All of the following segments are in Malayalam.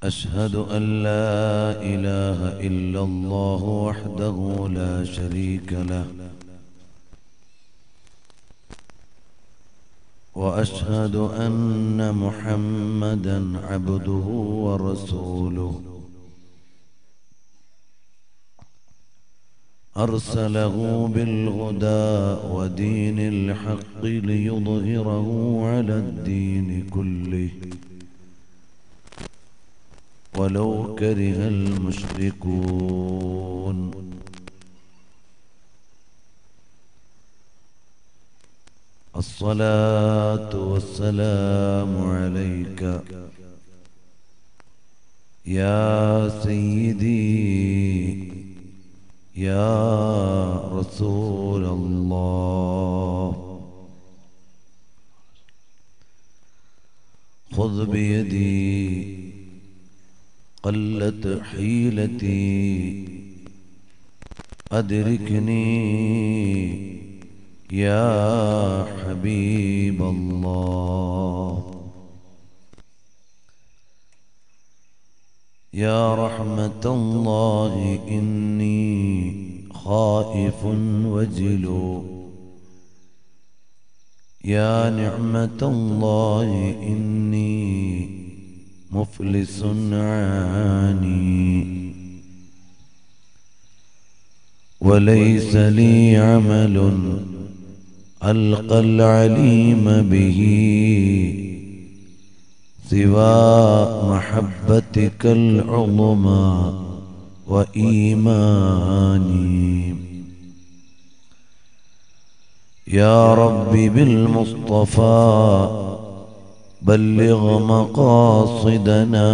أشهد أن لا إله إلا الله وحده لا شريك له وأشهد أن محمدا عبده ورسوله أرسله بالهدى ودين الحق ليظهره على الدين كله ولو كره المشركون الصلاة والسلام عليك يا سيدي يا رسول الله خذ بيدي قلت حيلتي أدركني يا حبيب الله يا رحمة الله إني خائف وجل يا نعمة الله إني مفلس عاني وليس لي عمل ألقى العليم به سوى محبتك العظمى وإيماني يا رب بالمصطفى بلغ مقاصدنا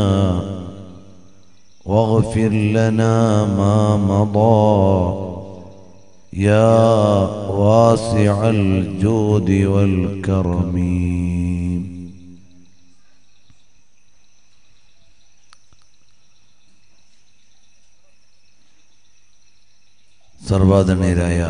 واغفر لنا ما مضى يا واسع الجود والكرم സർവാദരണീയരായ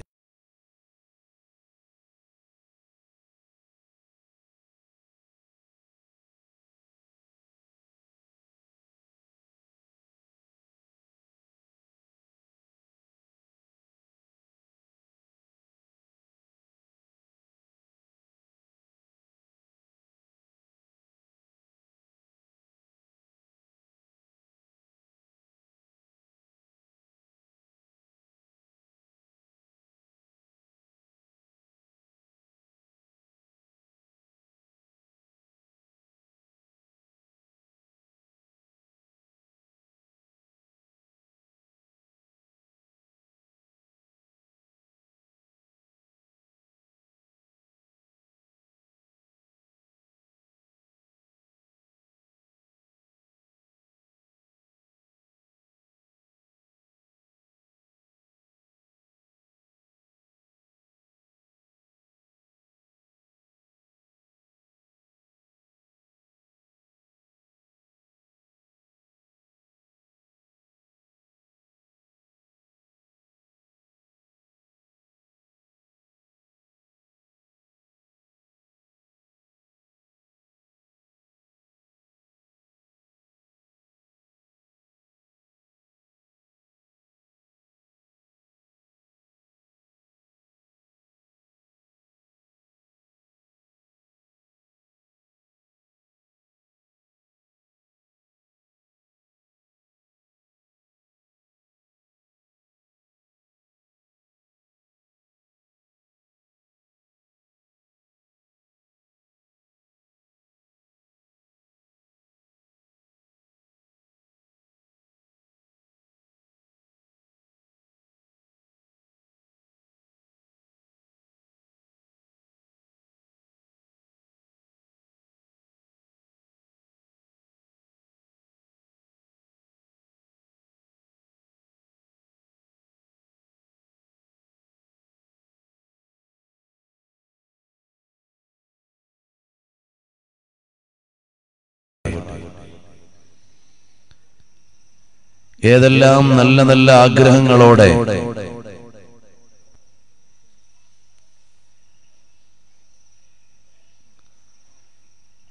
ഏതെല്ലാം നല്ല നല്ല ആഗ്രഹങ്ങളോടെ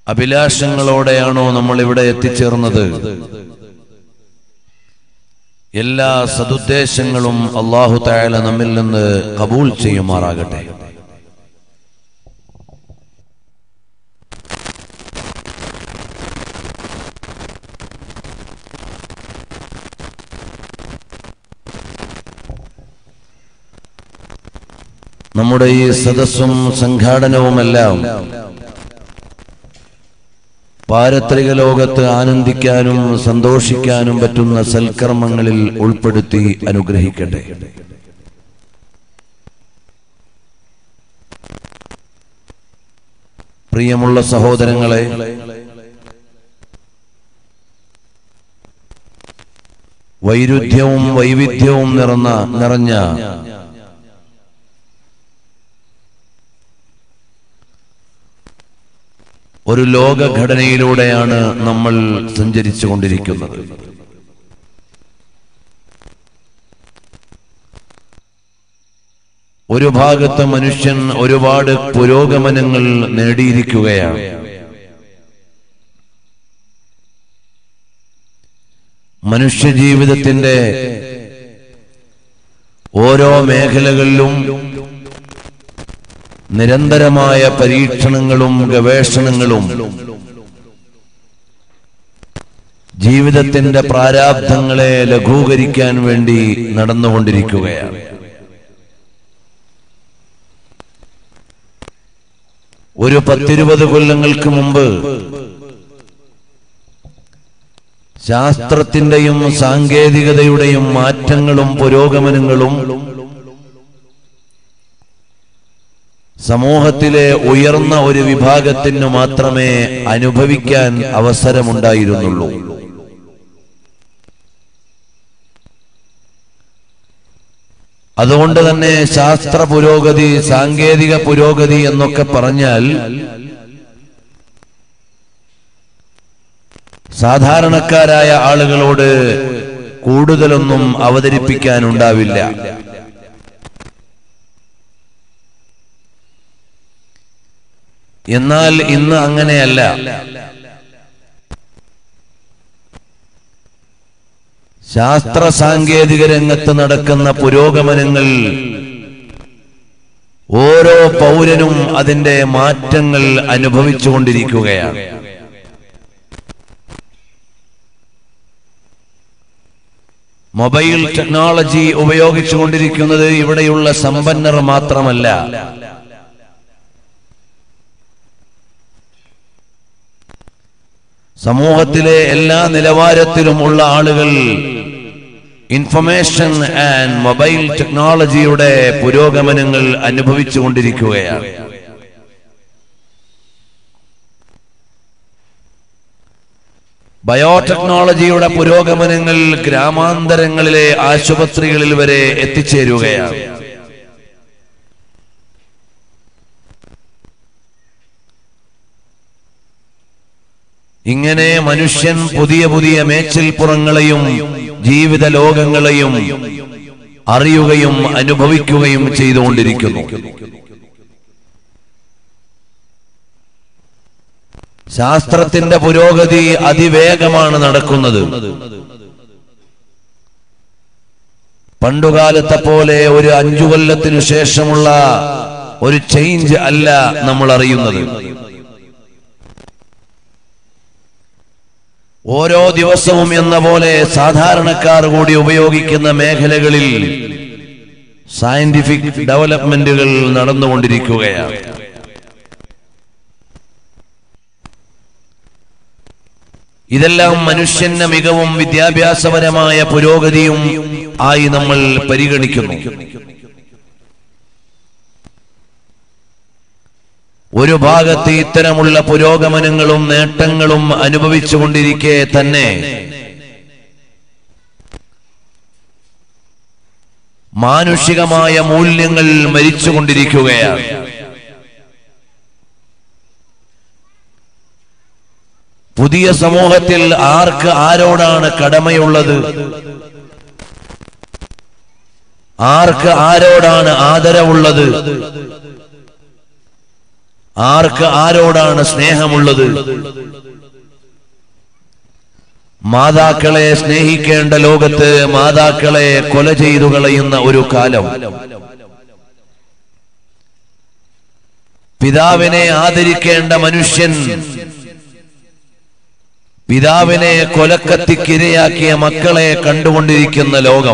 അഭിലാഷങ്ങളോടെയാണോ നമ്മൾ ഇവിടെ എത്തിച്ചേർന്നത് എല്ലാ സതുദ്ദേശങ്ങളും അള്ളാഹു തായാല നമ്മിൽ നിന്ന് കബൂൽ ചെയ്യുമാറാകട്ടെ നമ്മുടെ ഈ സദസ്സും സംഘാടനവുമെല്ലാം പാരത്രിക ലോകത്ത് ആനന്ദിക്കാനും സന്തോഷിക്കാനും പറ്റുന്ന സൽക്കർമ്മങ്ങളിൽ ഉൾപ്പെടുത്തി അനുഗ്രഹിക്കട്ടെ പ്രിയമുള്ള സഹോദരങ്ങളെ വൈരുദ്ധ്യവും വൈവിധ്യവും നിറഞ്ഞ നിറഞ്ഞ ഒരു ലോകഘടനയിലൂടെയാണ് നമ്മൾ സഞ്ചരിച്ചു കൊണ്ടിരിക്കുന്നത് ഒരു ഭാഗത്ത് മനുഷ്യൻ ഒരുപാട് പുരോഗമനങ്ങൾ നേടിയിരിക്കുകയാണ് മനുഷ്യജീവിതത്തിന്റെ ഓരോ മേഖലകളിലും നിരന്തരമായ പരീക്ഷണങ്ങളും ഗവേഷണങ്ങളും ജീവിതത്തിന്റെ പ്രാരാബ്ധങ്ങളെ ലഘൂകരിക്കാൻ വേണ്ടി നടന്നുകൊണ്ടിരിക്കുകയാണ് ഒരു പത്തിരുപത് കൊല്ലങ്ങൾക്ക് മുമ്പ് ശാസ്ത്രത്തിന്റെയും സാങ്കേതികതയുടെയും മാറ്റങ്ങളും പുരോഗമനങ്ങളും സമൂഹത്തിലെ ഉയർന്ന ഒരു വിഭാഗത്തിന് മാത്രമേ അനുഭവിക്കാൻ അവസരമുണ്ടായിരുന്നുള്ളൂ അതുകൊണ്ട് തന്നെ ശാസ്ത്ര പുരോഗതി സാങ്കേതിക പുരോഗതി എന്നൊക്കെ പറഞ്ഞാൽ സാധാരണക്കാരായ ആളുകളോട് കൂടുതലൊന്നും അവതരിപ്പിക്കാനുണ്ടാവില്ല എന്നാൽ ഇന്ന് അങ്ങനെയല്ല ശാസ്ത്ര സാങ്കേതിക രംഗത്ത് നടക്കുന്ന പുരോഗമനങ്ങൾ ഓരോ പൗരനും അതിന്റെ മാറ്റങ്ങൾ അനുഭവിച്ചുകൊണ്ടിരിക്കുകയാണ് മൊബൈൽ ടെക്നോളജി ഉപയോഗിച്ചുകൊണ്ടിരിക്കുന്നത് ഇവിടെയുള്ള സമ്പന്നർ മാത്രമല്ല സമൂഹത്തിലെ എല്ലാ നിലവാരത്തിലുമുള്ള ആളുകൾ ഇൻഫർമേഷൻ ആൻഡ് മൊബൈൽ ടെക്നോളജിയുടെ പുരോഗമനങ്ങൾ അനുഭവിച്ചുകൊണ്ടിരിക്കുകയാണ് ബയോടെക്നോളജിയുടെ പുരോഗമനങ്ങൾ ഗ്രാമാന്തരങ്ങളിലെ ആശുപത്രികളിൽ വരെ എത്തിച്ചേരുകയാണ് ഇങ്ങനെ മനുഷ്യൻ പുതിയ പുതിയ മേച്ചിൽപ്പുറങ്ങളെയും ജീവിത ലോകങ്ങളെയും അറിയുകയും അനുഭവിക്കുകയും ചെയ്തുകൊണ്ടിരിക്കുന്നു ശാസ്ത്രത്തിന്റെ പുരോഗതി അതിവേഗമാണ് നടക്കുന്നത് പണ്ടുകാലത്തെ പോലെ ഒരു അഞ്ചു കൊല്ലത്തിനു ശേഷമുള്ള ഒരു ചേഞ്ച് അല്ല നമ്മൾ അറിയുന്നത് ഓരോ ദിവസവും എന്ന പോലെ സാധാരണക്കാർ കൂടി ഉപയോഗിക്കുന്ന മേഖലകളിൽ സയന്റിഫിക് ഡെവലപ്മെന്റുകൾ നടന്നുകൊണ്ടിരിക്കുകയാണ് ഇതെല്ലാം മനുഷ്യന്റെ മികവും വിദ്യാഭ്യാസപരമായ പുരോഗതിയും ആയി നമ്മൾ പരിഗണിക്കുന്നു ഒരു ഭാഗത്ത് ഇത്തരമുള്ള പുരോഗമനങ്ങളും നേട്ടങ്ങളും അനുഭവിച്ചുകൊണ്ടിരിക്കെ തന്നെ മാനുഷികമായ മൂല്യങ്ങൾ മരിച്ചുകൊണ്ടിരിക്കുകയാണ് പുതിയ സമൂഹത്തിൽ ആർക്ക് ആരോടാണ് കടമയുള്ളത് ആർക്ക് ആരോടാണ് ആദരവുള്ളത് ആർക്ക് ആരോടാണ് സ്നേഹമുള്ളത് മാതാക്കളെ സ്നേഹിക്കേണ്ട ലോകത്ത് മാതാക്കളെ കൊല ചെയ്തു കളയുന്ന ഒരു കാലം പിതാവിനെ ആദരിക്കേണ്ട മനുഷ്യൻ പിതാവിനെ കൊലക്കത്തിക്കിരയാക്കിയ മക്കളെ കണ്ടുകൊണ്ടിരിക്കുന്ന ലോകം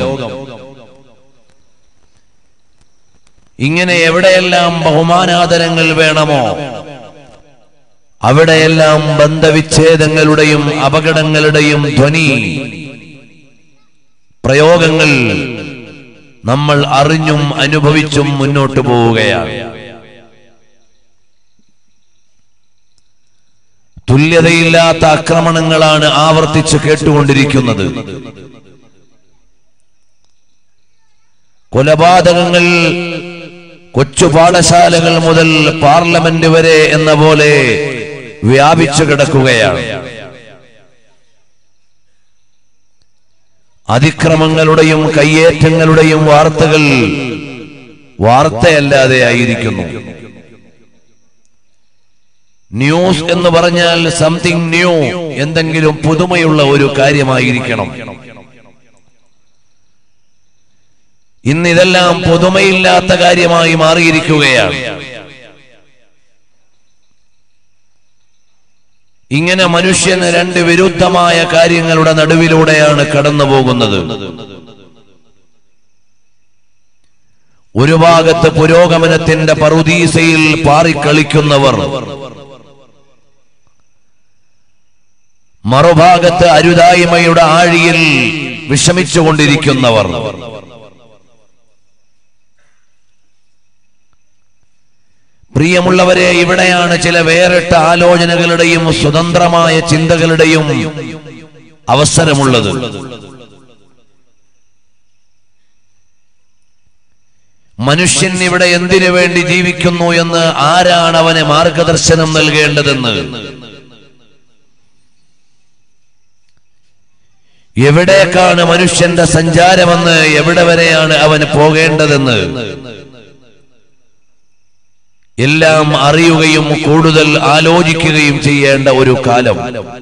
ഇങ്ങനെ എവിടെയെല്ലാം ബഹുമാനാദരങ്ങൾ വേണമോ അവിടെയെല്ലാം ബന്ധവിച്ഛേദങ്ങളുടെയും അപകടങ്ങളുടെയും ധ്വനി പ്രയോഗങ്ങൾ നമ്മൾ അറിഞ്ഞും അനുഭവിച്ചും മുന്നോട്ടു പോവുകയാണ് തുല്യതയില്ലാത്ത ആക്രമണങ്ങളാണ് ആവർത്തിച്ച് കേട്ടുകൊണ്ടിരിക്കുന്നത് കൊലപാതകങ്ങൾ കൊച്ചു പാഠശാലകൾ മുതൽ പാർലമെന്റ് വരെ എന്ന പോലെ വ്യാപിച്ചു കിടക്കുകയാണ് അതിക്രമങ്ങളുടെയും കയ്യേറ്റങ്ങളുടെയും വാർത്തകൾ വാർത്തയല്ലാതെ ആയിരിക്കുന്നു ന്യൂസ് എന്ന് പറഞ്ഞാൽ സംതിങ് ന്യൂ എന്തെങ്കിലും പുതുമയുള്ള ഒരു കാര്യമായിരിക്കണം ഇന്ന് ഇതെല്ലാം പുതുമയില്ലാത്ത കാര്യമായി മാറിയിരിക്കുകയാണ് ഇങ്ങനെ മനുഷ്യന് രണ്ട് വിരുദ്ധമായ കാര്യങ്ങളുടെ നടുവിലൂടെയാണ് കടന്നു പോകുന്നത് ഒരു ഭാഗത്ത് പുരോഗമനത്തിന്റെ പറുദീസയിൽ പാറിക്കളിക്കുന്നവർ മറുഭാഗത്ത് അരുതായ്മയുടെ ആഴിയിൽ വിഷമിച്ചുകൊണ്ടിരിക്കുന്നവർ പ്രിയമുള്ളവരെ ഇവിടെയാണ് ചില വേറിട്ട ആലോചനകളുടെയും സ്വതന്ത്രമായ ചിന്തകളുടെയും അവസരമുള്ളത് മനുഷ്യൻ ഇവിടെ എന്തിനു വേണ്ടി ജീവിക്കുന്നു എന്ന് ആരാണ് അവനെ മാർഗദർശനം നൽകേണ്ടതെന്ന് എവിടേക്കാണ് മനുഷ്യന്റെ സഞ്ചാരമെന്ന് എവിടെ വരെയാണ് അവന് പോകേണ്ടതെന്ന് എല്ലാം അറിയുകയും കൂടുതൽ ആലോചിക്കുകയും ചെയ്യേണ്ട ഒരു കാലം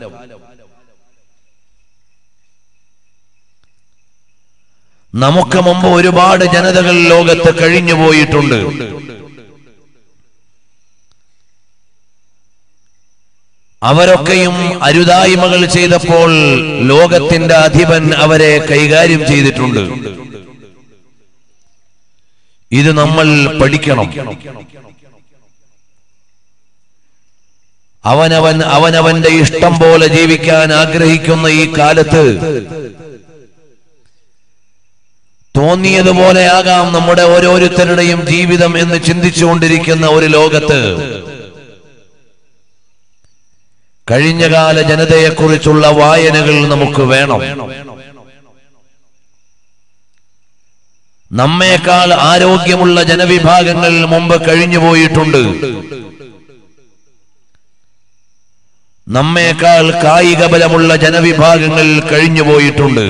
നമുക്ക് മുമ്പ് ഒരുപാട് ജനതകൾ ലോകത്ത് കഴിഞ്ഞുപോയിട്ടുണ്ട് അവരൊക്കെയും അരുതായ്മകൾ ചെയ്തപ്പോൾ ലോകത്തിന്റെ അധിപൻ അവരെ കൈകാര്യം ചെയ്തിട്ടുണ്ട് ഇത് നമ്മൾ പഠിക്കണം അവനവൻ അവനവന്റെ ഇഷ്ടം പോലെ ജീവിക്കാൻ ആഗ്രഹിക്കുന്ന ഈ കാലത്ത് തോന്നിയതുപോലെയാകാം നമ്മുടെ ഓരോരുത്തരുടെയും ജീവിതം എന്ന് ചിന്തിച്ചുകൊണ്ടിരിക്കുന്ന ഒരു ലോകത്ത് കഴിഞ്ഞകാല ജനതയെക്കുറിച്ചുള്ള വായനകൾ നമുക്ക് വേണം നമ്മേക്കാൾ ആരോഗ്യമുള്ള ജനവിഭാഗങ്ങൾ മുമ്പ് കഴിഞ്ഞുപോയിട്ടുണ്ട് നമ്മേക്കാൾ കായിക ബലമുള്ള ജനവിഭാഗങ്ങൾ കഴിഞ്ഞുപോയിട്ടുണ്ട്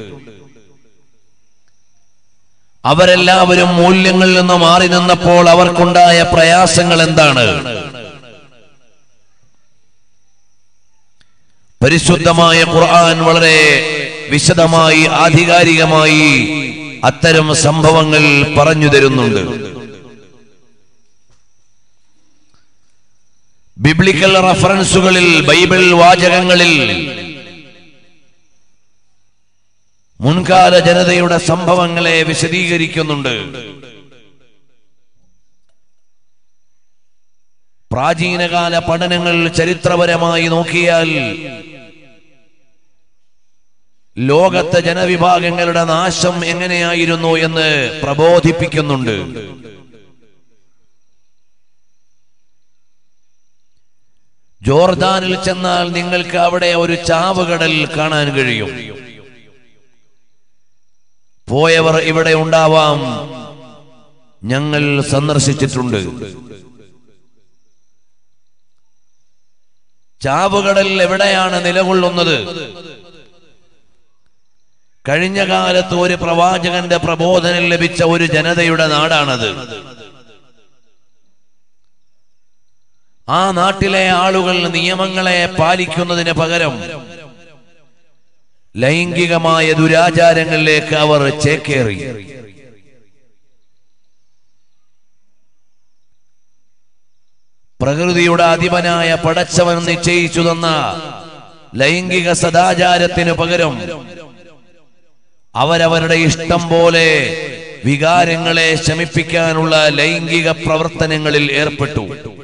അവരെല്ലാവരും മൂല്യങ്ങളിൽ നിന്ന് മാറി നിന്നപ്പോൾ അവർക്കുണ്ടായ പ്രയാസങ്ങൾ എന്താണ് പരിശുദ്ധമായ ഖുർആൻ വളരെ വിശദമായി ആധികാരികമായി അത്തരം സംഭവങ്ങൾ പറഞ്ഞു തരുന്നുണ്ട് ബിബ്ലിക്കൽ റഫറൻസുകളിൽ ബൈബിൾ വാചകങ്ങളിൽ മുൻകാല ജനതയുടെ സംഭവങ്ങളെ വിശദീകരിക്കുന്നുണ്ട് പ്രാചീനകാല പഠനങ്ങൾ ചരിത്രപരമായി നോക്കിയാൽ ലോകത്തെ ജനവിഭാഗങ്ങളുടെ നാശം എങ്ങനെയായിരുന്നു എന്ന് പ്രബോധിപ്പിക്കുന്നുണ്ട് ജോർദാനിൽ ചെന്നാൽ നിങ്ങൾക്ക് അവിടെ ഒരു ചാവുകടൽ കാണാൻ കഴിയും പോയവർ ഇവിടെ ഉണ്ടാവാം ഞങ്ങൾ സന്ദർശിച്ചിട്ടുണ്ട് ചാവുകടൽ എവിടെയാണ് നിലകൊള്ളുന്നത് കഴിഞ്ഞ കാലത്ത് ഒരു പ്രവാചകന്റെ പ്രബോധനം ലഭിച്ച ഒരു ജനതയുടെ നാടാണത് ആ നാട്ടിലെ ആളുകൾ നിയമങ്ങളെ പാലിക്കുന്നതിന് പകരം ലൈംഗികമായ ദുരാചാരങ്ങളിലേക്ക് അവർ ചേക്കേറി പ്രകൃതിയുടെ അധിപനായ പടച്ചവൻ നിശ്ചയിച്ചു തന്ന ലൈംഗിക സദാചാരത്തിനു പകരം അവരവരുടെ ഇഷ്ടം പോലെ വികാരങ്ങളെ ശമിപ്പിക്കാനുള്ള ലൈംഗിക പ്രവർത്തനങ്ങളിൽ ഏർപ്പെട്ടു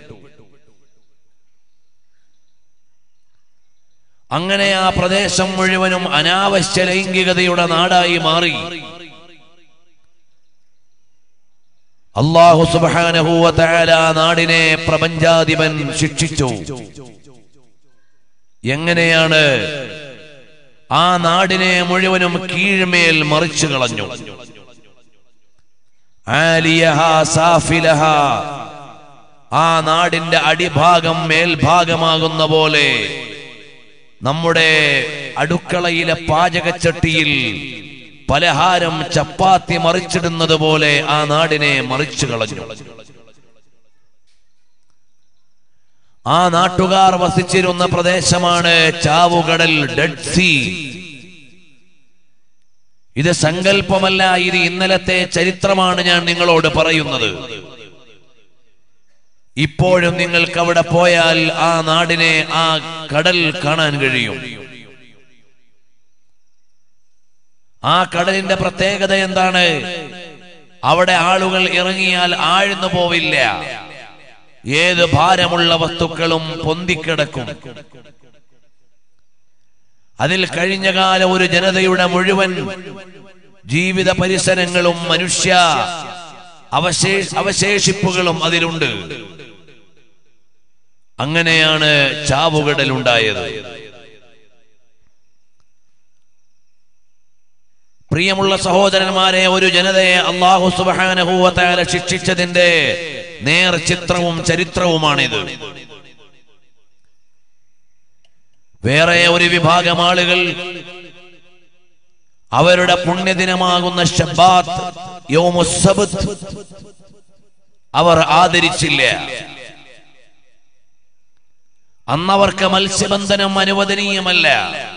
അങ്ങനെ ആ പ്രദേശം മുഴുവനും അനാവശ്യ ലൈംഗികതയുടെ നാടായി മാറി അള്ളാഹു സുബാനഹൂവ തആല ആ നാടിനെ പ്രപഞ്ചാധിപൻ ശിക്ഷിച്ചു എങ്ങനെയാണ് ആ നാടിനെ മുഴുവനും കീഴ്മേൽ മറിച്ചു കളഞ്ഞു ആലിയഹ സാഫിലഹ ആ നാടിന്റെ അടിഭാഗം മേൽഭാഗമാകുന്ന പോലെ നമ്മുടെ അടുക്കളയിലെ പാചകച്ചട്ടിയിൽ പലഹാരം ചപ്പാത്തി മറിച്ചിടുന്നത് പോലെ ആ നാടിനെ മറിച്ചു കളഞ്ഞു ആ നാട്ടുകാർ വസിച്ചിരുന്ന പ്രദേശമാണ് ചാവുകടൽ ഡെഡ് സീ ഇത് സങ്കല്പമല്ല ഇത് ഇന്നലത്തെ ചരിത്രമാണ് ഞാൻ നിങ്ങളോട് പറയുന്നത് ഇപ്പോഴും നിങ്ങൾക്ക് അവിടെ പോയാൽ ആ നാടിനെ ആ കടൽ കാണാൻ കഴിയും ആ കടലിന്റെ പ്രത്യേകത എന്താണ് അവിടെ ആളുകൾ ഇറങ്ങിയാൽ ആഴ്ന്നു പോവില്ല ഏത് ഭാരമുള്ള വസ്തുക്കളും പൊന്തിക്കിടക്കും അതിൽ കഴിഞ്ഞകാല ഒരു ജനതയുടെ മുഴുവൻ ജീവിത പരിസരങ്ങളും മനുഷ്യ അവശേഷ അവശേഷിപ്പുകളും അതിലുണ്ട് അങ്ങനെയാണ് ചാവുകടൽ ഉണ്ടായത് പ്രിയമുള്ള സഹോദരന്മാരെ ഒരു ജനതയെ അള്ളാഹു സുബാനഹൂവത്താല ശിക്ഷിച്ചതിന്റെ നേർ ചിത്രവും ചരിത്രവുമാണിത് വേറെ ഒരു വിഭാഗം ആളുകൾ അവരുടെ പുണ്യദിനമാകുന്ന ഷബാത്ത് യോമുസബത്ത് അവർ ആദരിച്ചില്ല അന്നവർക്ക് മത്സ്യബന്ധനം അനുവദനീയമല്ല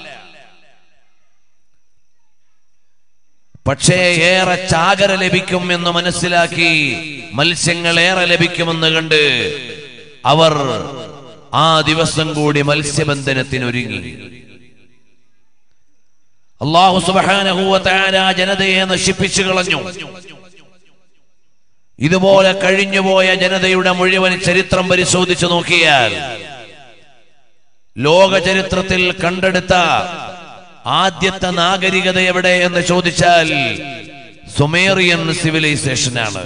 പക്ഷേ ഏറെ ചാകര ലഭിക്കും എന്ന് മനസ്സിലാക്കി മത്സ്യങ്ങൾ ഏറെ ലഭിക്കുമെന്ന് കണ്ട് അവർ ആ ദിവസം കൂടി മത്സ്യബന്ധനത്തിനൊരുങ്ങി അള്ളാഹു സുബാനഹൂവത്താര ജനതയെ നശിപ്പിച്ചു കളഞ്ഞു ഇതുപോലെ കഴിഞ്ഞുപോയ ജനതയുടെ മുഴുവൻ ചരിത്രം പരിശോധിച്ചു നോക്കിയാൽ ലോക ചരിത്രത്തിൽ കണ്ടെടുത്ത ആദ്യത്തെ നാഗരികത എവിടെ എന്ന് ചോദിച്ചാൽ സുമേറിയൻ സിവിലൈസേഷനാണ്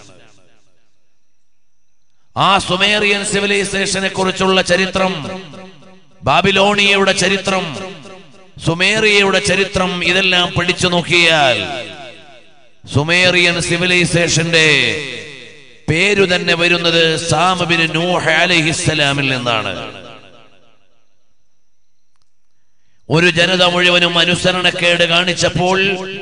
ആ സുമേറിയൻ സിവിലൈസേഷനെ കുറിച്ചുള്ള ചരിത്രം ബാബിലോണിയയുടെ ചരിത്രം സുമേറിയയുടെ ചരിത്രം ഇതെല്ലാം പഠിച്ചു നോക്കിയാൽ സുമേറിയൻ സിവിലൈസേഷന്റെ പേരു തന്നെ വരുന്നത് സാമബിന് നൂഹ് അലഹിസ്സലാമിൽ നിന്നാണ് ഒരു ജനത മുഴുവനും അനുസരണക്കേട് കാണിച്ചപ്പോൾ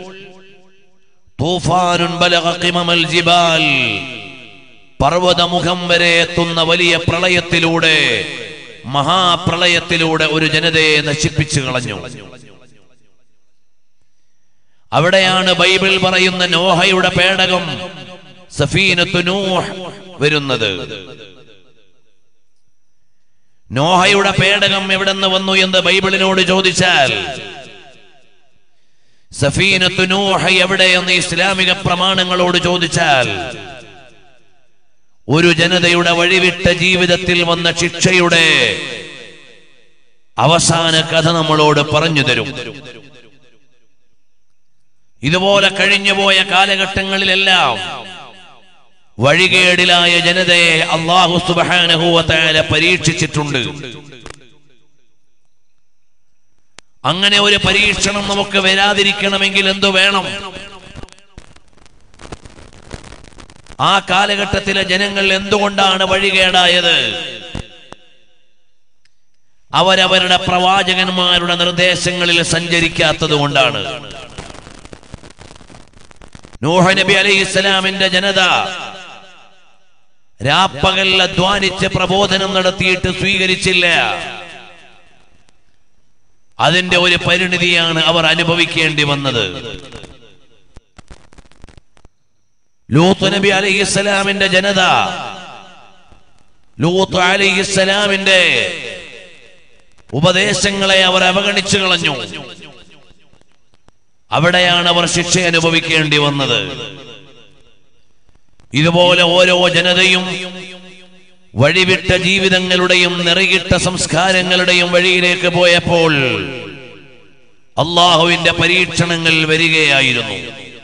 തൂഫാനുൻ ബലഗ ഖിമമൽ ജിബാൽ പർവ്വതമുഖം വരെ എത്തുന്ന വലിയ പ്രളയത്തിലൂടെ മഹാപ്രളയത്തിലൂടെ ഒരു ജനതയെ നശിപ്പിച്ചു കളഞ്ഞു അവിടെയാണ് ബൈബിൾ പറയുന്ന നോഹയുടെ പേടകം സഫീനത്തു നൂഹ് വരുന്നത് നോഹയുടെ പേടകം എവിടെന്ന് വന്നു എന്ന് ബൈബിളിനോട് ചോദിച്ചാൽ സഫീനത്തു നൂഹ എവിടെയെന്ന് ഇസ്ലാമിക പ്രമാണങ്ങളോട് ചോദിച്ചാൽ ഒരു ജനതയുടെ വഴിവിട്ട ജീവിതത്തിൽ വന്ന ശിക്ഷയുടെ അവസാന കഥ നമ്മളോട് പറഞ്ഞു തരും ഇതുപോലെ കഴിഞ്ഞുപോയ കാലഘട്ടങ്ങളിലെല്ലാം വഴികേടിലായ ജനതയെ അള്ളാഹു സുബാനഹുവല പരീക്ഷിച്ചിട്ടുണ്ട് അങ്ങനെ ഒരു പരീക്ഷണം നമുക്ക് വരാതിരിക്കണമെങ്കിൽ എന്തു വേണം ആ കാലഘട്ടത്തിലെ ജനങ്ങൾ എന്തുകൊണ്ടാണ് വഴികേടായത് അവരവരുടെ പ്രവാചകന്മാരുടെ നിർദ്ദേശങ്ങളിൽ സഞ്ചരിക്കാത്തത് കൊണ്ടാണ് നൂഹ നബി അലൈഹി ഇസ്ലാമിന്റെ ജനത രാപ്പകൽ അധ്വാനിച്ച് പ്രബോധനം നടത്തിയിട്ട് സ്വീകരിച്ചില്ല അതിന്റെ ഒരു പരിണിതിയാണ് അവർ അനുഭവിക്കേണ്ടി വന്നത് ലൂത്ത് നബി അലൈഹിസ്സലാമിന്റെ ജനത ലൂത്ത് അലൈഹിസ്സലാമിന്റെ ഉപദേശങ്ങളെ അവർ അവഗണിച്ചു കളഞ്ഞു അവിടെയാണ് അവർ ശിക്ഷ അനുഭവിക്കേണ്ടി വന്നത് ഇതുപോലെ ഓരോ ജനതയും വഴിവിട്ട ജീവിതങ്ങളുടെയും നിറകിട്ട സംസ്കാരങ്ങളുടെയും വഴിയിലേക്ക് പോയപ്പോൾ അള്ളാഹുവിന്റെ പരീക്ഷണങ്ങൾ വരികയായിരുന്നു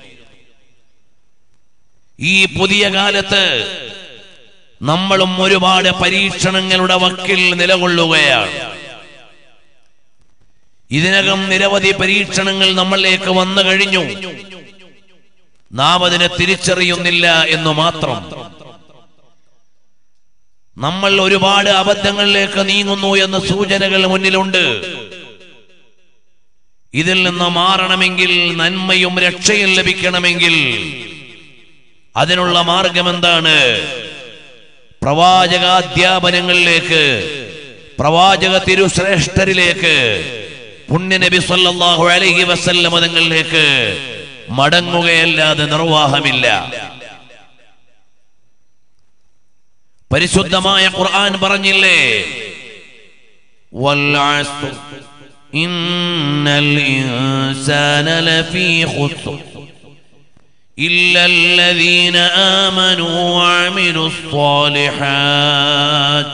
ഈ പുതിയ കാലത്ത് നമ്മളും ഒരുപാട് പരീക്ഷണങ്ങളുടെ വക്കിൽ നിലകൊള്ളുകയാണ് ഇതിനകം നിരവധി പരീക്ഷണങ്ങൾ നമ്മളിലേക്ക് വന്നു കഴിഞ്ഞു നാം അതിനെ തിരിച്ചറിയുന്നില്ല എന്ന് മാത്രം നമ്മൾ ഒരുപാട് അബദ്ധങ്ങളിലേക്ക് നീങ്ങുന്നു എന്ന സൂചനകൾ മുന്നിലുണ്ട് ഇതിൽ നിന്ന് മാറണമെങ്കിൽ നന്മയും രക്ഷയും ലഭിക്കണമെങ്കിൽ അതിനുള്ള മാർഗം എന്താണ് പ്രവാചകാധ്യാപനങ്ങളിലേക്ക് പ്രവാചക തിരുശ്രേഷ്ഠരിലേക്ക് പുണ്യനബി സല്ലല്ലാഹു അലൈഹി വസല്ലം തങ്ങളിലേക്ക് മടങ്ങുകയല്ലാതെ നിർവാഹമില്ല പരിശുദ്ധമായ ഖുർആൻ പറഞ്ഞില്ലേ വൽഅസ്ർ ഇന്നൽ ഇൻസാന ലഫീ ഖുസ്ർ إلا الذين آمنوا وعملوا الصالحات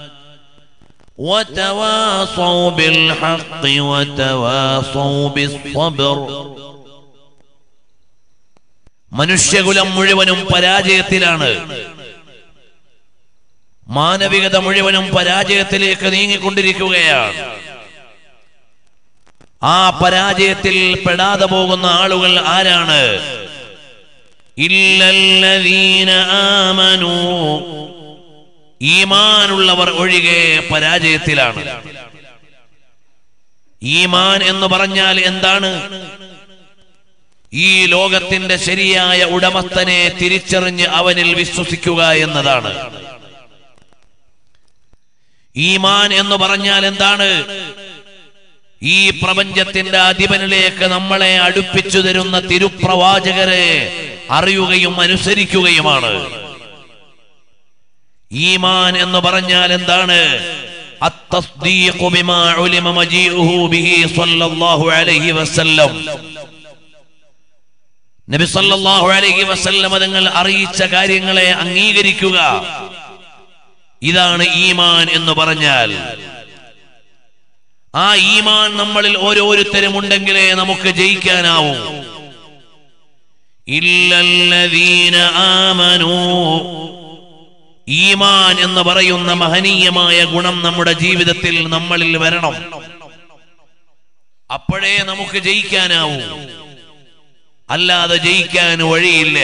وتواصوا بالحق وتواصوا بالصبر മനുഷ്യകുലം മുഴുവനും പരാജയത്തിലാണ് മാനവികത മുഴുവനും പരാജയത്തിലേക്ക് നീങ്ങിക്കൊണ്ടിരിക്കുകയാണ് ആ പരാജയത്തിൽ പെടാതെ പോകുന്ന ആളുകൾ ആരാണ് ഇല്ലല്ലദീന ആമനൂ ഈമാനുള്ളവർ ഒഴികെ പരാജയത്തിലാണ് ഈമാൻ എന്ന് പറഞ്ഞാൽ എന്താണ് ഈ ലോകത്തിന്റെ ശരിയായ ഉടമസ്ഥനെ തിരിച്ചറിഞ്ഞ് അവനിൽ വിശ്വസിക്കുക എന്നതാണ് ഈമാൻ എന്ന് പറഞ്ഞാൽ എന്താണ് ഈ പ്രപഞ്ചത്തിന്റെ അധിപനിലേക്ക് നമ്മളെ അടുപ്പിച്ചു തരുന്ന തിരുപ്രവാചകരെ അറിയുകയും അനുസരിക്കുകയുമാണ് ഈമാൻ എന്ന് പറഞ്ഞാൽ എന്താണ് التصديق بما علم مجيئه به صلى الله عليه وسلم നബി സല്ലല്ലാഹു അലൈഹി വസല്ലം തങ്ങൾ അറിയിച്ച കാര്യങ്ങളെ അംഗീകരിക്കുക ഇതാണ് ഈമാൻ എന്ന് പറഞ്ഞാൽ ആ ഈമാൻ നമ്മളിൽ ഓരോരുത്തരും ഉണ്ടെങ്കിലേ നമുക്ക് ജയിക്കാനാവൂ ഇല്ലല്ലദീന ആമനൂ ഈമാൻ എന്ന് പറയുന്ന മഹനീയമായ ഗുണം നമ്മുടെ ജീവിതത്തിൽ നമ്മളിൽ വരണം അപ്പോഴേ നമുക്ക് ജയിക്കാനാവൂ അല്ലാതെ ജയിക്കാൻ വഴിയില്ല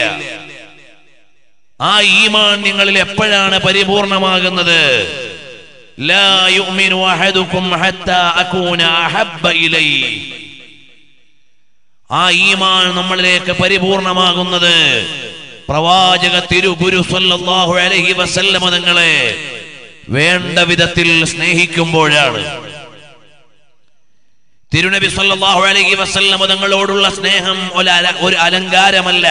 ആ ഈമാൻ നിങ്ങളിൽ എപ്പോഴാണ് പരിപൂർണമാകുന്നത് لا يؤمن أحدكم حتى أكون أحب إليه ആ ഈമാൻ നമ്മളിലേക്ക് പരിപൂർണമാകുന്നത് പ്രവാചക തിരുഗുരു സല്ലല്ലാഹു അലൈഹി വസല്ലമ തങ്ങളെ വേണ്ട വിധത്തിൽ സ്നേഹിക്കുമ്പോഴാണ് തിരുനബി സല്ലല്ലാഹു അലൈഹി വസല്ലമ തങ്ങളോടുള്ള സ്നേഹം ഒരു അല- ഒരു അലങ്കാരമല്ല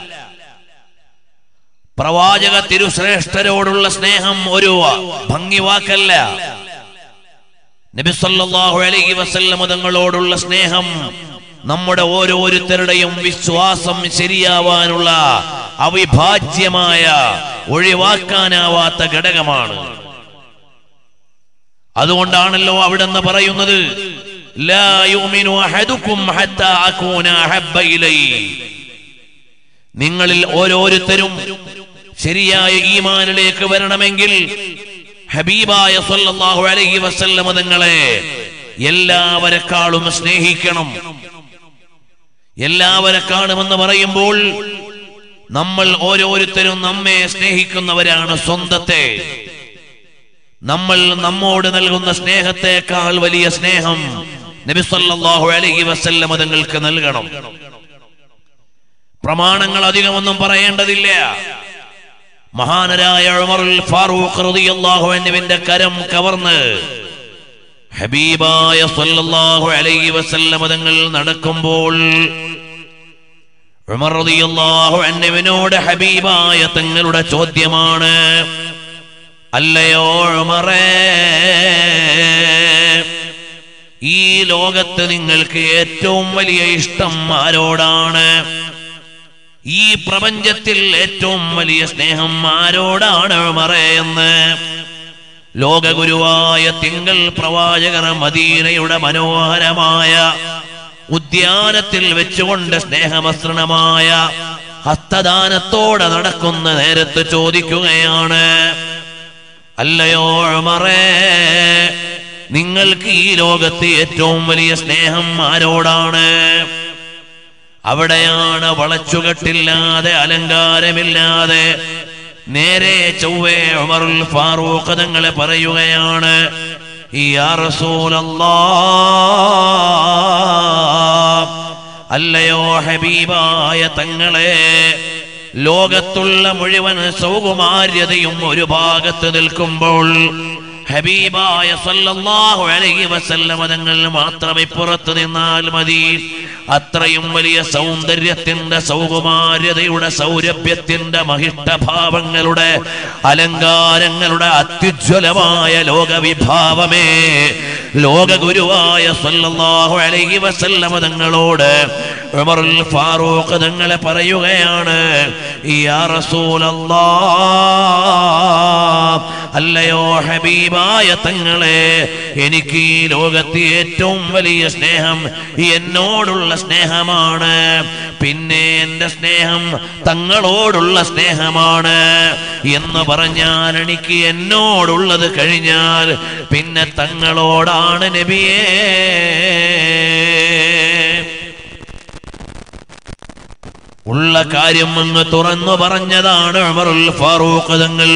പ്രവാചക തിരുശ്രേഷ്ഠരോടുള്ള സ്നേഹം ഒരു ഭംഗിവാക്കല്ല നബി സല്ലല്ലാഹു അലൈഹി വസല്ലമ തങ്ങളോടുള്ള സ്നേഹം നമ്മുടെ ഓരോരുത്തരുടെയും വിശ്വാസം ശരിയാവാനുള്ള അവിഭാജ്യമായ ഒഴിവാക്കാനാവാത്ത ഘടകമാണ് അതുകൊണ്ടാണല്ലോ അവിടെന്ന് പറയുന്നത് ലാ യുമിനു അഹദുക്കും ഹത്താ അകൂന അഹബ്ബ ഇലൈഹി നിങ്ങളിൽ ഓരോരുത്തരും ശരിയായ ഈമാനിലേക്ക് വരണമെങ്കിൽ ഹബീബായ സല്ലല്ലാഹു അലൈഹി വസല്ലമ തങ്ങളെ എല്ലാവരെക്കാളും സ്നേഹിക്കണം എല്ലാവരെക്കാളുമെന്ന് പറയുമ്പോൾ നമ്മൾ ഓരോരുത്തരും നമ്മെ സ്നേഹിക്കുന്നവരാണ് സ്വന്തത്തെ നമ്മൾ നമ്മോട് നൽകുന്ന സ്നേഹത്തെക്കാൾ വലിയ സ്നേഹം നബി സല്ലല്ലാഹു അലൈഹി വസല്ലമ തങ്ങൾക്ക് നൽകണം പ്രമാണങ്ങൾ അധികമൊന്നും പറയേണ്ടതില്ല മഹാനരായ ഉമറുൽ ഫാറൂഖ് റളിയല്ലാഹു അൻഹുവിന്റെ കരം കവർന്ന് ഹബീബായ സല്ലല്ലാഹു അലൈഹി വസല്ലം തങ്ങൾ നടക്കുമ്പോൾ ഉമർ റളിയല്ലാഹു അൻഹുവിനോട് ഹബീബായ തങ്ങളുടെ ചോദ്യമാണ് അല്ലയോ ഉമറേ ഈ ലോകത്ത് നിങ്ങൾക്ക് ഏറ്റവും വലിയ ഇഷ്ടം ആരോടാണ് ഈ പ്രപഞ്ചത്തിൽ ഏറ്റവും വലിയ സ്നേഹം ആരോടാണ് ഉമറേ എന്ന് ലോകഗുരുവായ തിങ്കൾ പ്രവാചകർ മദീനയുടെ മനോഹരമായ ഉദ്യാനത്തിൽ വെച്ചുകൊണ്ട് സ്നേഹമസൃണമായ ഹസ്തദാനത്തോടെ നടക്കുന്ന നേരത്ത് ചോദിക്കുകയാണ് അല്ലയോ ഉമറേ നിങ്ങൾക്ക് ഈ ലോകത്ത് ഏറ്റവും വലിയ സ്നേഹം ആരോടാണ് അവിടെയാണ് വളച്ചുകെട്ടില്ലാതെ അലങ്കാരമില്ലാതെ നേരെ ചൊവ്വേ ഉമറുൽ ഫാറൂഖ് തങ്ങളെ പറയുകയാണ് യാ റസൂലല്ലാ അല്ലയോ ഹബീബായ തങ്ങളെ ലോകത്തുള്ള മുഴുവൻ സൗകുമാര്യതയും ഒരു ഭാഗത്ത് നിൽക്കുമ്പോൾ ഹബീബായ സല്ലല്ലാഹു അലൈഹി വസല്ലമ തങ്ങൾ മാത്രം ഇപ്പുറത്ത് നിന്നാൽ മതി അത്രയും വലിയ സൗന്ദര്യത്തിന്റെ സൗകുമാര്യതയുടെ സൗരഭ്യത്തിന്റെ മഹിഷ്ടഭാവങ്ങളുടെ അലങ്കാരങ്ങളുടെ അത്യുജ്വലമായ ലോകവിഭാവമേ ലോകഗുരുവായ സല്ലല്ലാഹു അലൈഹി വസല്ലമ തങ്ങളോട് ഉമറുൽ ഫാറൂഖ് തങ്ങളെ പറയുകയാണ് യാ റസൂലല്ലാഹ് അല്ലയോ ഹബീബായ തങ്ങളെ എനിക്ക് ഈ ലോകത്ത് ഏറ്റവും വലിയ സ്നേഹം എന്നോടുള്ള സ്നേഹമാണ് പിന്നെ എന്റെ സ്നേഹം തങ്ങളോടുള്ള സ്നേഹമാണ് എന്ന് പറഞ്ഞാൽ എനിക്ക് എന്നോടുള്ളത് കഴിഞ്ഞാൽ പിന്നെ തങ്ങളോടാണ് നബിയേ ഉള്ള കാര്യം അങ്ങ് തുറന്നു പറഞ്ഞതാണ് ഉമറുൽ ഫാറൂഖ് തങ്ങൾ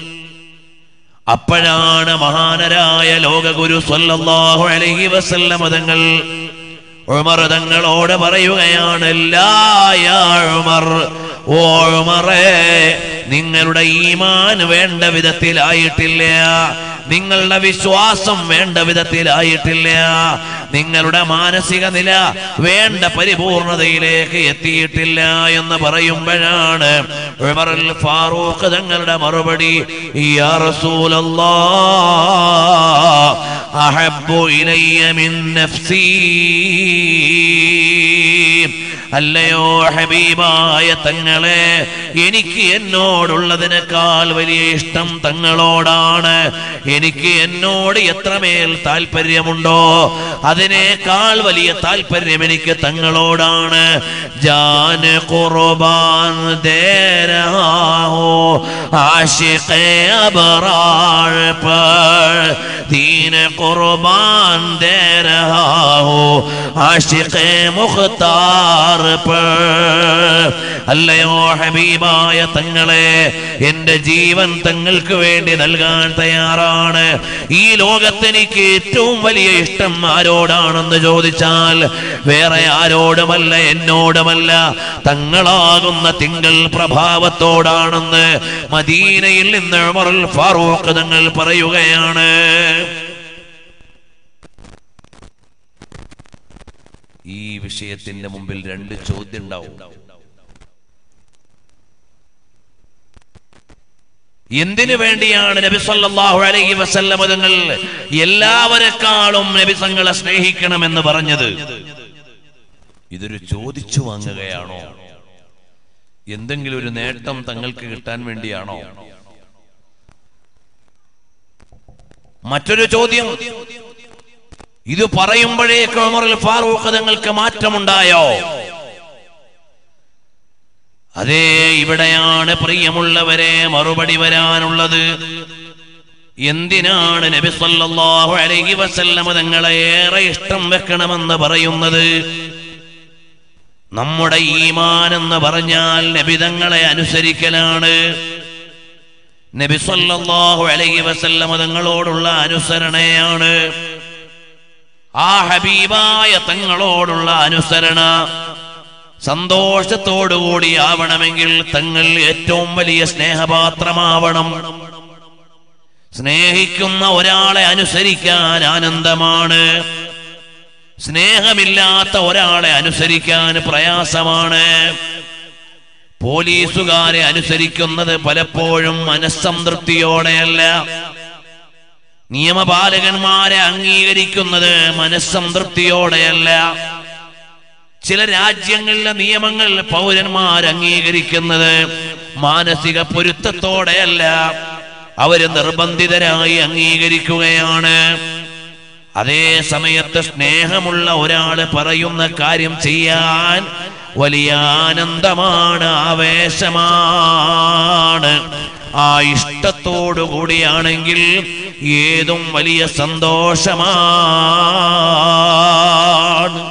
അപ്പോഴാണ് മഹാനരായ ലോകഗുരു സ്വല്ലല്ലാഹു അലൈഹി വസല്ലമ തങ്ങൾ ഉമർ തങ്ങളോട് പറയുകയാണ് ലാ യാ ഉമർ ഓ ഉമറേ നിങ്ങളുടെ ഈമാൻ വേണ്ട വിധത്തിലായിട്ടില്ല നിങ്ങളുടെ വിശ്വാസം വേണ്ട വിധത്തിലായിട്ടില്ല നിങ്ങളുടെ മാനസിക നില വേണ്ട പരിപൂർണതയിലേക്ക് എത്തിയിട്ടില്ല എന്ന് പറയുമ്പോഴാണ് ഉമറുൽ ഫാറൂഖ് തങ്ങളുടെ മറുപടി യാ റസൂലല്ലാ അഹബ്ബു ഇലയ്യ മിൻ നഫ്സീ അല്ലയോ ഹബീബായ തങ്ങളെ എനിക്ക് എന്നോടുള്ളതിനേക്കാൾ വലിയ ഇഷ്ടം തങ്ങളോടാണ് എനിക്ക് എന്നോട് എത്രമേൽ താല്പര്യമുണ്ടോ അതിനേക്കാൾ വലിയ താല്പര്യം എനിക്ക് തങ്ങളോടാണ് ജാൻ ഖുർബാൻ ദേരഹോ ആശിഖേ അബറാർ पर दीन कुर्बान दे रहा हो आशिक मुख्तार पर അല്ലയോ ഹബീബായ തങ്ങളെ എന്റെ ജീവൻ തങ്ങൾക്ക് വേണ്ടി നൽകാൻ തയ്യാറാണ് ഈ ലോകത്തെനിക്ക് ഏറ്റവും വലിയ ഇഷ്ടം ആരോടാണെന്ന് ചോദിച്ചാൽ വേറെ ആരോടുമല്ല എന്നോടുമല്ല തങ്ങളാകുന്ന തിങ്കൾ പ്രഭാവത്തോടാണെന്ന് മദീനയിൽ നിന്ന് ഉമറുൽ ഫാറൂഖ് തങ്ങൾ പറയുകയാണ് ഈ വിഷയത്തിന്റെ മുമ്പിൽ രണ്ട് ചോദ്യം ഉണ്ടാവും എന്തിനു വേണ്ടിയാണ് നബി സല്ലല്ലാഹു അലൈഹി വസല്ലമ തങ്ങൾ എല്ലാവരെക്കാളും നബി തങ്ങളെ സ്നേഹിക്കണമെന്ന് പറഞ്ഞത് ഇതൊരു ചോദിച്ചു വാങ്ങുകയാണോ എന്തെങ്കിലും ഒരു നേട്ടം തങ്ങൾക്ക് കിട്ടാൻ വേണ്ടിയാണോ മറ്റൊരു ചോദ്യം ഇത് പറയുമ്പോഴേക്ക് ഉമറുൽ ഫാറൂഖ് തങ്ങൾക്ക് മാറ്റമുണ്ടായോ അതേ ഇവിടെയാണ് പ്രിയമുള്ളവരെ മറുപടി വരാനുള്ളത് എന്തിനാണ് നബി സല്ലല്ലാഹു അലൈഹി വസല്ലമ തങ്ങളെ ഏറെ ഇഷ്ടം വെക്കണമെന്ന് പറയുന്നത് നമ്മുടെ ഈമാൻ എന്ന് പറഞ്ഞാൽ നബിതങ്ങളെ അനുസരിക്കലാണ് നബി സല്ലല്ലാഹു അലൈഹി വസല്ലമ തങ്ങളോടുള്ള അനുസരണയാണ് ആ ഹബീബായ തങ്ങളോടുള്ള അനുസരണ സന്തോഷത്തോടുകൂടി ആവണമെങ്കിൽ തങ്ങൾ ഏറ്റവും വലിയ സ്നേഹപാത്രമാവണം സ്നേഹിക്കുന്ന ഒരാളെ അനുസരിക്കാൻ ആനന്ദമാണ് സ്നേഹമില്ലാത്ത ഒരാളെ അനുസരിക്കാൻ പ്രയാസമാണ് പോലീസുകാരെ അനുസരിക്കുന്നത് പലപ്പോഴും മനസ്സംതൃപ്തിയോടെയല്ല നിയമപാലകന്മാരെ അംഗീകരിക്കുന്നത് മനസ്സംതൃപ്തിയോടെയല്ല ചില രാജ്യങ്ങളിലെ നിയമങ്ങൾ പൗരന്മാർ അംഗീകരിക്കുന്നത് മാനസിക പൊരുത്തത്തോടെയല്ല അവര് നിർബന്ധിതരായി അംഗീകരിക്കുകയാണ് അതേ സമയത്ത് സ്നേഹമുള്ള ഒരാള് പറയുന്ന കാര്യം ചെയ്യാൻ വലിയ ആനന്ദമാണ് ആവേശമാണ് ആ ഇഷ്ടത്തോടു കൂടിയാണെങ്കിൽ ഏതും വലിയ സന്തോഷമാണ്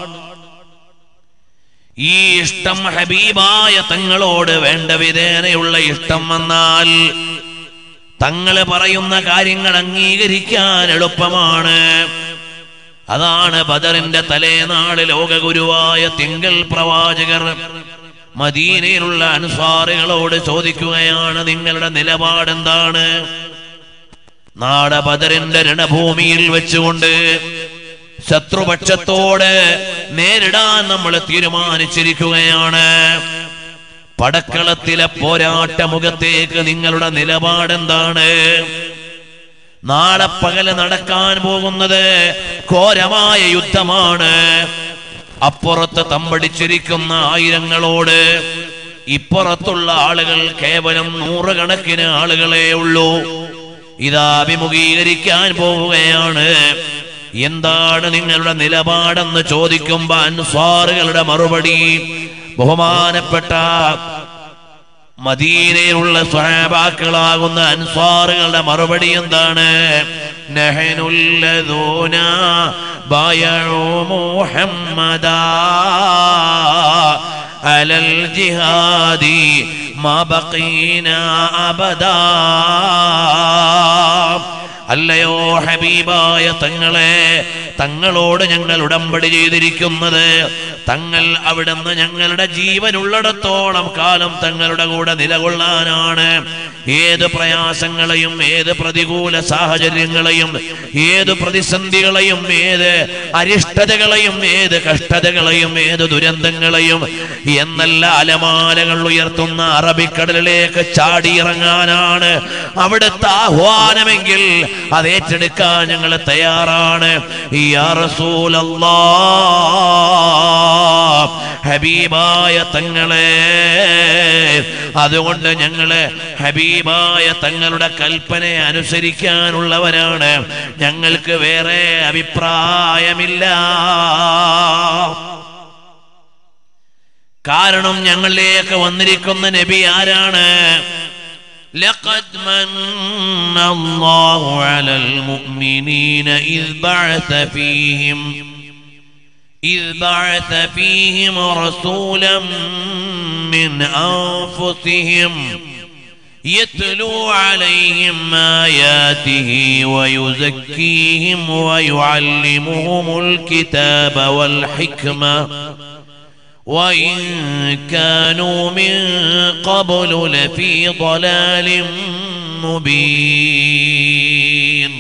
ഈ ഇഷ്ടം ഹബീബായ തങ്ങളോട് വേണ്ട വിധേനയുള്ള ഇഷ്ടം വന്നാൽ തങ്ങള് പറയുന്ന കാര്യങ്ങൾ അംഗീകരിക്കാൻ എളുപ്പമാണ് അതാണ് ബദറിന്റെ തലേനാട് ലോകഗുരുവായ തിങ്കൾ പ്രവാചകർ മദീനയിലുള്ള അനുസ്വാറികളോട് ചോദിക്കുകയാണ് നിങ്ങളുടെ നിലപാടെന്താണ് നാട ബദറിന്റെ രണഭൂമിയിൽ വെച്ചുകൊണ്ട് ശത്രുപക്ഷത്തോട് നേരിടാൻ നമ്മൾ തീരുമാനിച്ചിരിക്കുകയാണ് പടക്കളത്തിലെ പോരാട്ട മുഖത്തേക്ക് നിങ്ങളുടെ നിലപാടെന്താണ് നാളെ പകല് നടക്കാൻ പോകുന്നത് ഘോരമായ യുദ്ധമാണ് അപ്പുറത്ത് തമ്പടിച്ചിരിക്കുന്ന ആയിരങ്ങളോട് ഇപ്പുറത്തുള്ള ആളുകൾ കേവലം നൂറുകണക്കിന് ആളുകളെ ഉള്ളൂ ഇതാ അഭിമുഖീകരിക്കാൻ പോവുകയാണ് എന്താണ് നിങ്ങളുടെ നിലപാടെന്ന് ചോദിക്കുമ്പോ അൻസ്വാറുകളുടെ മറുപടി ബഹുമാനപ്പെട്ട മദീനയിലുള്ള സ്വഹാബാക്കളാകുന്ന അൻസ്വാറുകളുടെ മറുപടി എന്താണ് നഹനുല്ലദൂന ബയഉ മുഹമ്മദാ അലൽ ജിഹാദി മാ ബഖീന അബദാ അല്ലയോ ഹബീബായ തങ്ങളെ തങ്ങളോട് ഞങ്ങൾ ഉടമ്പടി ചെയ്തിരിക്കുന്നത് തങ്ങൾ അവിടുന്ന് ഞങ്ങളുടെ ജീവനുള്ളിടത്തോളം കാലം തങ്ങളുടെ കൂടെ നിലകൊള്ളാനാണ് ഏത് പ്രയാസങ്ങളെയും ഏത് പ്രതികൂല സാഹചര്യങ്ങളെയും ഏത് പ്രതിസന്ധികളെയും ഏത് അരിഷ്ടതകളെയും ഏത് കഷ്ടതകളെയും ഏത് ദുരന്തങ്ങളെയും എന്നല്ല അലമാലകൾ ഉയർത്തുന്ന അറബിക്കടലിലേക്ക് ചാടിയിറങ്ങാനാണ് അവിടുത്തെ ആഹ്വാനമെങ്കിൽ അത് ഏറ്റെടുക്കാൻ ഞങ്ങൾ തയ്യാറാണ് യാ റസൂലല്ലാ ഹബീബായ തങ്ങളെ അതുകൊണ്ട് ഞങ്ങള് ഹബീബായ തങ്ങളുടെ കൽപ്പനയെ അനുസരിക്കാനുള്ളവരാണ് ഞങ്ങൾക്ക് വേറെ അഭിപ്രായമില്ല കാരണം ഞങ്ങളിലേക്ക് വന്നിരിക്കുന്ന നബി ആരാണ് لقد من الله على المؤمنين إذ بعث فيهم إذ بعث فيهم رسولا من أنفسهم يتلو عليهم آياته ويزكيهم ويعلمهم الكتاب والحكمة وإن كانوا من قبل لفي ضلال مبين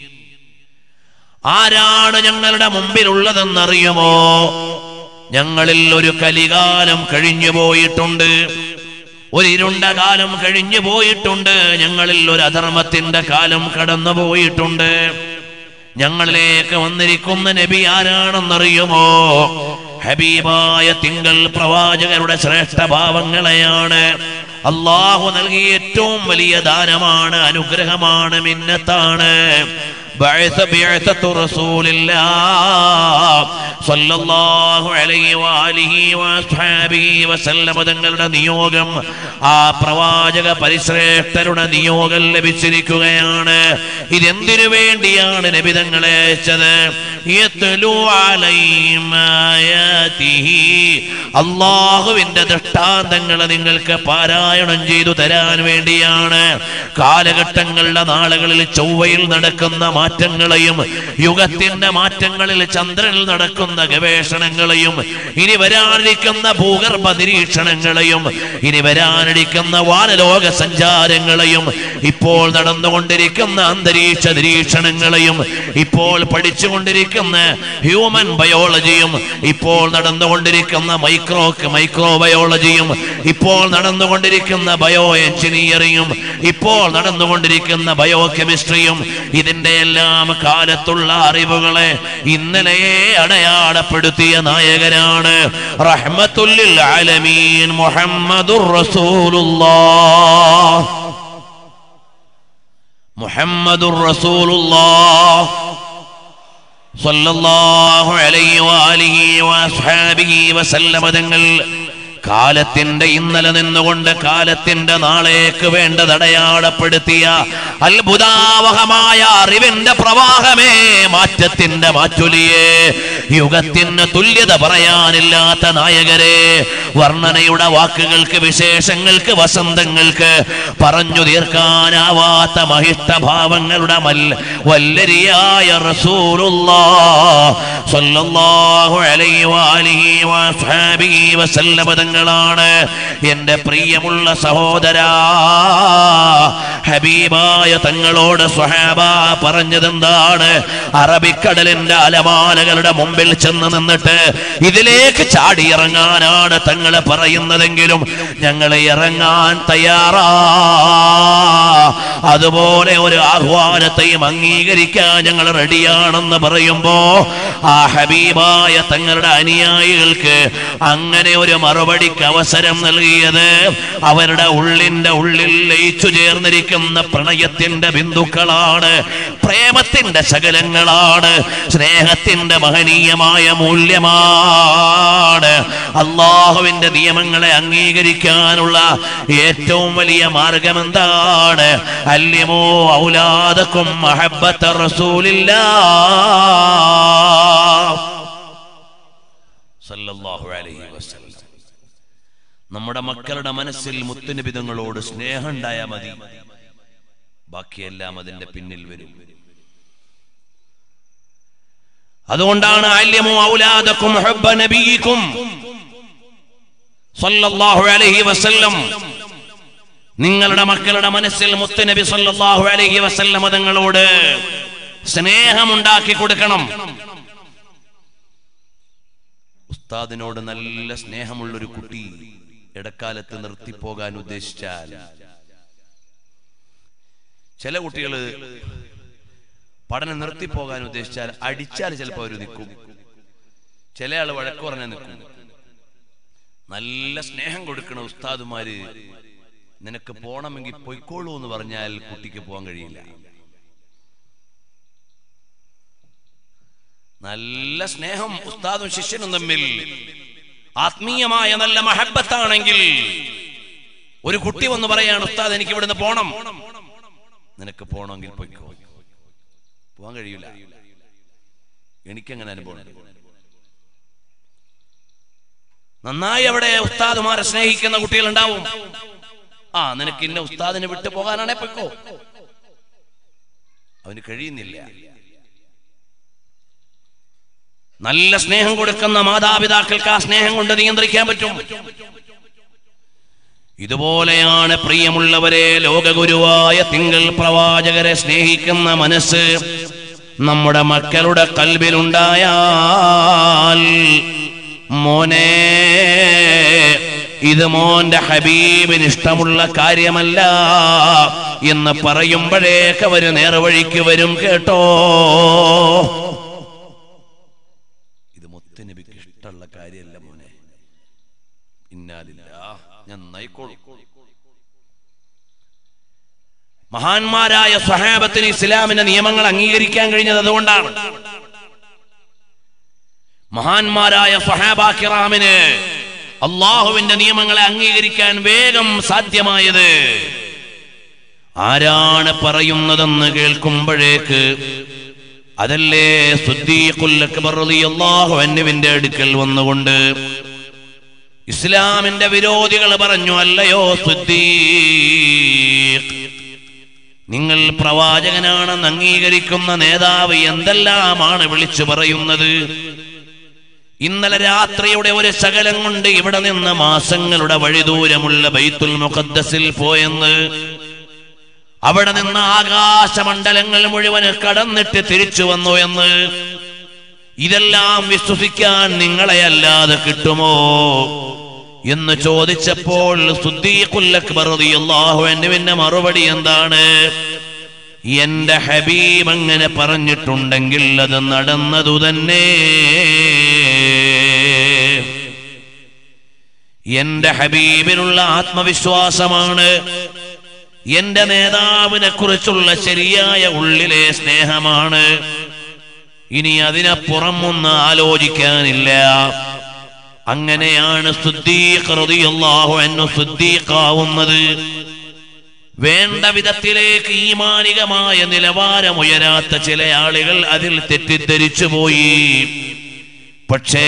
ആരാണ് ഞങ്ങളുടെ മുമ്പിലുള്ളതെന്നറിയുമോ ഞങ്ങളിൽ ഒരു കലികാലം കഴിഞ്ഞു പോയിട്ടുണ്ട് ഒരു ഇരുണ്ട കാലം കഴിഞ്ഞു പോയിട്ടുണ്ട് ഞങ്ങളിൽ ഒരു അധർമ്മത്തിന്റെ കാലം കടന്നു പോയിട്ടുണ്ട് ഞങ്ങളിലേക്ക് വന്നിരിക്കുന്ന നബി ആരാണെന്നറിയുമോ ഹബീബായ തിങ്കൾ പ്രവാചകരുടെ ശ്രേഷ്ഠ ഭാവങ്ങളെയാണ് അള്ളാഹു നൽകിയ ഏറ്റവും വലിയ ദാനമാണ് അനുഗ്രഹമാണ് മിന്നത്താണ് بعث بعثة رسول الله صلى الله عليه وآله وأصحابه وسلم തങ്ങളുടെ നിയോഗം ആ പ്രവാചക പരിശ്രേഷ്ഠരുടെ നിയോഗം ലഭിച്ചിരിക്കുകയാണ് ഇതെന്തിനു വേണ്ടിയാണ് നബിതങ്ങളെ അയച്ചത് യത്ലു അലൈഹിം ആയാതിഹി. അള്ളാഹുവിന്റെ ദൃഷ്ടാന്തങ്ങൾ നിങ്ങൾക്ക് പാരായണം ചെയ്തു തരാൻ വേണ്ടിയാണ് കാലഘട്ടങ്ങളുടെ നാളുകളിൽ ചൊവ്വയിൽ നടക്കുന്ന മാറ്റങ്ങളെയും യുഗത്തിന്റെ മാറ്റങ്ങളിൽ ചന്ദ്രനിൽ നടക്കുന്ന ഗവേഷണങ്ങളെയും ഇനി വരാനിരിക്കുന്ന ഭൂഗർഭ നിരീക്ഷണങ്ങളെയും ഇനി വരാനിരിക്കുന്ന വാനലോക സഞ്ചാരങ്ങളെയും ഇപ്പോൾ നടന്നുകൊണ്ടിരിക്കുന്ന അന്തരീക്ഷ നിരീക്ഷണങ്ങളെയും ഇപ്പോൾ പഠിച്ചുകൊണ്ടിരിക്കുന്ന ഹ്യൂമൻ ബയോളജിയും ഇപ്പോൾ നടന്നുകൊണ്ടിരിക്കുന്ന മൈക്രോ മൈക്രോ ബയോളജിയും ഇപ്പോൾ നടന്നുകൊണ്ടിരിക്കുന്ന ബയോ എഞ്ചിനീയറിംഗും ഇപ്പോൾ നടന്നുകൊണ്ടിരിക്കുന്ന ബയോ കെമിസ്ട്രിയും ഇതിന്റെ എല്ലാം കാലത്തുള്ള അറിവുകളെ ഇന്നലെയെ അടയാളപ്പെടുത്തിയ നായകനാണ് റഹ്മത്തുല്ലിൽ ആലമീൻ മുഹമ്മദുർ റസൂലുള്ളാഹ് മുഹമ്മദുർ റസൂലുള്ളാഹ് സല്ലല്ലാഹു അലൈഹി വാലിഹി വസ്ഹാബിഹി വസല്ലമ തങ്ങൾ കാലത്തിന്റെ ഇന്നലെ നിന്നുകൊണ്ട് കാലത്തിന്റെ നാളേക്ക് വേണ്ടത് അടയാളപ്പെടുത്തിയ അത്ഭുതാവഹമായ അറിവിന്റെ പ്രവാഹമേ മാറ്റത്തിന്റെ മാറ്റുലിയേ യുഗത്തിന് തുല്യത പറയാനില്ലാത്ത നായകരെ വർണ്ണനയുടെ വാക്കുകൾക്ക് വിശേഷങ്ങൾക്ക് വസന്തങ്ങൾക്ക് പറഞ്ഞു തീർക്കാനാവാത്ത മഹിഷ്ടഭാവങ്ങളുടെ മൽ വല്ലരിയായ റസൂലുള്ളാഹ് സ്വല്ലല്ലാഹു അലൈഹി വആലിഹി വസ്ഹാബിഹി വസല്ലമ തങ്ങളാണ് എൻ്റെ പ്രിയമുള്ള സഹോദരാ ഹബീബായ തങ്ങളോട് സ്വഹാബ പറഞ്ഞതെന്താണ് അറബിക്കടലിന്റെ അലമാലകളുടെ മുമ്പിൽ ചെന്ന് നിന്നിട്ട് ഇതിലേക്ക് ചാടി ഇറങ്ങാനാണ് തങ്ങൾ പറയുന്നതെങ്കിലും ഞങ്ങൾ ഇറങ്ങാൻ തയ്യാറാ അതുപോലെ ഒരു ആഹ്വാനത്തെയും അംഗീകരിക്കാൻ ഞങ്ങൾ റെഡിയാണെന്ന് പറയുമ്പോ ആ ഹബീബായ തങ്ങളുടെ അനുയായികൾക്ക് അങ്ങനെ ഒരു മറുപടിക്ക് അവസരം നൽകിയത് അവരുടെ ഉള്ളിന്റെ ഉള്ളിൽ ലയിച്ചു ചേർന്നിരിക്കുന്ന പ്രണയത്തിന്റെ ബിന്ദുക്കളാണ് പ്രേമത്തിന്റെ ശകലങ്ങളാണ് സ്നേഹത്തിന്റെ മഹനീയമായ മൂല്യമാണ് അള്ളാഹുവിന്റെ നിയമങ്ങളെ അംഗീകരിക്കാനുള്ള ഏറ്റവും വലിയ മാർഗം എന്താണ് അല്യമോ ഔലാദക്കും മഹബത്ത റസൂലില്ലാ സല്ലല്ലാഹു അലൈഹി വസല്ലം നമ്മുടെ മക്കളുടെ മനസ്സിൽ മുത്തുനിബിതങ്ങളോട് സ്നേഹം ഉണ്ടായാൽ മതി ബാക്കിയെല്ലാം അതിന്റെ പിന്നിൽ വരും അതുകൊണ്ടാണ് അല്യമോ ഔലാദക്കും ഹബ്ബ നബിയിക്കും സല്ലല്ലാഹു അലൈഹി വസല്ലം നിങ്ങളുടെ മക്കളുടെ മനസ്സിൽ മുത്തുനബി സല്ലല്ലാഹു അലൈഹി വസല്ലം തങ്ങളോട് സ്നേഹമുണ്ടാക്കി കൊടുക്കണം ഉസ്താദിനോട് നല്ല സ്നേഹമുള്ളൊരു കുട്ടി ഇടക്കാലത്ത് നിർത്തിപ്പോകാൻ ഉദ്ദേശിച്ചാൽ ചില കുട്ടികൾ പഠനം നിർത്തിപ്പോകാൻ ഉദ്ദേശിച്ചാൽ അടിച്ചാൽ ചിലപ്പോൾ അവർ നിൽക്കും ചില ആള് വഴക്ക് പറഞ്ഞാൽ നിൽക്കും നല്ല സ്നേഹം കൊടുക്കണ ഉസ്താദുമാര് നിനക്ക് പോണമെങ്കിൽ പൊയ്ക്കോളൂ എന്ന് പറഞ്ഞാൽ കുട്ടിക്ക് പോകാൻ കഴിയില്ല നല്ല സ്നേഹം ഉസ്താദും ശിഷ്യനും തമ്മിൽ ആത്മീയമായ നല്ല മഹബത്താണെങ്കിൽ ഒരു കുട്ടി വന്ന് പറയാണ് ഉസ്താദ് എനിക്ക് ഇവിടുന്ന് പോണം നിനക്ക് പോണമെങ്കിൽ പൊയ്ക്കോ പോകാൻ കഴിയില്ല എനിക്കങ്ങനെ അനുഭവം നന്നായി അവിടെ ഉസ്താദുമാരെ സ്നേഹിക്കുന്ന കുട്ടികൾ ഉണ്ടാവും ആ നിനക്ക് ഇന്ന ഉസ്താദിനെ വിട്ടു പോകാനാണെ പൊയ്ക്കോ അവന് കഴിയുന്നില്ല നല്ല സ്നേഹം കൊടുക്കുന്ന മാതാപിതാക്കൾക്ക് ആ സ്നേഹം കൊണ്ട് നിയന്ത്രിക്കാൻ പറ്റും ഇതുപോലെയാണ് പ്രിയമുള്ളവരെ ലോകഗുരുവായ തിങ്കൾ പ്രവാചകരെ സ്നേഹിക്കുന്ന മനസ്സ് നമ്മുടെ മക്കളുടെ കൽബിലുണ്ടായാൽ മോനെ ഇത് മോന്റെ ഹബീബിന് ഇഷ്ടമുള്ള കാര്യമല്ല എന്ന് പറയുമ്പോഴേക്ക് അവര് നേർവഴിക്ക് വരും കേട്ടോ ഇത് മുത്തനബിക്ക് ഇഷ്ടമുള്ള കാര്യമല്ല മോനെ ഇന്നാലില്ല ഞാൻ നയിക്കോളും മഹാന്മാരായ സഹാബത്തിന് ഇസ്ലാമിന്റെ നിയമങ്ങൾ അംഗീകരിക്കാൻ കഴിഞ്ഞത് അതുകൊണ്ടാണ് മഹാന്മാരായ സഹാബാക്കിറാമിന് അള്ളാഹുവിന്റെ നിയമങ്ങളെ അംഗീകരിക്കാൻ വേഗം സാധ്യമായത് ആരാണ് പറയുന്നതെന്ന് കേൾക്കുമ്പോഴേക്ക് അതല്ലേ സുദ്ദീഖുല്ലക്ബറിയാഹുവിന്റെ അടുക്കൽ വന്നുകൊണ്ട് ഇസ്ലാമിന്റെ വിരോധികൾ പറഞ്ഞു അല്ലയോ സുദ്ദീഖ് നിങ്ങൾ പ്രവാചകനാണെന്ന് അംഗീകരിക്കുന്ന നേതാവ് എന്തെല്ലാമാണ് വിളിച്ചു പറയുന്നത് ഇന്നലെ രാത്രിയുടെ ഒരു ശകലം കൊണ്ട് ഇവിടെ നിന്ന് മാസങ്ങളുടെ വഴിദൂരമുള്ള ബൈത്തുൽ മുഖദ്ദസിൽ പോയെന്ന് അവിടെ നിന്ന് ആകാശമണ്ഡലങ്ങൾ മുഴുവൻ കടന്നിട്ട് തിരിച്ചു വന്നു എന്ന് ഇതെല്ലാം വിശ്വസിക്കാൻ നിങ്ങളെ അല്ലാതെ കിട്ടുമോ എന്ന് ചോദിച്ചപ്പോൾ സുദ്ദീഖുല്ലക്ബറിയാഹുവിന്റെ മറുപടി എന്താണ് എന്റെ ഹബീബ് അങ്ങനെ പറഞ്ഞിട്ടുണ്ടെങ്കിൽ അത് നടന്നതു തന്നെ എന്റെ ഹബീബിനുള്ള ആത്മവിശ്വാസമാണ് എന്റെ നേതാവിനെ കുറിച്ചുള്ള ശരിയായ ഉള്ളിലെ സ്നേഹമാണ് ഇനി അതിനപ്പുറം ഒന്ന് ആലോചിക്കാനില്ല അങ്ങനെയാണ് സുദ്ദീഖ്ലാഹു എന്നു സുദ്ദീഖാവുന്നത് വേണ്ട വിധത്തിലേക്ക് ഈമാനികമായ നിലവാരമുയരാത്ത ചില ആളുകൾ അതിൽ തെറ്റിദ്ധരിച്ചു പോയി പക്ഷേ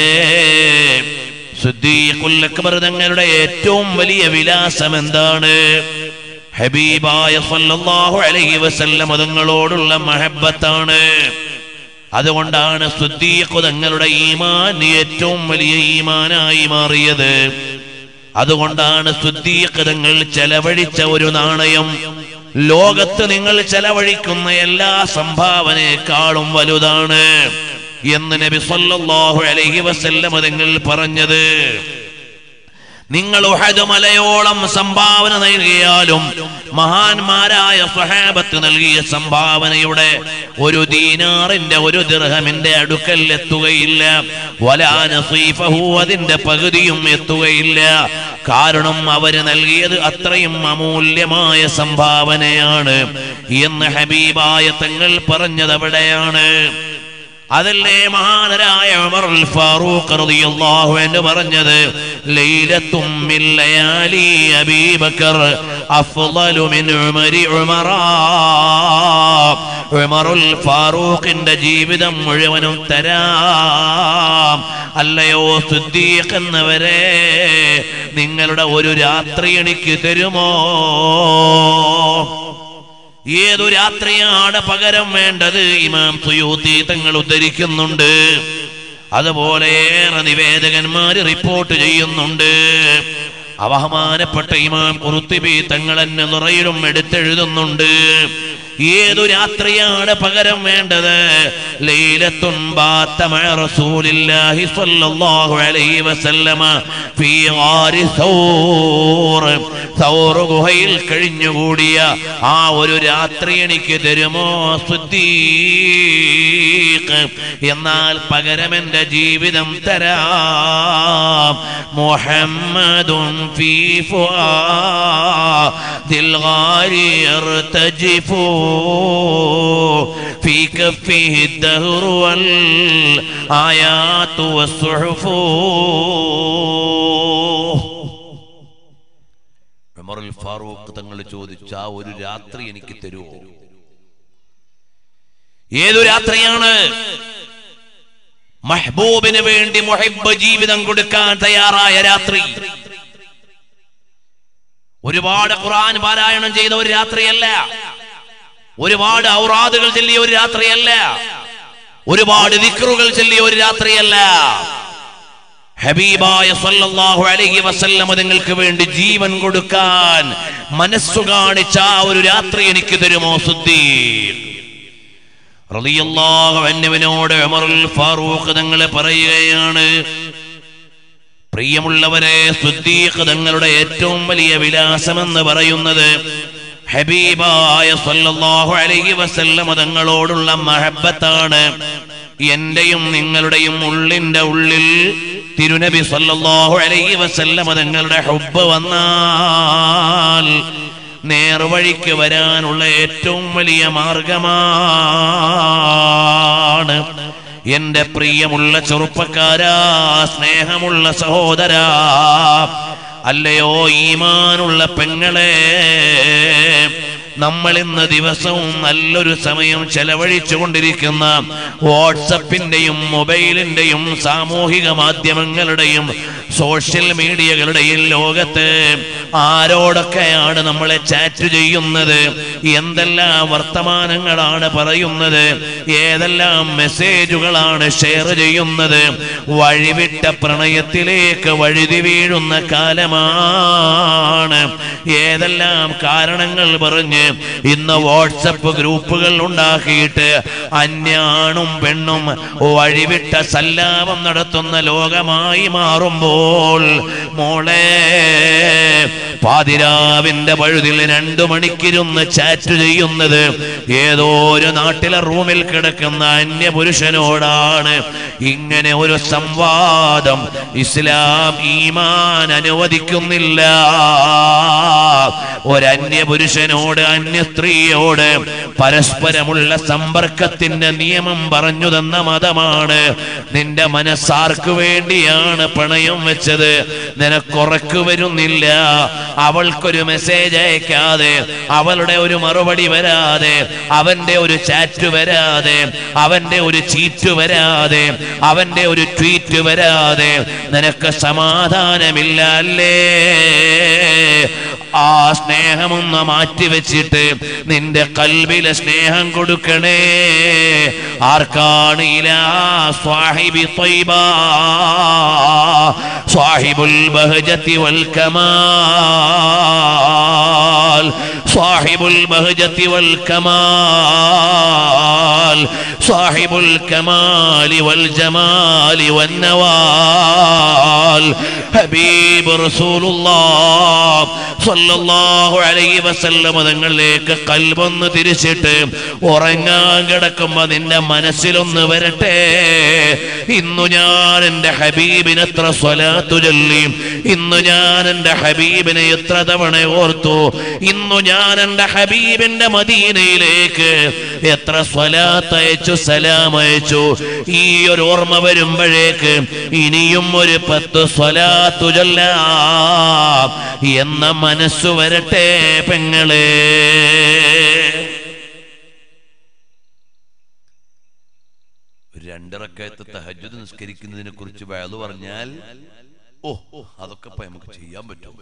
സുദ്ദീഖുല്ലക്ബർ തങ്ങളുടെ ഏറ്റവും വലിയ വിലാസം എന്താണ് ഹബീബായ സല്ലല്ലാഹു അലൈഹി വസല്ലം തങ്ങളോടുള്ള മഹബത്താണ് അതുകൊണ്ടാണ് സുദ്ദീഖ് തങ്ങളുടെ ഈമാൻ ഏറ്റവും വലിയ ഈമാനായി മാറിയത് അതുകൊണ്ടാണ് സുദ്ദീഖ് തങ്ങൾ ചെലവഴിച്ച ഒരു നാണയം ലോകത്ത് നിങ്ങൾ ചെലവഴിക്കുന്ന എല്ലാ സംഭാവനയെക്കാളും വലുതാണ് എന്ന് നബി സല്ലല്ലാഹു അലൈഹി വസല്ലം തങ്ങൾ പറഞ്ഞത് നിങ്ങൾ ഉഹദ് മലയോളം സംഭാവന നൽകിയാലും മഹാന്മാരായ സ്വഹാബത്ത് നൽകിയ സംഭാവനയുടെ ഒരു ദീനാറിന്റെ ഒരു ദിർഹമിന്റെ അടുക്കൽ എത്തുകയില്ല വലാ നസീഫഹു അതിന്റെ പകുതിയും എത്തുകയില്ല കാരണം അവര് നൽകിയത് അത്രയും അമൂല്യമായ സംഭാവനയാണ് എന്ന് ഹബീബായ തങ്ങൾ പറഞ്ഞത് അവിടെയാണ് അതല്ലേ മഹാനരായ ഉമർ ഫാറൂഖ് റളിയല്ലാഹു അൻഹു പറഞ്ഞത് ലൈലത്തും മിൻ ലയാലി അബീബക്കർ അഫ്ളലു മിൻ ഉമരി ഉമറ ഉമറുൽ ഫാറൂഖിന്റെ ജീവിതം മുഴുവനും തരാം അല്ലയോ സുദ്ദീഖ് എന്നവരെ നിങ്ങളുടെ ഒരു രാത്രി എനിക്ക് തരുമോ ഏതു രാത്രിയാണ് പകരം വേണ്ടത് ഇമാം സുയൂത്തി തങ്ങൾ ഉദ്ധരിക്കുന്നുണ്ട് അതുപോലെ ഏറെ നിവേദകന്മാര് റിപ്പോർട്ട് ചെയ്യുന്നുണ്ട് അവഹമാനപ്പെട്ട ഇമാം കുറുത്തിബി തങ്ങൾ എന്നെ നിറയിലും എടുത്തെഴുതുന്നുണ്ട് ഏതു രാത്രിയാണ് പകരം വേണ്ടത് ലൈലത്തുൻ ബാത്ത മഅ റസൂലില്ലാഹി സ്വല്ലല്ലാഹു അലൈഹി വസല്ലമ ഫീ ഗാരി സൗർ സൗർ ഗുഹയിൽ കഴിഞ്ഞുകൂടിയ ആ ഒരു രാത്രി എനിക്ക് തരുമോ സുദ്ദീഖ് എന്നാൽ പകരം എന്റെ ജീവിതം തരാം മുഹമ്മദും ഫീ ഫുആദിൽ ഗാരി യർതജിഫു في كفه الدهر والآيات والصحف ഉമറുൽ ഫാറൂഖ് തങ്ങൾ ചോദിച്ച ആ ഒരു രാത്രി എനിക്ക് തരുമോ ഏതു രാത്രിയാണ് മഹബൂബിന് വേണ്ടി മുഹബ്ബ് ജീവിതം കൊടുക്കാൻ തയ്യാറായ രാത്രി ഒരുപാട് ഖുർആൻ പാരായണം ചെയ്ത ഒരു രാത്രിയല്ല ഒരുപാട് ഔറാദുകൾ ചൊല്ലിയ ഒരു രാത്രിയല്ല ഒരുപാട് ദിക്റുകൾ ചൊല്ലിയ ഒരു രാത്രിയല്ല ഹബീബായ സല്ലല്ലാഹു അലൈഹി വസല്ലം നിങ്ങൾക്ക് വേണ്ടി ജീവൻ കൊടുക്കാൻ മനസ്സു കാണിച്ച ആ ഒരു രാത്രി എനിക്ക് തരുമോ സുദ്ദീഖ് റളിയല്ലാഹു അൻഹുവിനോട് ഉമറുൽ ഫാറൂഖ് തങ്ങൾ പറയുകയാണ് പ്രിയമുള്ളവരെ സുദ്ദീഖ് തങ്ങളുടെ ഏറ്റവും വലിയ വിലാസമെന്ന് പറയുന്നത് ഹബീബായ സല്ലല്ലാഹു അലൈഹി വസല്ലം തങ്ങളോടുള്ള മഹബത്താണ് എന്റെയും നിങ്ങളുടെയും ഉള്ളിന്റെ ഉള്ളിൽ തിരുനബി സല്ലല്ലാഹു അലൈഹി വസല്ലം തങ്ങളുടെ ഹുബ്ബ് വന്നാൽ നേർവഴിക്ക് വരാനുള്ള ഏറ്റവും വലിയ മാർഗമാണ് എന്റെ പ്രിയമുള്ള ചെറുപ്പക്കാരാ സ്നേഹമുള്ള സഹോദരാ അല്ലയോ ഈമാനുള്ള പെങ്ങളെ നമ്മൾ ഇന്ന് ദിവസവും നല്ലൊരു സമയം ചെലവഴിച്ചു കൊണ്ടിരിക്കുന്ന വാട്സപ്പിന്റെയും മൊബൈലിന്റെയും സാമൂഹിക മാധ്യമങ്ങളുടെയും സോഷ്യൽ മീഡിയകളുടെയും ലോകത്ത് ആരോടൊക്കെയാണ് നമ്മളെ ചാറ്റ് ചെയ്യുന്നത് എന്തെല്ലാം വർത്തമാനങ്ങളാണ് പറയുന്നത് ഏതെല്ലാം മെസ്സേജുകളാണ് ഷെയർ ചെയ്യുന്നത് വഴിവിട്ട പ്രണയത്തിലേക്ക് വഴുതി വീഴുന്ന കാലമാണ് ഏതെല്ലാം കാരണങ്ങൾ പറഞ്ഞ് ഇന്ന് വാട്സപ്പ് ഗ്രൂപ്പുകൾ ഉണ്ടാക്കിയിട്ട് അന്യാണും പെണ്ണും വഴിവിട്ട സല്ലാപം നടത്തുന്ന ലോകമായി മാറുമ്പോൾ മോളെ പാതിരാവിന്റെ പഴുതിൽ രണ്ടു മണിക്കിരുന്ന് ചാറ്റ് ചെയ്യുന്നത് ഏതോ ഒരു നാട്ടിലെ റൂമിൽ കിടക്കുന്ന അന്യപുരുഷനോടാണ് ഇങ്ങനെ ഒരു സംവാദം ഇസ്ലാം ഈമാൻ അനുവദിക്കുന്നില്ല ഒരന്യ പുരുഷനോട് അന്യ സ്ത്രീയോട് പരസ്പരമുള്ള സമ്പർക്കത്തിന്റെ നിയമം പറഞ്ഞു തന്ന മതമാണ് നിന്റെ മനസ്സാർക്ക് വേണ്ടിയാണ് പണയം വെച്ചത് നിനക്കുറക്കു വരുന്നില്ല അവൾക്കൊരു മെസ്സേജ് അയക്കാതെ അവളുടെ ഒരു മറുപടി വരാതെ അവന്റെ ഒരു ചാറ്റ് വരാതെ അവന്റെ ഒരു ചീറ്റ് വരാതെ അവന്റെ ഒരു ട്വീറ്റ് വരാതെ നിനക്ക് സമാധാനമില്ല അല്ലേ ആ സ്നേഹമൊന്ന് മാറ്റിവെച്ചിട്ട് നിന്റെ കൽബിലെ സ്നേഹം കൊടുക്കണേ ആർക്കാണ് ഇലാ സ്വാഹിബി ത്വയ്ബ സ്വാഹിബുൽ ബഹജത്തി വൽ കമാൽ സ്വാഹിബുൽ ബഹജത്തി വൽ കമാൽ സ്വാഹിബുൽ കമാലി വൽ ജമാലി വന്നവാൽ ഹബീബ് റസൂലുള്ളാഹ് സ്വല്ലല്ലാഹു അലൈഹി വസല്ലം തങ്ങളിലേക്ക് കൽബൊന്ന് തിരിച്ചിട്ട് ഉറങ്ങാൻ കിടക്കുമ്പോ നിന്റെ മനസ്സിലൊന്ന് വരട്ടെ ഇന്നു ഞാൻ എന്റെ ഹബീബിന് എത്ര സ്വലാത്തു ചൊല്ലി ഇന്ന് ഞാൻ എന്റെ ഹബീബിനെ എത്ര തവണ ഓർത്തു ഇന്നു ഞാൻ എന്റെ ഹബീബിന്റെ മദീനയിലേക്ക് എത്ര സ്വലാത്ത് അയച്ചു സലാം അയച്ചു ഈ ഒരു ഓർമ്മ വരുമ്പോഴേക്ക് ഇനിയും ഒരു പത്ത് സ്വലാത്തു ചൊല്ലാം എന്ന മനസ്സു വരട്ടെ പെങ്ങളെ രണ്ടിറക്കയത്ത് തഹജ്ജുദ് നിസ്കരിക്കുന്നതിനെ കുറിച്ച് വയലു പറഞ്ഞാൽ ഓ അതൊക്കെ ഇപ്പൊ നമുക്ക് ചെയ്യാൻ പറ്റും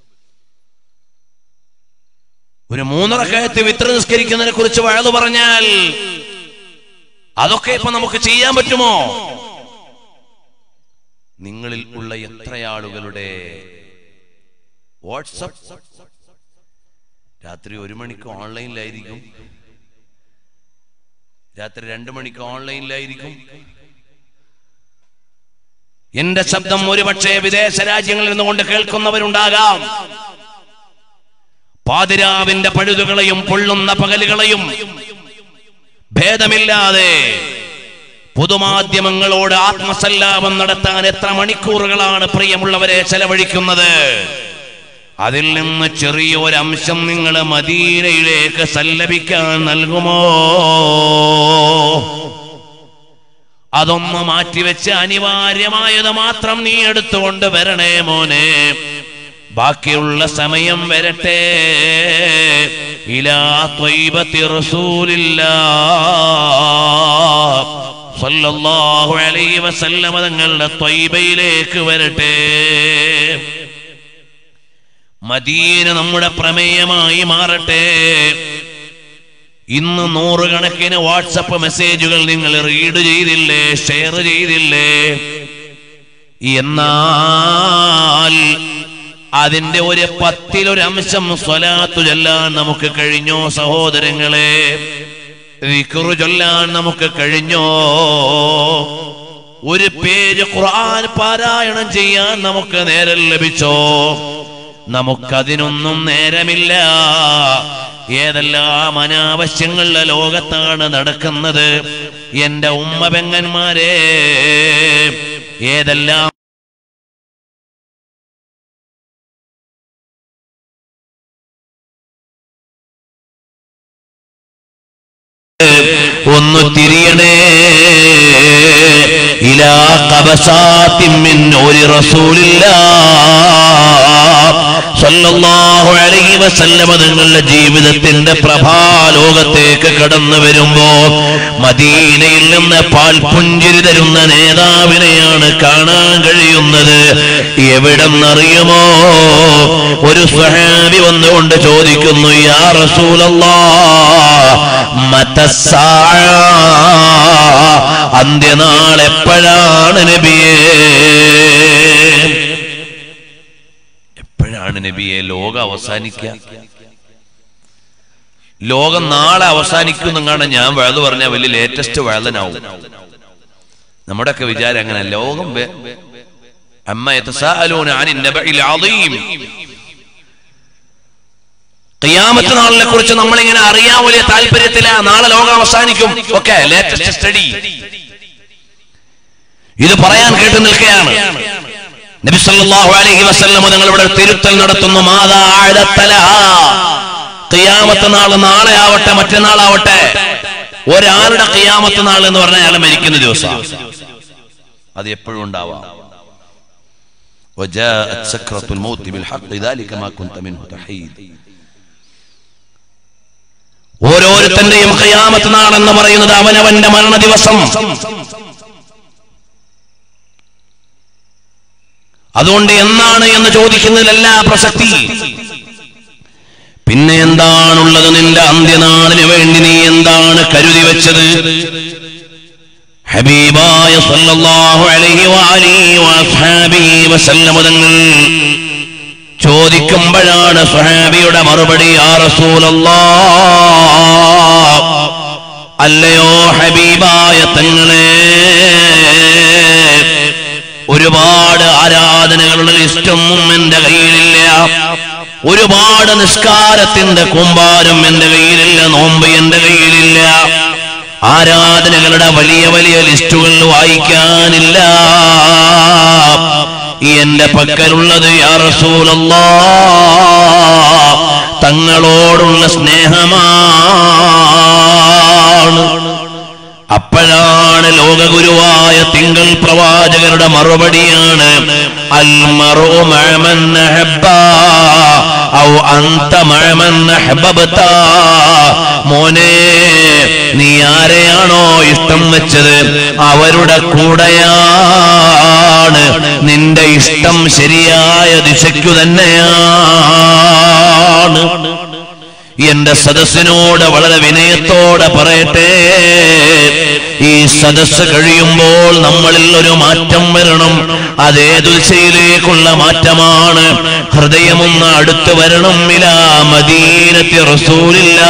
ഒരു മൂന്നിറക്കയത്ത് വിത്ര നിസ്കരിക്കുന്നതിനെ കുറിച്ച് വയലു പറഞ്ഞാൽ അതൊക്കെ ഇപ്പൊ നമുക്ക് ചെയ്യാൻ പറ്റുമോ നിങ്ങളിൽ ഉള്ള എത്ര ആളുകളുടെ വാട്സപ്പ് രാത്രി ഒരു മണിക്ക് ഓൺലൈനിലായിരിക്കും രാത്രി രണ്ടു മണിക്ക് ഓൺലൈനിലായിരിക്കും എന്റെ ശബ്ദം ഒരുപക്ഷെ വിദേശ രാജ്യങ്ങളിൽ നിന്നുകൊണ്ട് കേൾക്കുന്നവരുണ്ടാകാം പാതിരാവിന്റെ പഴുതുകളെയും പൊള്ളുന്ന പകലുകളെയും ഭേദമില്ലാതെ പൊതുമാധ്യമങ്ങളോട് ആത്മസല്ലാപം നടത്താൻ എത്ര മണിക്കൂറുകളാണ് പ്രിയമുള്ളവരെ ചെലവഴിക്കുന്നത് അതിൽ നിന്ന് ചെറിയൊരംശം നിങ്ങൾ മദീനയിലേക്ക് സല്ലപിക്കാൻ നൽകുമോ അതൊന്ന് മാറ്റിവെച്ച് അനിവാര്യമായത് മാത്രം നീ എടുത്തുകൊണ്ട് വരണേ മോനെ ബാക്കിയുള്ള സമയം വരട്ടെ ഇലാ ത്വയ്ബത്തി റസൂലില്ലാ സല്ലല്ലാഹു അലൈഹി വസല്ലമ തങ്ങളുടെ ത്വയ്ബയിലേക്ക് വരട്ടെ മദീന നമ്മുടെ പ്രമേയമായി മാറട്ടെ ഇന്ന് നൂറുകണക്കിന് വാട്സപ്പ് മെസ്സേജുകൾ നിങ്ങൾ റീഡ് ചെയ്തില്ലേ ഷെയർ ചെയ്തില്ലേ എന്നാൽ അതിന്റെ ഒരു പത്തിലൊരു അംശം സ്വലാത്തു ചൊല്ലാൻ നമുക്ക് കഴിഞ്ഞോ സഹോദരങ്ങളെ ദിക്റ് ചൊല്ലാൻ നമുക്ക് കഴിഞ്ഞോ ഒരു പേജ് ഖുർആൻ പാരായണം ചെയ്യാൻ നമുക്ക് നേരം ലഭിച്ചോ നമുക്കതിനൊന്നും നേരമില്ല ഏതെല്ലാം അനാവശ്യങ്ങളുടെ ലോകത്താണ് നടക്കുന്നത് എന്റെ ഉമ്മ പെങ്ങന്മാരെ ഏതെല്ലാം ഒന്ന് തിരിയണേ ഇലാ കബസാത്തിൻ മിൻ നൂരി റസൂലില്ലാ സല്ലല്ലാഹു അലൈഹി വസല്ലമ തങ്ങളുടെ ജീവിതത്തിന്റെ പ്രഭാലോകത്തേക്ക് കടന്നു വരുമ്പോ മദീനയിൽ നിന്ന് പാൽപുഞ്ചിരി തരുന്ന നേതാവിനെയാണ് കാണാൻ കഴിയുന്നത് എവിടെന്നറിയുമോ ഒരു സ്വഹാബി വന്നുകൊണ്ട് ചോദിക്കുന്നു യാ റസൂലല്ലാ മതസ്സാ അന്ത്യനാൾ എപ്പോഴാണ് നബിയേ എപ്പോഴാണ് നബിയെ ലോകം അവസാനിക്കുക ലോകം നാളെ അവസാനിക്കുന്നെങ്ങാണ് ഞാൻ വഴുത് പറഞ്ഞ വലിയ ലേറ്റസ്റ്റ് വഴുതനാവും നമ്മുടെയൊക്കെ വിചാരം അങ്ങനെ ലോകം വെ- അമ്മ യതസാഅലൂന അനിൻ നബഇൽ അദീം ഖിയാമത്ത് നാളിനെ കുറിച്ച് നമ്മളിങ്ങനെ അറിയാൻ വലിയ താല്പര്യത്തില നാളെ ലോകം അവസാനിക്കും ഒക്കെ ലേറ്റസ്റ്റ് സ്റ്റഡി ഇത് പറയാൻ കേട്ടു നിൽക്കുകയാണ് നബി സല്ലല്ലാഹു അലൈഹി വസല്ലം നിങ്ങൾ ഇവിടെ തിരുത്തൽ നടത്തുന്നു മാതാ അഅദത്തലഹ. ഖിയാമത്ത് നാൾ നാളെ ആവട്ടെ മറ്റന്നാളാവട്ടെ ഒരാളുടെ ഖിയാമത്ത് നാൾ എന്ന് പറഞ്ഞാൽ അയാൾ മരിക്കുന്ന ദിവസം അത് എപ്പോഴും ഉണ്ടാവാം وجاءت سكرة الموت بالحق ذلك ما كنت منه تحيد ഓരോരുത്തന്റെയും ഖിയാമത്ത് നാൾ എന്ന് പറയുന്നത് അവനവന്റെ മരണ ദിവസം അതുകൊണ്ട് എന്നാണ് എന്ന് ചോദിക്കുന്നതിലല്ല പ്രസക്തി പിന്നെ എന്താണുള്ളത് നിന്റെ അന്ത്യനാളിന് വേണ്ടി നീ എന്താണ് കരുതി വെച്ചത് ഹബീബായ സല്ലല്ലാഹു അലൈഹി വഅലിഹി വഅസ്ഹാബിഹി വസല്ലമ തങ്ങൾ ചോദിക്കുമ്പോഴാണ് സ്വഹാബിയുടെ മറുപടി യാ റസൂലല്ലാ അല്ലയോ ഹബീബായ തങ്ങളെ ഒരുപാട് ആരാധനകളുടെ ലിസ്റ്റൊന്നും എന്റെ കയ്യിലില്ല ഒരുപാട് നിസ്കാരത്തിന്റെ കൂമ്പാരം എന്റെ കയ്യിലില്ല നോമ്പ് എന്റെ കയ്യിലില്ല ആരാധനകളുടെ വലിയ വലിയ ലിസ്റ്റുകൾ വായിക്കാനില്ല എന്റെ പക്കലുള്ളത് യാ റസൂലല്ലാ തങ്ങളോടുള്ള സ്നേഹമാണ് അപ്പോഴാണ് ലോകഗുരുവായ തിങ്കൾ പ്രവാചകരുടെ മറുപടിയാണ് അൽ മറു മഅമൻ അഹബ്ബ ഔ അന്ത മഅമൻ അഹ്ബബ്ത മോനെ നീ ആരെയാണോ ഇഷ്ടം വെച്ചത് അവരുടെ കൂടെയാണ് നിന്റെ ഇഷ്ടം ശരിയായ ദിശയ്ക്കു തന്നെയാണ് എന്റെ സദസ്സിനോട് വളരെ വിനയത്തോടെ പറയട്ടെ ഈ സദസ്സ് കഴിയുമ്പോൾ നമ്മളിൽ ഒരു മാറ്റം വരണം അതേതു ദിശയിലേക്കുള്ള മാറ്റമാണ് ഹൃദയമൊന്ന് അടുത്ത് വരണം ഇലാ മദീനത്തി റസൂലില്ല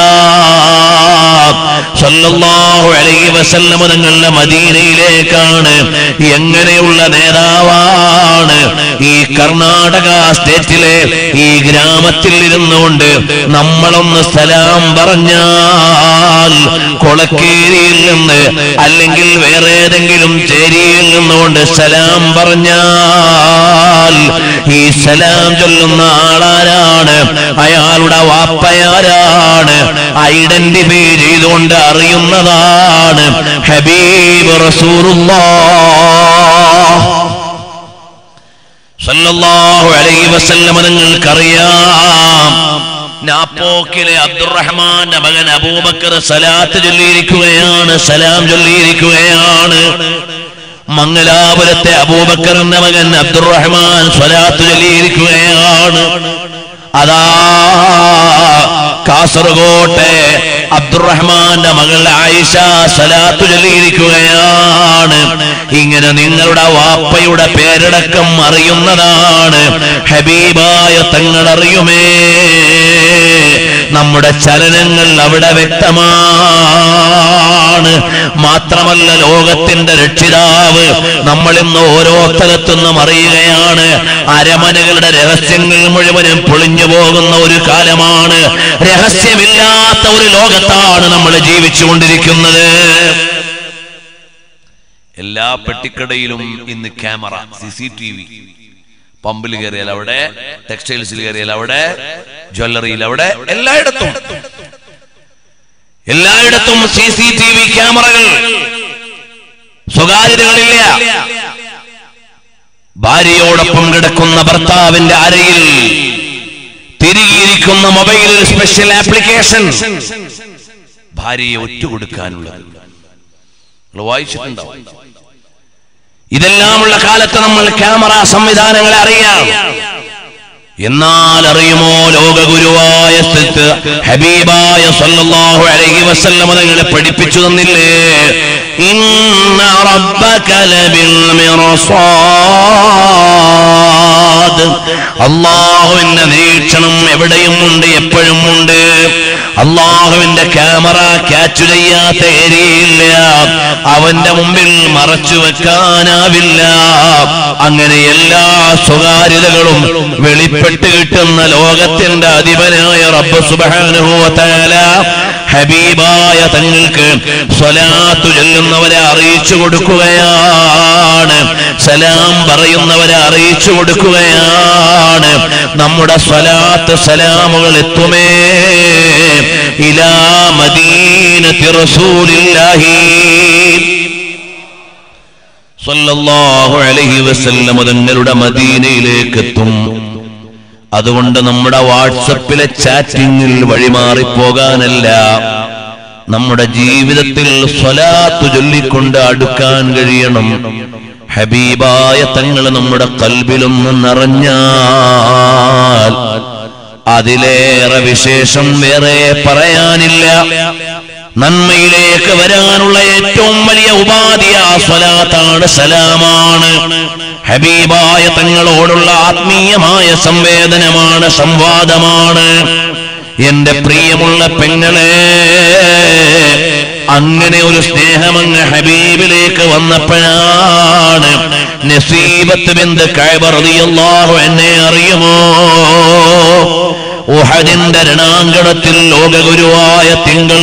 സല്ലല്ലാഹു അലൈഹി വസല്ലമ തങ്ങളുടെ മദീനയിലേക്കാണ് എങ്ങനെയുള്ള നേതാവാണ് ഈ കർണാടക സ്റ്റേറ്റിലെ ഈ ഗ്രാമത്തിൽ ഇരുന്നുകൊണ്ട് നമ്മളൊന്ന് സലാം പറഞ്ഞാൽ കൊളക്കേരിയിൽ നിന്ന് അല്ലെങ്കിൽ വേറെ ഏതെങ്കിലും ചേരിയിൽ നിന്നുകൊണ്ട് സലാം പറഞ്ഞാൽ ഈ സലാം ചൊല്ലുന്ന ആളാരാണ് അയാളുടെ വാപ്പയാരാണ് ഐഡന്റിഫൈ ചെയ്തുകൊണ്ട് അറിയുന്നതാണ് ഹബീബ് റസൂറുല്ലാഹ് സല്ലല്ലാഹു അലൈഹി വസല്ലമ നിങ്ങൾക്കറിയാം നാപ്പോക്കിലെ അബ്ദുറഹ്മാന്റെ മകൻ അബൂബക്കർ സലാത്ത് ചൊല്ലിയിരിക്കുകയാണ് സലാം ചൊല്ലിയിരിക്കുകയാണ് മംഗലാപുരത്തെ അബൂബക്കറിന്റെ മകൻ അബ്ദുറഹ്മാൻ സ്വലാത്ത് ചൊല്ലിയിരിക്കുകയാണ് അതാ കാസർഗോട്ടെ അബ്ദുറഹ്മാന്റെ മകൾ ആയിഷ സലാത്തു ചൊല്ലിയിരിക്കുകയാണ് ഇങ്ങനെ നിങ്ങളുടെ വാപ്പയുടെ പേരടക്കം അറിയുന്നതാണ് ഹബീബായ തങ്ങൾ അറിയുമേ നമ്മുടെ ചലനങ്ങൾ അവിടെ വ്യക്തമാണ് മാത്രമല്ല ലോകത്തിന്റെ രക്ഷിതാവ് നമ്മൾ ഇന്ന് ഓരോ സ്ഥലത്തുനിന്നും അറിയുകയാണ് അരമനകളുടെ രഹസ്യങ്ങൾ മുഴുവനും പൊളിഞ്ഞു പോകുന്ന ഒരു കാലമാണ് രഹസ്യമില്ലാത്ത ഒരു ലോകത്താണ് നമ്മൾ ജീവിച്ചുകൊണ്ടിരിക്കുന്നത് എല്ലാ പെട്ടിക്കടയിലും ഇന്ന് camera C C T V പമ്പിൽ കയറിയാൽ അവിടെ ടെക്സ്റ്റൈൽസിൽ കയറിയാൽ അവിടെ ജ്വല്ലറിയിൽ അവിടെ എല്ലായിടത്തും എല്ലായിടത്തും സി സി ടി വി ക്യാമറകൾ സ്വകാര്യതകളില്ല ഭാര്യയോടൊപ്പം കിടക്കുന്ന ഭർത്താവിന്റെ അരയിൽ ഉപയോഗിക്കുന്ന മൊബൈലിൽ സ്പെഷ്യൽ ആപ്ലിക്കേഷൻ ഭാര്യയെ ഒറ്റുകൊടുക്കാനുള്ളത് നിങ്ങൾ വായിച്ചിട്ടുണ്ടാവും ഇതെല്ലാമുള്ള കാലത്ത് നമ്മൾ ക്യാമറ സംവിധാനങ്ങളെ അറിയാം എന്നാൽ അറിയുമോ ലോകഗുരുവായ സ്ഥലത്ത് ഹബീബായ സല്ലല്ലാഹു അലൈഹി വസല്ലമ തങ്ങളെ പഠിപ്പിച്ചു തന്നില്ലേ ഇന്ന റബ്ബക ലബിൽ മിർസാദ് അള്ളാഹുവിന്റെ നിരീക്ഷണം എവിടെയും ഉണ്ട് എപ്പോഴും ഉണ്ട് അള്ളാഹുവിന്റെ ക്യാമറ ക്യാച്ച് ചെയ്യാത്ത ഏരിയയില്ല അവന്റെ മുമ്പിൽ മറച്ചു വെക്കാനാവില്ല അങ്ങനെ എല്ലാ സ്വകാര്യതകളും വെളിപ്പെട്ട് കിട്ടുന്ന ലോകത്തിന്റെ അധിപനായ റബ്ബ് സുബ്ഹാനഹു വ തആല ഹബീബായ തങ്ങൾക്ക് സ്വലാത്തു ചൊല്ലുന്നവരെ അറിയിച്ചു കൊടുക്കുകയാണ് സലാം പറയുന്നവരെ അറിയിച്ചു കൊടുക്കുകയാണ് നമ്മുടെ സ്വലാത്ത് സലാമുകൾ എത്തുമേ ഇലാ മദീനത്തി റസൂലില്ലാഹി സല്ലല്ലാഹു അലൈഹി വസല്ലം തങ്ങളുടെ മദീനയിലേക്ക് എത്തും അതുകൊണ്ട് നമ്മുടെ വാട്സപ്പിലെ ചാറ്റിങ്ങിൽ വഴിമാറിപ്പോകാനല്ല നമ്മുടെ ജീവിതത്തിൽ സ്വലാത്തു ചൊല്ലിക്കൊണ്ട് അടുക്കാൻ കഴിയണം ഹബീബായ തങ്ങൾ നമ്മുടെ കൽബിലൊന്ന് നിറഞ്ഞാൽ അതിലേറെ വിശേഷം വേറെ പറയാനില്ല നന്മയിലേക്ക് വരാനുള്ള ഏറ്റവും വലിയ ഉപാധി ആ സ്വലാത്താണ് സലാമാണ് ഹബീബായ തങ്ങളോടുള്ള ആത്മീയമായ സംവേദനമാണ് സംവാദമാണ് എന്റെ പ്രിയമുള്ള പെങ്ങളെ അങ്ങനെ ഒരു സ്നേഹമങ്ങ് ഹബീബിലേക്ക് വന്നപ്പോഴാണ് നസീബത്ത് ബിന്ദു കൈബറിയല്ലാഹു എന്നെ അറിയുമോ ഉഹദിന്റെ രണാങ്കണത്തിൽ ലോകഗുരുവായ തിങ്കൾ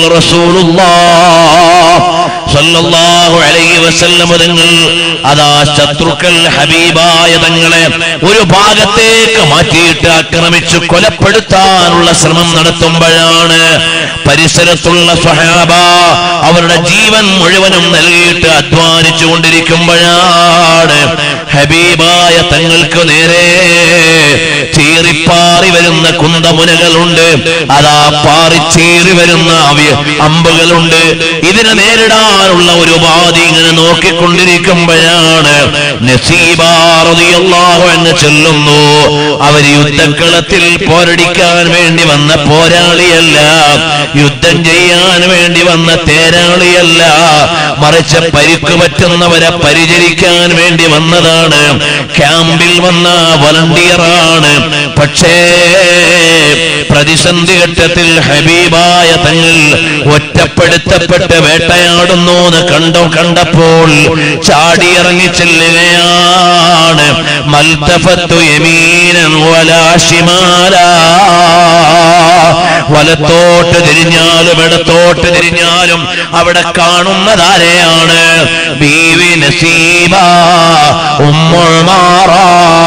റസൂലുള്ളാഹു അലൈഹി വസല്ലം തങ്ങൾ അതാ ശത്രുക്കൾ ഹബീബായ തങ്ങളെ ഒരു ഭാഗത്തേക്ക് മാറ്റിയിട്ട് ആക്രമിച്ചു കൊലപ്പെടുത്താനുള്ള ശ്രമം നടത്തുമ്പോഴാണ് പരിസരത്തുള്ള സ്വഹാബ അവരുടെ ജീവൻ മുഴുവനും നൽകിയിട്ട് അധ്വാനിച്ചു കൊണ്ടിരിക്കുമ്പോഴാണ് ഹബീബായ തങ്ങൾക്ക് നേരെ ചീറിപ്പാറി വരുന്ന കുന്തമുനകളുണ്ട് അതാ പാറിച്ചീറി വരുന്ന അവ- അമ്പുകളുണ്ട് ഇതിനെ നേരിടാനുള്ള ഒരു ഉപാധി ഇങ്ങനെ നോക്കിക്കൊണ്ടിരിക്കുമ്പോഴാണ് നസീബാറിയല്ലാഹു എന്ന് ചൊല്ലുന്നു അവർ യുദ്ധക്കളത്തിൽ പോരടിക്കാൻ വേണ്ടി വന്ന പോരാളിയല്ല യുദ്ധം ചെയ്യാൻ വേണ്ടി വന്ന തേരാളിയല്ല മറിച്ച് പരിക്ക് പറ്റുന്നവരെ പരിചരിക്കാൻ വേണ്ടി വന്നതാണ് ക്യാമ്പിൽ വന്ന വളണ്ടിയറാണ് പക്ഷേ പ്രതിസന്ധി ഘട്ടത്തിൽ ഹബീബായ തങ്ങൾ ഒറ്റപ്പെടുത്തപ്പെട്ട് വേട്ടയാടുന്നു എന്ന് കണ്ടോ കണ്ടപ്പോൾ ചാടിയിറങ്ങി ചെല്ലുകയാണ് മൽത്തഫത്തു യമീനൻ വലാ ശിമാലാ വലത്തോട്ട് തിരിഞ്ഞാലും ഇടത്തോട്ട് തിരിഞ്ഞാലും അവിടെ കാണുന്നതാരെയാണ് ബീവി നസീബ ഉമ്മുൾ മാറാ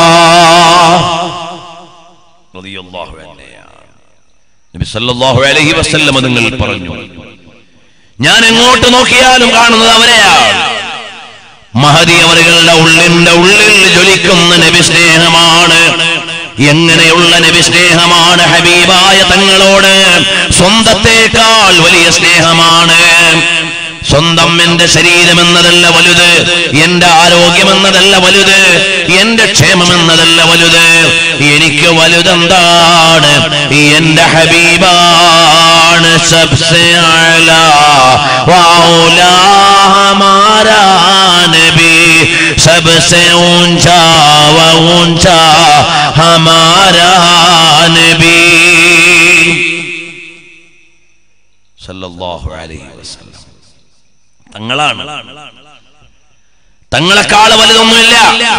റളിയല്ലാഹു അൻഹയാണ്. നബി സല്ലല്ലാഹു അലൈഹി വസല്ലം നിങ്ങൾ പറഞ്ഞു ഞാൻ എങ്ങോട്ട് നോക്കിയാലും കാണുന്നത് അവരെയാണ് മഹതി അവരുടെ ഉള്ളിന്റെ ഉള്ളിൽ ജ്വലിക്കുന്ന നബി സ്നേഹമാണ് എങ്ങനെയുള്ള നബി സ്നേഹമാണ് ഹബീബായ തങ്ങളോട് സ്വന്തത്തേക്കാൾ വലിയ സ്നേഹമാണ് സ്വന്തം എന്റെ ശരീരം എന്നതല്ല വലുത് എന്റെ ആരോഗ്യം എന്നതല്ല വലുത് എന്റെ ക്ഷേമം എന്നതല്ല വലുത് എനിക്ക് വലുതെന്താണ് എന്റെ ഹബീബാണ് സബ്സെ അഅ്ലാ വഔലാ ഹമാരാ നബി सबसे ऊंचा व ऊंचा हमारा नबी സല്ലല്ലാഹു അലൈഹി വസല്ലം തങ്ങളാണ് തങ്ങളെക്കാൾ വലുതൊന്നുമില്ല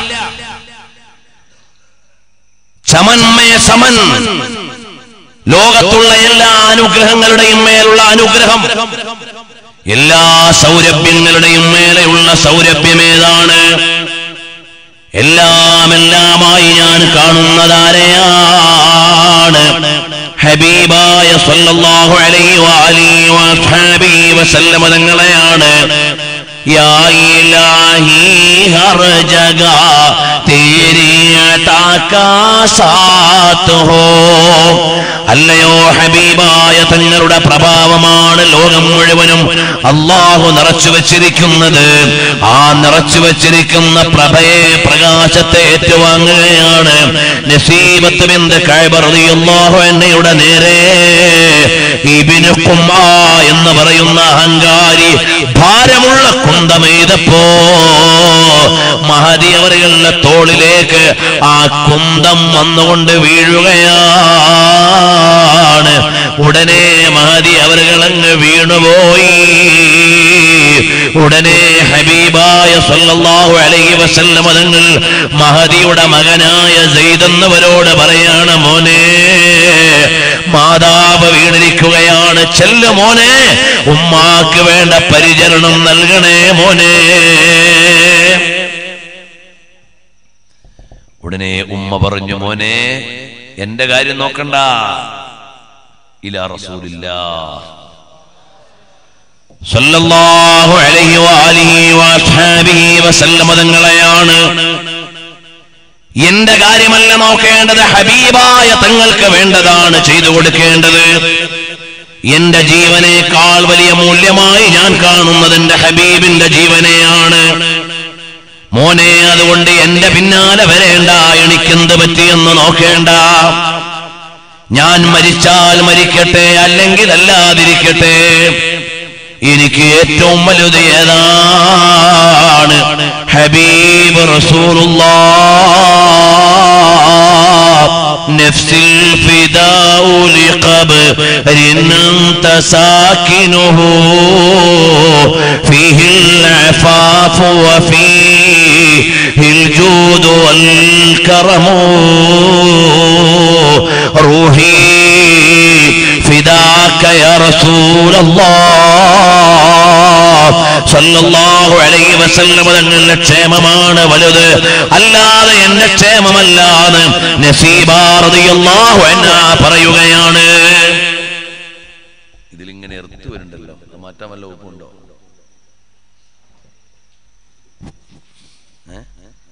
ചമന്മേ സമൻ ലോകത്തുള്ള എല്ലാ അനുഗ്രഹങ്ങളുടെയും മേലുള്ള അനുഗ്രഹം എല്ലാ സൗരഭ്യങ്ങളുടെയും മേലെയുള്ള സൗരഭ്യമേതാണ് എല്ലാം എല്ലാമായി ഞാൻ കാണുന്നതാരെയാണ് ഹബീബായ സല്ലല്ലാഹു അലൈഹി വഅലിഹി വഅസ്ഹാബിഹി വസല്ലമ തങ്ങളെയാണ് യാ ഇലാഹി ഹർ ജഗ തേരി അതാ കാ സാത്ത് ഹോ അല്ലയോ ഹബീബായ തങ്ങളുടെ പ്രഭാവമാണ് ലോകം മുഴുവനും അള്ളാഹു നിറച്ചു വച്ചിരിക്കുന്നത് ആ നിറച്ചു വച്ചിരിക്കുന്ന പ്രഭയെ പ്രകാശത്തെ ഏറ്റുവാങ്ങുകയാണ് നസീബത്ത് ബിന്ദ കഴബറിയുള്ളാഹു എന്നയുടെ നേരെ ഇബിന് കുമ്മ എന്ന് പറയുന്ന അഹങ്കാരി ഭാരമുള്ള കുന്തമെയ്തപ്പോ മഹതി അവരുടെ തോളിലേക്ക് ആ കുന്തം വന്നുകൊണ്ട് വീഴുകയാണ് ഉടനെ മഹതി അവരുകളങ്ങ് വീണുപോയി ഉടനെ ഹബീബായ സല്ലല്ലാഹു അലൈഹി വസല്ലം തങ്ങൾ മഹദിയുടെ മകനായ സെയ്തെന്നവരോട് പറയാണ് മോനെ മാതാവ് വീണിരിക്കുകയാണ് ചെല്ലു മോനെ ഉമ്മാക്ക് വേണ്ട പരിചരണം നൽകണേ മോനെ ഉടനെ ഉമ്മ പറഞ്ഞു മോനെ എന്റെ കാര്യം നോക്കണ്ട ഇലാ റസൂലില്ല സല്ലല്ലാഹു അലൈഹി വആലിഹി വഅസ്ഹാബിഹി വസല്ലമ തങ്ങളെയാണ് എന്റെ കാര്യമല്ല നോക്കേണ്ടത് ഹബീബായ തങ്ങൾക്ക് വേണ്ടതാണ് ചെയ്തു കൊടുക്കേണ്ടത് എന്റെ ജീവനേക്കാൾ വലിയ മൂല്യമായി ഞാൻ കാണുന്നത് എന്റെ ഹബീബിന്റെ ജീവനെയാണ് മോനെ അതുകൊണ്ട് എന്റെ പിന്നാലെ വരേണ്ട എനിക്കെന്ത് പറ്റിയെന്ന് നോക്കേണ്ട ഞാൻ മരിച്ചാൽ മരിക്കട്ടെ അല്ലെങ്കിൽ അല്ലാതിരിക്കട്ടെ എനിക്ക് ഏറ്റവും വലുത് ഏതാണ് ഹബീബ് റസൂലുള്ള نفسي الفداء لقبر أنت ساكنه فيه العفاف وفيه الجود والكرم روحي فداك يا رسول الله സല്ലല്ലാഹു അലൈഹി വസല്ലം തങ്ങളുടെ ക്ഷേമമാണ് വലുത് അല്ലാതെ എന്റെ ക്ഷേമമല്ലാന്ന് നസീബ റളിയല്ലാഹു അൻഹ പറയുകയാണ് ഇതിലിങ്ങനെ എർത്തു വരുന്നുണ്ടല്ലോ അത് മാറ്റാൻ വല്ല ഒപ്പുണ്ടോ ഏ?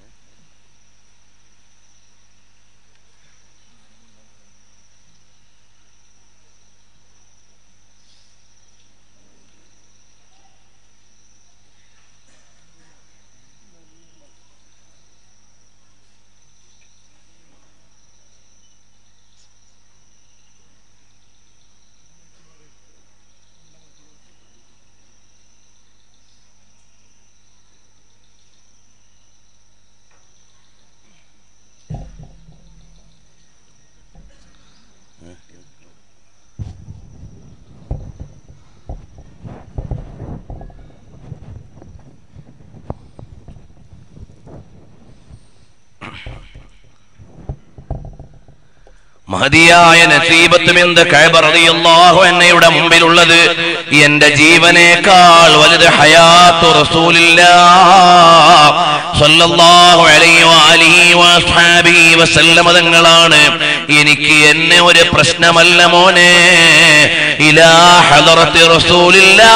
മഹതിയായ നസീബത്തുമെന്ത് കഴബറിയല്ലാഹു എന്നയുടെ മുമ്പിലുള്ളത് എന്റെ ജീവനേക്കാൾ വലുത് ഹയാത്തു റസൂലില്ലാ സല്ലല്ലാഹു അലൈഹി വആലിഹി വഅസ്ഹാബിഹി വസല്ലമ തങ്ങളാണ് എനിക്ക് എന്നെ ഒരു പ്രശ്നമല്ല മോനെ ഇലാ ഹദറത്തി റസൂലില്ലാ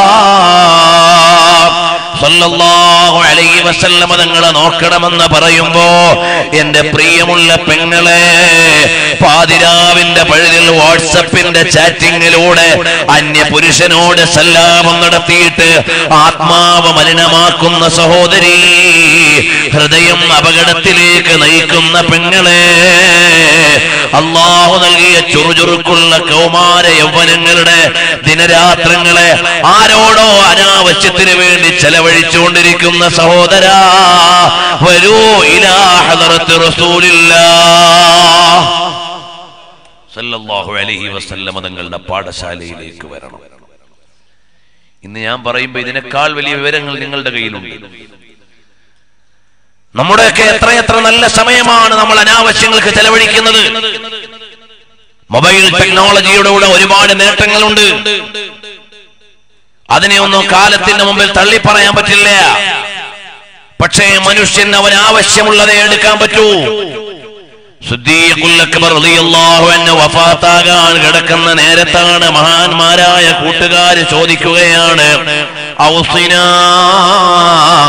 സല്ലല്ലാഹു അലൈഹി വസല്ലമ തങ്ങളെ നോക്കണമെന്ന് പറയുമ്പോ എന്റെ പ്രിയമുള്ള പെങ്ങളെ പാതിരാവിന്റെ പഴുതിൽ വാട്സപ്പിന്റെ ചാറ്റിങ്ങിലൂടെ അന്യ പുരുഷനോട് സല്ലാപം നടത്തിയിട്ട് ആത്മാവ് മലിനമാക്കുന്ന സഹോദരി ഹൃദയം അപകടത്തിലേക്ക് നയിക്കുന്ന പെങ്ങളെ അള്ളാഹു നൽകിയ ചുറുചുറുക്കുള്ള കൗമാര യൗവനങ്ങളുടെ ദിനരാത്രങ്ങളെ ആരോടോ അനാവശ്യത്തിന് വേണ്ടി ചെലവഴിച്ചുകൊണ്ടിരിക്കുന്ന സഹോദര വരൂ ഇലാ ഹദറത്ത് റസൂലില്ലാ സല്ലല്ലാഹു അലൈഹി വസല്ലമ തങ്ങളുടെ പാഠശാലയിലേക്ക് വരണം ഇന്ന് ഞാൻ പറയുമ്പോ ഇതിനേക്കാൾ വലിയ വിവരങ്ങൾ നിങ്ങളുടെ കയ്യിലുണ്ട് നമ്മുടെയൊക്കെ എത്രയെത്ര നല്ല സമയമാണ് നമ്മൾ അനാവശ്യങ്ങൾക്ക് ചെലവഴിക്കുന്നത് മൊബൈൽ ടെക്നോളജിയുടെ കൂടെ ഒരുപാട് നേട്ടങ്ങളുണ്ട് അതിനെ ഒന്നും കാലത്തിന്റെ മുമ്പിൽ തള്ളിപ്പറയാൻ പറ്റില്ല പക്ഷേ മനുഷ്യൻ അവൻ ആവശ്യമുള്ളതേ എടുക്കാൻ പറ്റൂ സിദ്ദീഖുൽ അക്ബർ റളിയല്ലാഹു അൻഹു വഫാത്താകാൻ കിടക്കുന്ന നേരത്താണ് മഹാന്മാരായ കൂട്ടുകാര് ചോദിക്കുകയാണ് ഔസിനാ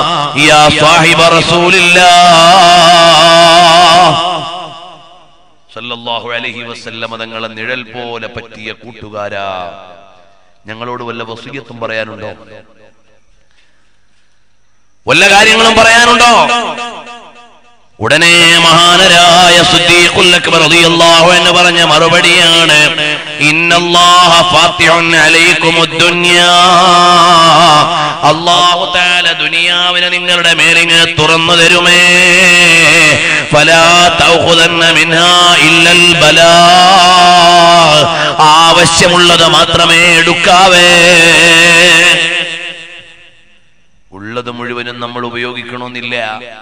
യാ സാഹിബ റസൂലില്ലാ സല്ലല്ലാഹു അലൈഹി വസല്ലമ തങ്ങളെ നിഴൽ പോലെ പറ്റിയ കൂട്ടുകാരാ ഞങ്ങളോട് വല്ല വസൂയത്തും പറയാനുണ്ടോ വല്ല കാര്യങ്ങളും പറയാനുണ്ടോ ഉടനെ മഹാനരായ സിദ്ദീഖുൽ അക്ബർ റളിയല്ലാഹു അൻഹു പറഞ്ഞ മറുപടിയാണ് ഇന്നല്ലാഹ ഫാത്തിഹുൻ അലൈക്കുമുദ് ദുനിയാ അല്ലാഹു തആല ദുനിയാവിനെ നിങ്ങളുടെ മേലിങ്ങനെ തുറന്നു തരുമേ ഫലാ തൗഖുദന്ന മിൻഹാ ഇല്ലൽ ബലാ ആവശ്യമുള്ളത് മാത്രമേ എടുക്കാവേ ഉള്ളത് മുഴുവനും നമ്മൾ ഉപയോഗിക്കണമെന്നില്ല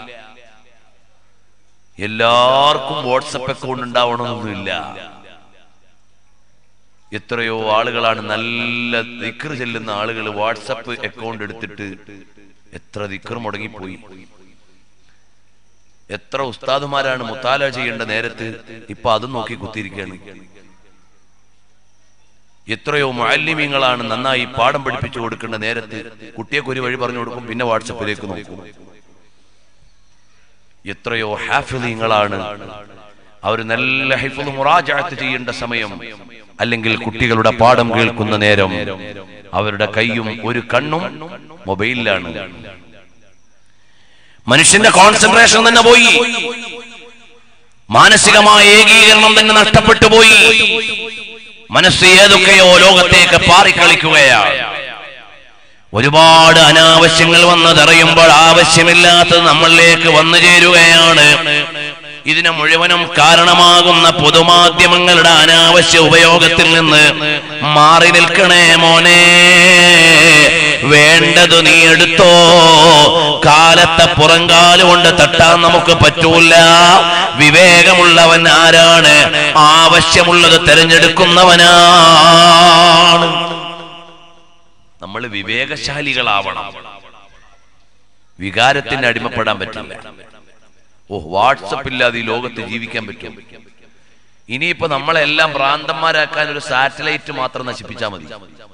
എല്ലാവർക്കും വാട്സപ്പ് അക്കൗണ്ട് ഉണ്ടാവണമെന്നൊന്നുമില്ല എത്രയോ ആളുകളാണ് നല്ല ദിക്ർ ചെല്ലുന്ന ആളുകൾ വാട്സപ്പ് അക്കൗണ്ട് എടുത്തിട്ട് എത്ര ദിക്ർ മുടങ്ങിപ്പോയി എത്ര ഉസ്താദുമാരാണ് മുത്താല ചെയ്യേണ്ട നേരത്ത് ഇപ്പൊ അതും നോക്കി കുത്തിയിരിക്കുകയാണ് എത്രയോ മാലിന്യങ്ങളാണ് നന്നായി പാഠം പഠിപ്പിച്ചു കൊടുക്കേണ്ട നേരത്ത് കുട്ടിയൊക്കെ ഒരു വഴി പറഞ്ഞു കൊടുക്കും പിന്നെ വാട്സപ്പിലേക്ക് നോക്കും എത്രയോ ഹാഫിലിങ്ങളാണ് അവർ നല്ല ഹിഫുൽ മുറാജാത്ത് ചെയ്യേണ്ട സമയം അല്ലെങ്കിൽ കുട്ടികളുടെ പാഠം കേൾക്കുന്ന നേരം അവരുടെ കൈയും ഒരു കണ്ണും മൊബൈലിലാണ് മനുഷ്യന്റെ കോൺസെൻട്രേഷൻ തന്നെ പോയി മാനസികമായ ഏകീകരണം തന്നെ നഷ്ടപ്പെട്ടു പോയി മനസ്സ് ഏതൊക്കെയോ ലോകത്തേക്ക് പാറിക്കളിക്കുകയാണ് ഒരുപാട് അനാവശ്യങ്ങൾ വന്നതറിയുമ്പോൾ ആവശ്യമില്ലാത്തത് നമ്മളിലേക്ക് വന്നു ചേരുകയാണ് ഇതിന് മുഴുവനും കാരണമാകുന്ന പൊതുമാധ്യമങ്ങളുടെ അനാവശ്യ ഉപയോഗത്തിൽ നിന്ന് മാറി നിൽക്കണേ മോനെ വേണ്ടത് നീ എടുത്തോ കാലത്തെ പുറങ്കാലുകൊണ്ട് തട്ടാൻ നമുക്ക് പറ്റൂല വിവേകമുള്ളവൻ ആരാണ് ആവശ്യമുള്ളത് തിരഞ്ഞെടുക്കുന്നവനാണ് നമ്മൾ വിവേകശാലികളാവണം വികാരത്തിന് അടിമപ്പെടാൻ പറ്റില്ല ഓ വാട്സപ്പ് ഇല്ലാതെ ഈ ലോകത്ത് ജീവിക്കാൻ പറ്റും ഇനിയിപ്പോ നമ്മളെല്ലാം ഭ്രാന്തന്മാരാക്കാൻ ഒരു സാറ്റലൈറ്റ് മാത്രം നശിപ്പിച്ചാൽ മതി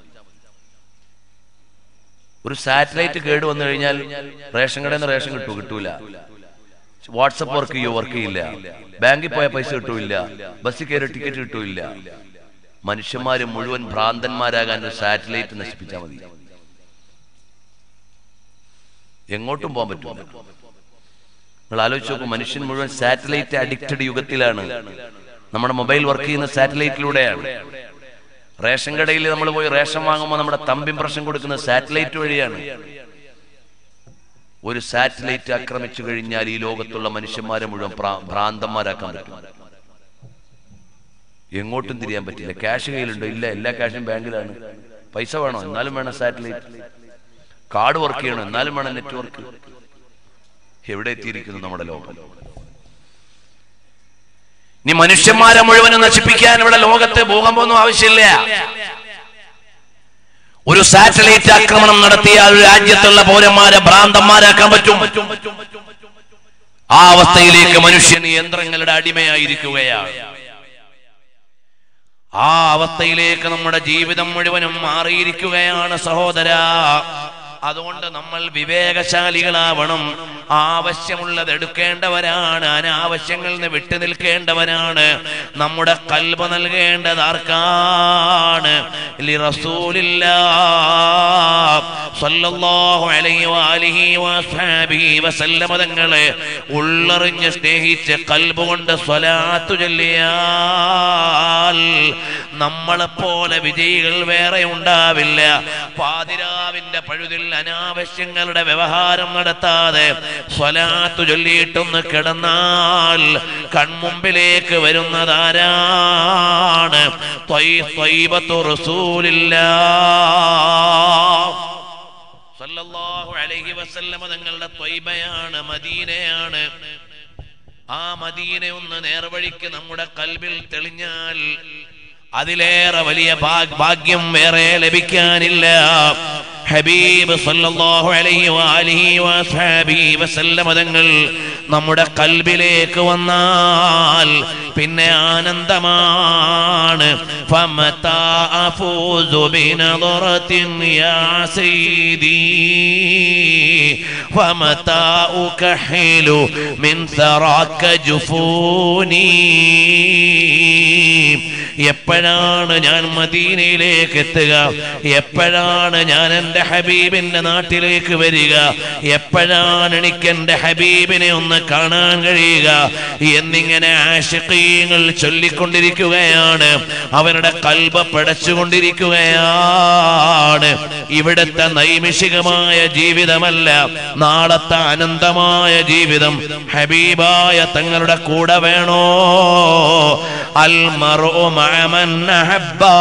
ഒരു സാറ്റലൈറ്റ് കേട് വന്നു കഴിഞ്ഞാൽ റേഷൻ കടയിൽ നിന്ന് റേഷൻ കിട്ടൂ കിട്ടൂല വാട്സപ്പ് വർക്ക് ചെയ്യോ വർക്ക് ചെയ്യില്ല ബാങ്കിൽ പോയ പൈസ കിട്ടൂല ബസ്സിൽ കയറി ടിക്കറ്റ് കിട്ടൂല മനുഷ്യന്മാര് മുഴുവൻ ഭ്രാന്തന്മാരാകാൻ ഒരു സാറ്റലൈറ്റ് നശിപ്പിച്ചാൽ മതി എങ്ങോട്ടും പോകാൻ പറ്റും നിങ്ങൾ ആലോചിച്ച് നോക്കൂ മനുഷ്യൻ മുഴുവൻ സാറ്റലൈറ്റ് അഡിക്റ്റഡ് യുഗത്തിലാണ് നമ്മുടെ മൊബൈൽ വർക്ക് ചെയ്യുന്ന സാറ്റലൈറ്റിലൂടെയാണ് റേഷൻ കടയിൽ നമ്മൾ പോയി റേഷൻ വാങ്ങുമ്പോൾ നമ്മുടെ തമ്പ് ഇംപ്രഷൻ കൊടുക്കുന്ന സാറ്റലൈറ്റ് വഴിയാണ് ഒരു സാറ്റലൈറ്റ് ആക്രമിച്ചു കഴിഞ്ഞാൽ ഈ ലോകത്തുള്ള മനുഷ്യന്മാരെ മുഴുവൻ ഭ്രാ- ഭ്രാന്തന്മാരാക്കാൻ പറ്റും എങ്ങോട്ടും തിരിയാൻ പറ്റില്ല ക്യാഷ് കയ്യിലുണ്ടോ ഇല്ല എല്ലാ ക്യാഷും ബാങ്കിലാണ് പൈസ വേണോ എന്നാലും വേണം സാറ്റലൈറ്റ് കാർഡ് വർക്ക് ചെയ്യണം എന്നാലും വേണം നെറ്റ്വർക്ക് എവിടെ എത്തിയിരിക്കുന്നു നമ്മുടെ ലോകം ഇനി മനുഷ്യന്മാരെ മുഴുവനും നശിപ്പിക്കാൻ ഇവിടെ ലോകത്ത് ഭൂകമ്പമൊന്നും ആവശ്യമില്ല ഒരു സാറ്റലൈറ്റ് ആക്രമണം നടത്തിയാൽ ഒരു രാജ്യത്തുള്ള പൗരന്മാരെ ഭ്രാന്തന്മാരാക്കാൻ പറ്റും ആ അവസ്ഥയിലേക്ക് മനുഷ്യൻ യന്ത്രങ്ങളുടെ അടിമയായിരിക്കുകയാണ് ആ അവസ്ഥയിലേക്ക് നമ്മുടെ ജീവിതം മുഴുവനും മാറിയിരിക്കുകയാണ് സഹോദര അതുകൊണ്ട് നമ്മൾ വിവേകശാലികളാവണം ആവശ്യമുള്ളത് എടുക്കേണ്ടവരാണ് അനാവശ്യങ്ങളിൽ നിന്ന് വിട്ടു നിൽക്കേണ്ടവരാണ് നമ്മുടെ കൽബ് നൽകേണ്ടത് ആർക്കാണ് ലിറസൂലില്ലാ സ്വല്ലല്ലാഹു അലൈഹി വാലിഹി വസ്ഹാബിഹി വസല്ലമ തങ്ങളെ ഉള്ളറിഞ്ഞ് സ്നേഹിച്ച് കൽബ് കൊണ്ട് സ്വലാത്തു ചൊല്ലിയാൽ നമ്മളെ പോലെ വിജയികൾ വേറെ ഉണ്ടാവില്ല പാതിരാവിന്റെ പഴുതിൽ അനാവശ്യങ്ങളുടെ വ്യവഹാരം നടത്താതെ സ്വലാത്തു ചൊല്ലിയിട്ടൊന്ന് കിടന്നാൽ കൺമുമ്പിലേക്ക് വരുന്നതാരാണ് ത്വയ്- ത്വയ്ബത്തു റസൂലില്ലാ സല്ലല്ലാഹു അലൈഹി വസല്ലമ തങ്ങളുടെ ത്വയ്ബയാണ് മദീനയാണ് ആ മദീന ഒന്ന് നേർവഴിക്ക് നമ്മുടെ കൽബിൽ തെളിഞ്ഞാൽ അതിലേറെ വലിയ ഭാഗ്- ഭാഗ്യം വേറെ ലഭിക്കാനില്ല ഹബീബ് സല്ലല്ലാഹു അലൈഹി വആലിഹി വസഹബിഹി വസല്ലമ തങ്ങൾ നമ്മുടെ കൽബിലേക്ക് വന്നാൽ പിന്നെ ആനന്ദമാണ് ഫമതാ അഫൂസു ബിനദറത്തിൻ യാ സയ്യിദി ഫമതാ ഉകഹിലു മിൻ സറാക ജുഫൂനി എപ്പോഴാണ് ഞാൻ മദീനയിലേക്ക് എത്തുക എപ്പോഴാണ് ഞാൻ എൻ്റെ ഹബീബിന്റെ നാട്ടിലേക്ക് വരിക എപ്പോഴാണ് എനിക്ക് എൻ്റെ ഹബീബിനെ ഒന്ന് കാണാൻ കഴിയുക എന്നിങ്ങനെ ആഷിഖീങ്ങൾ ചൊല്ലിക്കൊണ്ടിരിക്കുകയാണ് അവരുടെ കൽബ പടച്ചുകൊണ്ടിരിക്കുകയാണ് ഇവിടുത്തെ നൈമിഷികമായ ജീവിതമല്ല നാളത്തെ അനന്തമായ ജീവിതം ഹബീബായ തങ്ങളുടെ കൂടെ വേണോ അൽ മറു മഅമൻ അഹബ്ബാ.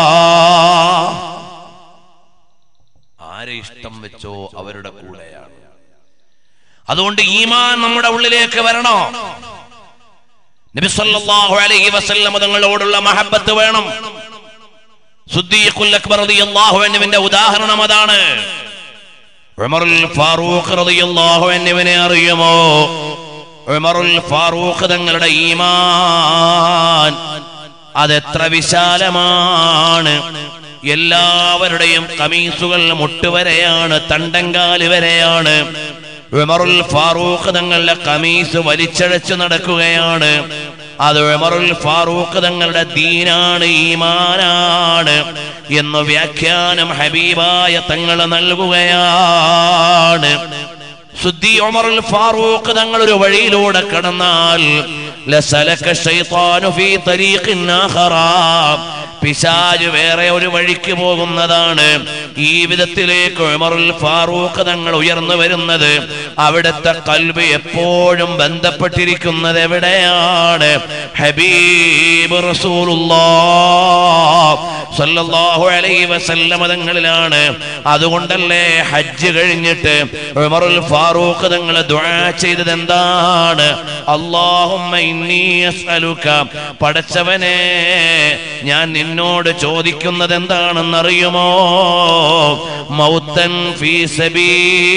ആരെ ഇഷ്ടം വെച്ചോ അവരുടെ കൂടെയാണ് അതുകൊണ്ട് ഈമാൻ നമ്മുടെ ഉള്ളിലേക്ക് വരണോ നബി സല്ലല്ലാഹു അലൈഹി വസല്ലം തങ്ങളോടുള്ള മഹബത്ത് വേണം സുദ്ദീഖുൽ അക്ബർ റളിയല്ലാഹു അൻഹുവിന്റെ ഉദാഹരണം അതാണ് ഉമറുൽ ഫാറൂഖ് റളിയല്ലാഹു അൻഹുവിനെ അറിയുമോ ഉമറുൽ ഫാറൂഖ് തങ്ങളുടെ ഈമാൻ അതെത്ര വിശാലമാണ് എല്ലാവരുടെയും കമീസുകൾ മുട്ടുവരെയാണ് തണ്ടങ്കാല് വരെയാണ് ഉമറുൽ ഫാറൂഖ് തങ്ങളുടെ കമീസ് വലിച്ചഴച്ചു നടക്കുകയാണ് അത് ഉമറുൽ ഫാറൂഖ് തങ്ങളുടെ ദീനാണ് ഈമാനാണ് എന്ന് വ്യാഖ്യാനം ഹബീബായ തങ്ങൾ നൽകുകയാണ് സുദ്ദി ഉമറുൽ ഫാറൂഖ് തങ്ങൾ ഒരു വഴിയിലൂടെ കടന്നാൽ ലസലക ശൈത്താനു ഫീ തരീഖിൻ ആഖറ പിശാജ് വേറെ ഒരു വഴിക്ക് പോകുന്നതാണ് ഈ വിധത്തിലേക്ക് ഉമറുൽ ഫാറൂഖ് തങ്ങൾ ഉയർന്നു വരുന്നത് അവിടുത്തെ കൽബ് എപ്പോഴും ബന്ധപ്പെട്ടിരിക്കുന്നത് എവിടെയാണ് ഹബീബ് റസൂലുള്ളാഹ് സല്ലല്ലാഹു അലൈഹി വസല്ലമ തങ്ങളിലാണ് അതുകൊണ്ടല്ലേ ഹജ്ജ് കഴിഞ്ഞിട്ട് ഉമറുൽ ഫാറൂഖ് തങ്ങൾ ദുആ ചെയ്തത് എന്താണ് അല്ലാഹുമ്മ ഇന്നി അസ്അലുക പടച്ചവനെ ഞാൻ നിന്നോട് ചോദിക്കുന്നത് എന്താണെന്ന് അറിയുമോ മൗത്തൻ ഫീ സബീ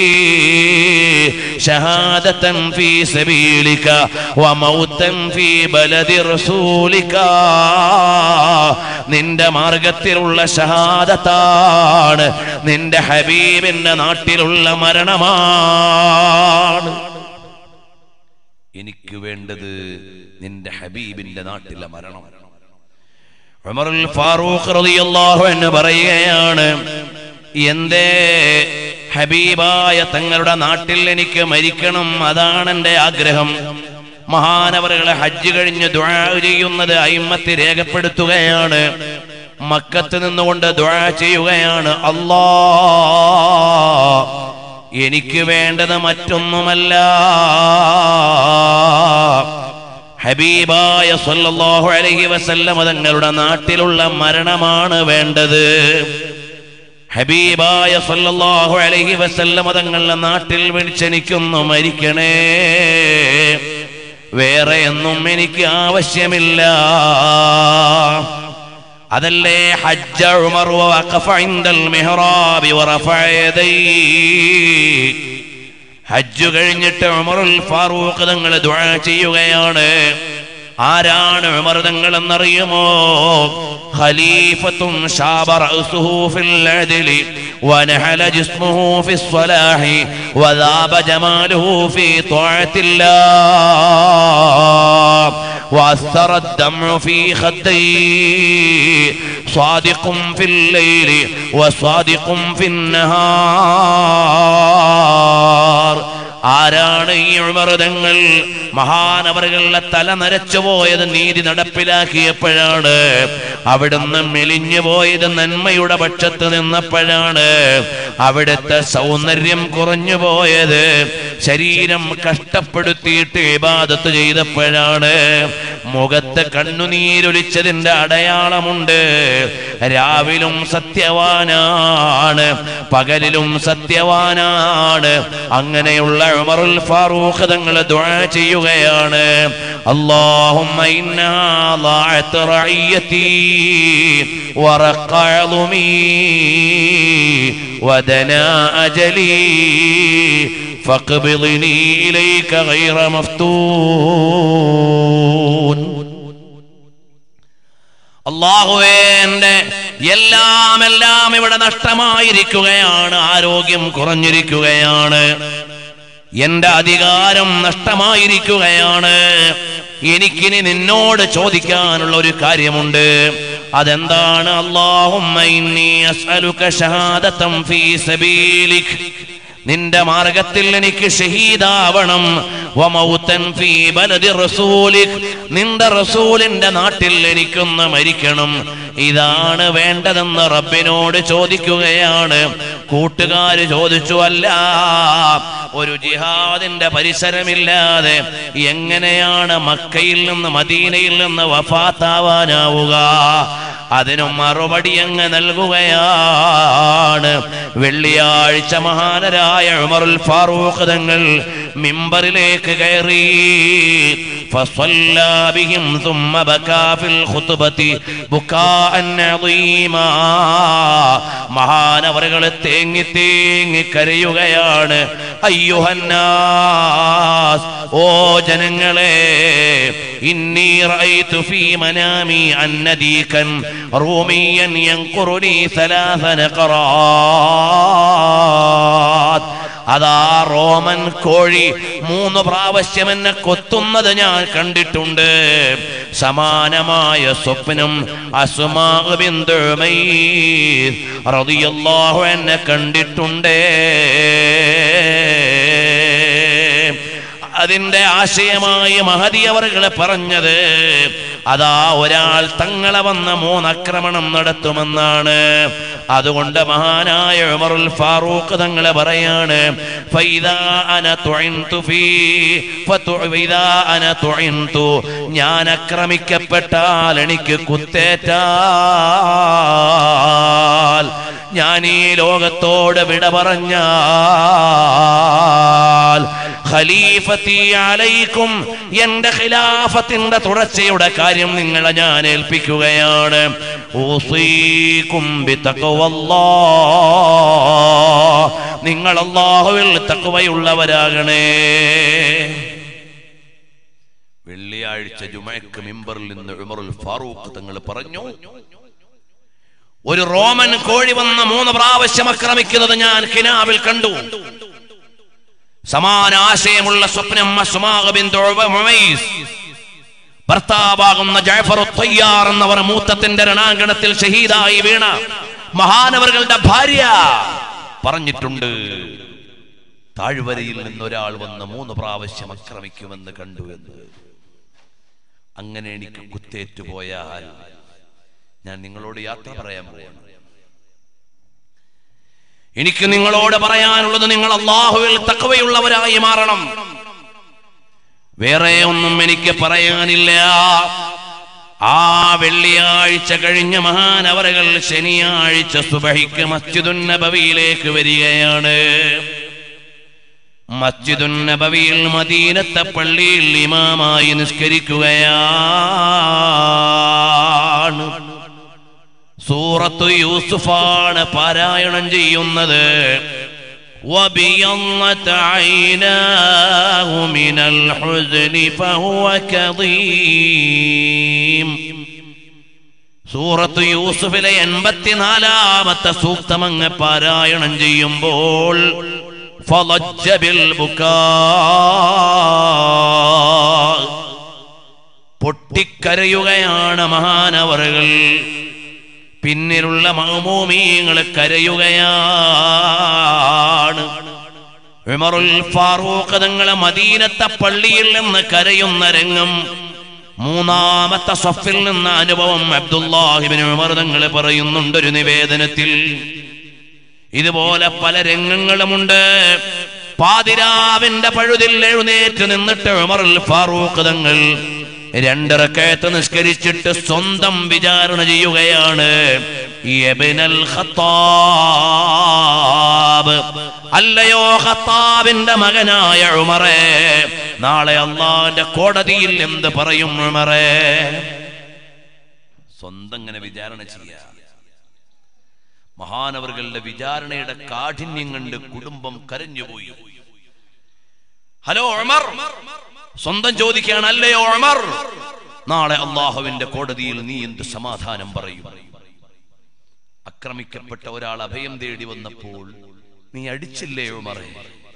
ഷഹാദത്തൻ ഫീ സബീലിക വമൗത്തൻ ഫീ ബലദി റസൂലിക നിന്റെ മാർഗത്തിലുള്ള ഷഹാദത്താണ് നിന്റെ ഹബീബിന്റെ നാട്ടിലുള്ള മരണമാണ് എനിക്ക് വേണ്ടത് നിന്റെ ഹബീബിന്റെ നാട്ടിലെ മരണം ഉമറുൽ ഫാറൂഖ് റളിയല്ലാഹു അൻഹു പറയുകയാണ് എന്തേ ഹബീബായ തങ്ങളുടെ നാട്ടിൽ എനിക്ക് മരിക്കണം അതാണ് എൻ്റെ ആഗ്രഹം മഹാനവറുകളെ ഹജ്ജ് കഴിഞ്ഞ് ദുആ ചെയ്യുന്നത് അയിമത്ത് രേഖപ്പെടുത്തുകയാണ് മക്കത്ത് നിന്നുകൊണ്ട് ദുആ ചെയ്യുകയാണ് അല്ലാ എനിക്ക് വേണ്ടത് മറ്റൊന്നുമല്ല ഹബീബായ സല്ലല്ലാഹു അലൈഹി വസല്ലമ തങ്ങളുടെ നാട്ടിലുള്ള മരണമാണ് വേണ്ടത് ഹബീബായ സല്ലല്ലാഹു അലൈഹി വസല്ലമ തങ്ങളുടെ നാട്ടിൽ വിളിച്ചെനിക്കൊന്നു മരിക്കണേ വേറെ ഒന്നും എനിക്ക് ആവശ്യമില്ല അതല്ലേ ഹജ്ജ ഉമർ വഖഫ ഇൻദൽ മിഹ്റാബി വറഫഅ യദൈഹി ഹജ്ജ് കഴിഞ്ഞിട്ട് ഉമറുൽ ഫാറൂഖ് തങ്ങൾ ദുആ ചെയ്യുകയാണ് ആരാണ് ഉമർ തങ്ങൾ എന്നറിയുമോ ഖലീഫത്തും ശാബ റഅസുഹു ഫിൽ അദ്ലി വനഹല ജിസ്മുഹു ഫിസ് സ്വലാഹി വദാബ ജമാലുഹു ഫീ ത്വഅത്തില്ലാഹ് وأثر الدمع في خديه صادق في الليل وصادق في النهار ആരാണ് ഈ ഉമർതങ്ങൾ മഹാനവറുകളുടെ തല നരച്ചു പോയത് നീതി നടപ്പിലാക്കിയപ്പോഴാണ് അവിടുന്ന് മെലിഞ്ഞു പോയത് നന്മയുടെ പക്ഷത്ത് നിന്നപ്പോഴാണ് അവിടുത്തെ സൗന്ദര്യം കുറഞ്ഞു പോയത് ശരീരം കഷ്ടപ്പെടുത്തിയിട്ട് ഇബാദത്ത് ചെയ്തപ്പോഴാണ് മുഖത്ത് കണ്ണുനീരൊലിച്ചതിന്റെ അടയാളമുണ്ട് രാവിലും സത്യവാനാണ് പകലിലും സത്യവാനാണ് അങ്ങനെയുള്ള ഉമറുൽ ഫാറൂഖ് തങ്ങൾ ദുആ ചെയ്യുകയാണ് اللهم إنا ضاعت رعيتي ورق عظمي ودنا أجلي فاقبضني إليك غير مفتون അള്ളാഹുവേ എന്റെ എല്ലാം എല്ലാം ഇവിടെ നഷ്ടമായിരിക്കുകയാണ് ആരോഗ്യം കുറഞ്ഞിരിക്കുകയാണ് എന്റെ അധികാരം നഷ്ടമായിരിക്കുകയാണ് എനിക്കിനി നിന്നോട് ചോദിക്കാനുള്ള ഒരു കാര്യമുണ്ട് അതെന്താണ് അള്ളാഹുമ്മ ഇന്നി അസ്അലുക ഷഹാദതൻ ഫീ സബീലിക് നിന്റെ മാർഗത്തിൽ എനിക്ക് ഷഹീദാവണം വമൗതൻ ഫീ ബലദി റസൂലിക് നിന്റെ റസൂലിന്റെ നാട്ടിൽ എനിക്കൊന്ന് മരിക്കണം ഇതാണ് വേണ്ടതെന്ന് റബ്ബിനോട് ചോദിക്കുകയാണ് കൂട്ടുകാര് ചോദിച്ചു അല്ല ഒരു ജിഹാദിന്റെ പരിസരമില്ലാതെ എങ്ങനെയാണ് മക്കയിൽ നിന്ന് മദീനയിൽ നിന്ന് വഫാത്താവാനാവുക അതിനും മറുപടി അങ്ങ് നൽകുകയാണ് വെള്ളിയാഴ്ച മഹാനരായ ഉമറുൽ ഫാറൂഖ് തങ്ങൾ മിമ്പറിലേക്ക് കയറി فصلى بهم ثم بكى في الخطبة بكاء عظيما മഹാനവറുകൾ തേങ്ങി തേങ്ങി കരയുകയാണ് അയ്യുഹന്നാസ് ഓ ജനങ്ങളെ ഇന്നി റഅയ്തു ഫീ മനാമി അന്നദീകൻ റൂമിയൻ യൻഖുറുനി സലാസ നഖറാത്ത് അതാ റോമൻ കോഴി മൂന്ന് പ്രാവശ്യം എന്നെ കൊത്തുന്നത് ഞാൻ കണ്ടിട്ടുണ്ട് സമാനമായ സ്വപ്നം റളിയല്ലാഹു എന്നെ കണ്ടിട്ടുണ്ട് അതിന്റെ ആശയമായി മഹതി അവർകളെ പറഞ്ഞത് അതാ ഒരാൾ തങ്ങളെ വന്ന മൂന്നാക്രമണം നടത്തുമെന്നാണ് അതുകൊണ്ട് മഹാനായ ഉമറുൽ ഫാറൂഖ് തങ്ങളെ പറയാണ് ഫൈദാ അന തുഇൻതു ഫീ ഫതു- ഫൈദാ അന തുഇൻതു ഞാൻ ആക്രമിക്കപ്പെട്ടാൽ എനിക്ക് കുത്തേറ്റാൽ ഞാൻ ഈ ലോകത്തോട് വിട പറഞ്ഞാൽ ഖലീഫത്തി അലൈക്കും എന്റെ ഖിലാഫത്തിന്റെ തുടർച്ചയുടെ കാര്യം നിങ്ങളെ ഞാൻ ഏൽപ്പിക്കുകയാണ് ഊസീക്കും ബിത്തഖ്വല്ലാഹ്. നിങ്ങൾ അള്ളാഹുവിൽ തക്കവയുള്ളവരാകണേ വെള്ളിയാഴ്ച ജുമയ്ക്ക് മിമ്പറിൽ നിന്ന് ഉമറുൽ ഫാറൂഖ് തങ്ങൾ പറഞ്ഞു ഒരു റോമൻ കോഴി വന്ന മൂന്ന് പ്രാവശ്യം ആക്രമിക്കുന്നത് ഞാൻ കിനാവിൽ കണ്ടു സമാന ആശയമുള്ള സ്വപ്നം അസ്മാഅ് ബിൻത് ഉമൈസ് ഭർത്താവാകുന്ന ജാഫർ തയ്യാർ എന്നവർ മൂത്തത്തിന്റെ രണാങ്കണത്തിൽ ഷഹീദായി വീണ മഹാനവറുകളുടെ ഭാര്യ പറഞ്ഞിട്ടുണ്ട് താഴ്വരയിൽ നിന്ന് ഒരാൾ വന്ന് മൂന്ന് പ്രാവശ്യം ആക്രമിക്കുമെന്ന് കണ്ടു എന്ന് അങ്ങനെ എനിക്ക് കുത്തേറ്റു പോയാൽ ഞാൻ നിങ്ങളോട് യാത്ര പറയാൻ പോവാണ് എനിക്ക് നിങ്ങളോട് പറയാനുള്ളത് നിങ്ങൾ അള്ളാഹുവിൽ തക്കവയുള്ളവരായി മാറണം വേറെ ഒന്നും എനിക്ക് പറയാനില്ല ആ വെള്ളിയാഴ്ച കഴിഞ്ഞ മഹാനവറുകൾ ശനിയാഴ്ച സുബഹിക്ക് മസ്ജിദുൻ നബവിയിലേക്ക് വരികയാണ് മസ്ജിദുൻ നബവിയിൽ മദീനത്തെ പള്ളിയിൽ ഇമാമായി നിസ്കരിക്കുകയാണ് സൂറത്തു യൂസുഫാണ് പാരായണം ചെയ്യുന്നത് وبيضت عيناه من الحزن فهو كظيم സൂറത്ത് യൂസുഫിലെ എൺപത്തിനാലാമത്തെ സൂക്തം അങ്ങ് പാരായണം ചെയ്യുമ്പോൾ ഫളജ്ജ ബിൽ ബുക്കാ പൊട്ടിക്കരയുകയാണ് മഹാനവറുകൾ പിന്നിലുള്ള മഹമൂമീങ്ങൾ കരയുകയാണ് ഉമറുൽ ഫാറൂഖ് തങ്ങളെ മദീനത്തെ പള്ളിയിൽ നിന്ന് കരയുന്ന രംഗം മൂന്നാമത്തെ സഫിൽ നിന്ന് അനുഭവം അബ്ദുല്ലാഹിബിൻ ഉമർ തങ്ങൾ പറയുന്നുണ്ട് ഒരു നിവേദനത്തിൽ ഇതുപോലെ പല രംഗങ്ങളുമുണ്ട് പാതിരാവിന്റെ പഴുതിൽ എഴുന്നേറ്റ് നിന്നിട്ട് ഉമറുൽ ഫാറൂഖ് തങ്ങൾ രണ്ടിറക്കയത്ത് നിസ്കരിച്ചിട്ട് സ്വന്തം വിചാരണ ചെയ്യുകയാണ് യബ്നൽ ഖത്താബ് അല്ലയോ ഖത്താബിന്റെ മകനായ ഉമറേ നാളെ അള്ളാന്റെ കോടതിയിൽ എന്ത് പറയും ഉമറേ സ്വന്തം ഇങ്ങനെ വിചാരണ ചെയ്യാ മഹാനവറുകളുടെ വിചാരണയുടെ കാഠിന്യം കണ്ട് കുടുംബം കരഞ്ഞുപോയി ഹലോ ഉമർ സ്വന്തം ചോദിക്കുകയാണ് അല്ലയോ ഉമർ നാളെ അള്ളാഹുവിന്റെ കോടതിയിൽ നീ എന്ത് സമാധാനം പറയും ആക്രമിക്കപ്പെട്ട ഒരാൾ അഭയം തേടി വന്നപ്പോൾ നീ അടിച്ചില്ലേ ഉമറെ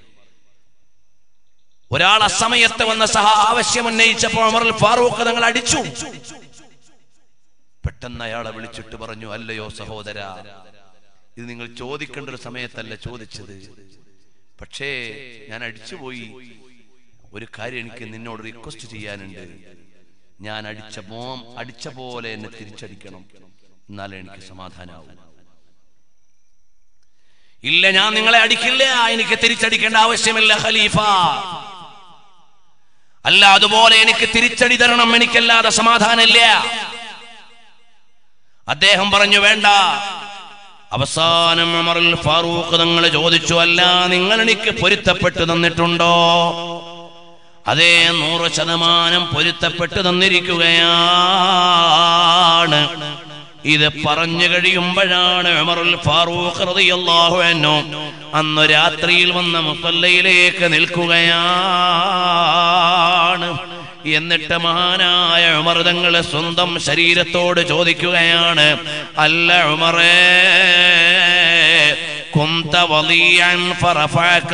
ഒരാൾ അസമയത്ത് വന്ന സഹ ആവശ്യം ഉന്നയിച്ചപ്പോൾ ഉമർ ഫാറൂഖ് തങ്ങൾ അടിച്ചു പെട്ടെന്ന് അയാളെ വിളിച്ചിട്ട് പറഞ്ഞു അല്ലയോ സഹോദര ഇത് നിങ്ങൾ ചോദിക്കേണ്ട ഒരു സമയത്തല്ല ചോദിച്ചത് പക്ഷേ ഞാൻ അടിച്ചുപോയി ഒരു കാര്യം എനിക്ക് നിന്നോട് റിക്വസ്റ്റ് ചെയ്യാനുണ്ട് ഞാൻ അടിച്ച മോം അടിച്ച പോലെ എന്നെ തിരിച്ചടിക്കണം എന്നാലേ എനിക്ക് സമാധാനാവും ഇല്ല ഞാൻ നിങ്ങളെ അടിക്കില്ല എനിക്ക് തിരിച്ചടിക്കേണ്ട ആവശ്യമില്ല ഖലീഫ അല്ല അതുപോലെ എനിക്ക് തിരിച്ചടി തരണം എനിക്കല്ലാതെ സമാധാനമില്ല അദ്ദേഹം പറഞ്ഞു വേണ്ട അവസാനം ഉമറുൽ ഫാറൂഖ് തങ്ങൾ ചോദിച്ചു അല്ല നിങ്ങൾ എനിക്ക് പൊരുത്തപ്പെട്ട് തന്നിട്ടുണ്ടോ അതേ നൂറ് ശതമാനം പൊരുത്തപ്പെട്ട് തന്നിരിക്കുകയാണ് ഇത് പറഞ്ഞു കഴിയുമ്പോഴാണ് ഉമറുൽ ഫാറൂഖ് റളിയല്ലാഹു അൻഹു അന്ന് രാത്രിയിൽ വന്ന മുസല്ലയിലേക്ക് നിൽക്കുകയാണ് എന്നിട്ട് മഹാനായ ഉമർ തങ്ങൾ സ്വന്തം ശരീരത്തോട് ചോദിക്കുകയാണ് അല്ല ഉമറേ كنت وليا فرفعك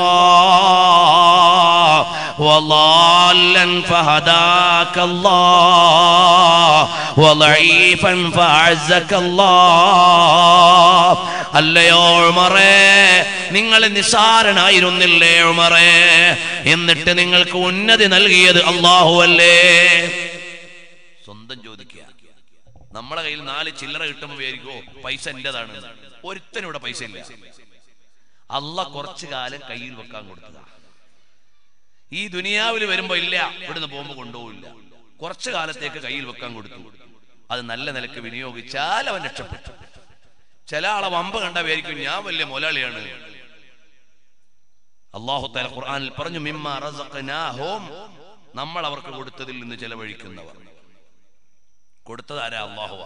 الله وضالا فهداك الله وضعيفا فأعزك الله അല്ലയോ ഉമറേ നിങ്ങൾ നിസാരനായിരുന്നില്ലേ ഉമറേ എന്നിട്ട് നിങ്ങൾക്ക് ഉന്നതി നൽകിയത് അള്ളാഹു അല്ലേ സ്വന്തം ചോദിക്കുക നമ്മളെ കയ്യിൽ നാല് ചില്ലറ കിട്ടുമ്പോൾ വിചാരിക്കോ പൈസ എന്റേതാണ് ഒരുത്തനും ഇവിടെ പൈസ ഇല്ല അല്ല കുറച്ചു കാലം കയ്യിൽ വെക്കാൻ കൊടുത്തതാ ഈ ദുനിയാവിൽ വരുമ്പോ ഇല്ല ഇവിടുന്ന് പോകുമ്പോ കൊണ്ടുപോകില്ല കുറച്ചു കാലത്തേക്ക് കയ്യിൽ വെക്കാൻ കൊടുത്തു അത് നല്ല നിലക്ക് വിനിയോഗിച്ചാൽ അവൻ രക്ഷപ്പെട്ടു ചില ആളെ വമ്പ് കണ്ട വിചാരിക്കും ഞാൻ വലിയ മുതലാളിയാണ് അള്ളാഹു താല ഖുർആനിൽ പറഞ്ഞു മിമ്മ റസഖനാഹും നമ്മൾ അവർക്ക് കൊടുത്തതിൽ നിന്ന് ചെലവഴിക്കുന്നവർ കൊടുത്തത് ആരാ അള്ളാഹുവാ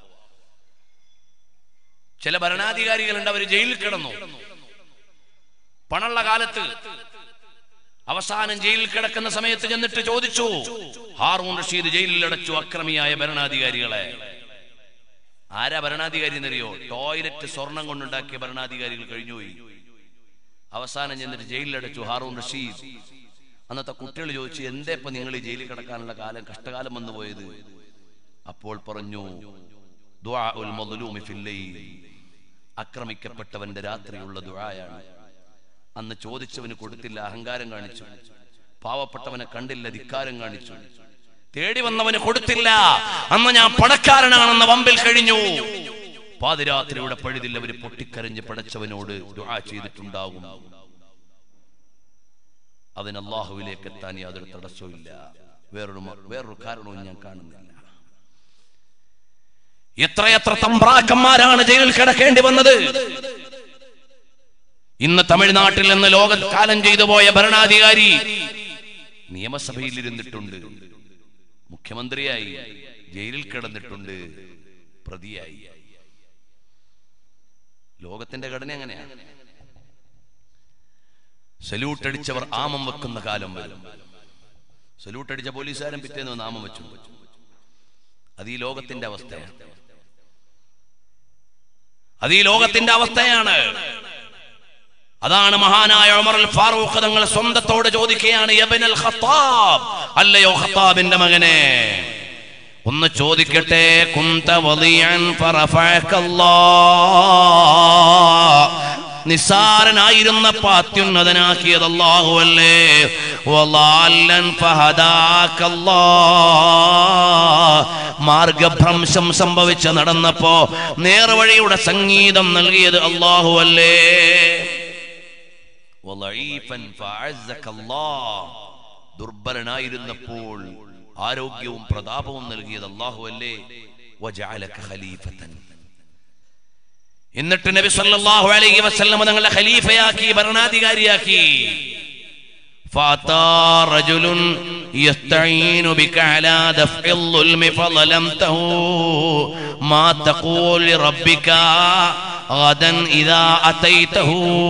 ചില ഭരണാധികാരികളുണ്ട് അവർ ജയിലിൽ കിടന്നു പണുള്ള കാലത്ത് അവസാനം ജയിലിൽ കിടക്കുന്ന സമയത്ത് ചെന്നിട്ട് ചോദിച്ചു ഹാറൂൺ റഷീദ് ജയിലിൽ അടച്ചു അക്രമിയായ ഭരണാധികാരികളെ ആരാ ഭരണാധികാരി എന്നറിയോ ടോയ്ലറ്റ് സ്വർണം കൊണ്ടുണ്ടാക്കിയ ഭരണാധികാരികൾ കഴിഞ്ഞുപോയി അവസാനം ചെന്നിട്ട് ജയിലിലടച്ചു ഹാറൂൺ റഷീദ് അന്നത്തെ കുട്ടികൾ ചോദിച്ചു എന്തേ ഇപ്പൊ നിങ്ങൾ ഈ ജയിലിൽ കിടക്കാനുള്ള കാലം കഷ്ടകാലം വന്നു പോയത് അപ്പോൾ പറഞ്ഞു ദുആഉൽ മദ്ലൂമി ഫിൽ ലൈൽ. ആക്രമിക്കപ്പെട്ടവന്റെ രാത്രിയുള്ള ദുആയാണ് അന്ന് ചോദിച്ചവന് കൊടുത്തില്ല അഹങ്കാരം കാണിച്ചു പാവപ്പെട്ടവനെ കണ്ടില്ല ധിക്കാരം കാണിച്ചു തേടി വന്നവന് കൊടുത്തില്ല അന്ന് ഞാൻ പണക്കാരനാണെന്ന വമ്പിൽ കഴിഞ്ഞു പാതിരാത്രിയുടെ പഴുതിൽ അവര് പൊട്ടിക്കരഞ്ഞ് പടച്ചവനോട് ദുആ ചെയ്തിട്ടുണ്ടാകും അതിന് അള്ളാഹുവിലേക്ക് എത്താൻ യാതൊരു തടസ്സവും ഇല്ല വേറൊരു മ- വേറൊരു കാരണവും ഞാൻ കാണുന്നില്ല എത്രയെത്ര തമ്പ്രാക്കന്മാരാണ് ജയിലിൽ കിടക്കേണ്ടി വന്നത് ഇന്ന് തമിഴ്നാട്ടിൽ നിന്ന് ലോക കാലം ചെയ്തു പോയ ഭരണാധികാരി നിയമസഭയിൽ ഇരുന്നിട്ടുണ്ട് മുഖ്യമന്ത്രിയായി ജയിലിൽ കിടന്നിട്ടുണ്ട് പ്രതിയായി ലോകത്തിന്റെ ഘടന എങ്ങനെയാണ് സല്യൂട്ട് അടിച്ചവർ ആമം വെക്കുന്ന കാലം വരും സല്യൂട്ട് അടിച്ച പോലീസുകാരൻ പിറ്റേന്ന് വന്ന് ആമം വെച്ചു അത് ഈ ലോകത്തിന്റെ അവസ്ഥയാണ് അത് ഈ ലോകത്തിന്റെ അവസ്ഥയാണ് അതാണ് മഹാനായ ഉമർ അൽ ഫാറൂഖ് തങ്ങൾ സ്വന്തത്തോട് ചോദിക്കുകയാണ് യബ്നൽ ഖത്താബ് അല്ലയോ ഖത്താബിന്റെ മകനെ ഒന്ന് ചോദിക്കട്ടെ കുന്ത വലിയൻ നിസാരനായിരുന്നപ്പോ അത്യുന്നതനാക്കിയത് അല്ലാഹുവല്ലേ വലാലൻ ഫഹദാക്കല്ലാ മാർഗഭ്രംശം സംഭവിച്ച് നടന്നപ്പോ നേർവഴിയുടെ സംഗീതം നൽകിയത് അല്ലാഹുവല്ലേ വളഈഫൻ ഫഅസ്സക അല്ലാഹ്. ദുർബലനായിരുന്നപ്പോൾ ആരോഗ്യവും പ്രതാപവും നൽകിയത് അള്ളാഹു അല്ലേ വജഅലക ഖലീഫത്തൻ എന്നിട്ട് നബി സല്ലല്ലാഹു അലൈഹി വസല്ലം തങ്ങളെ ഖലീഫയാക്കി ഭരണാധികാരിയാക്കി فأتى رجل يستعين بك على دفع الظلم فظلمته ما تقول لربك غدا إذا أتيته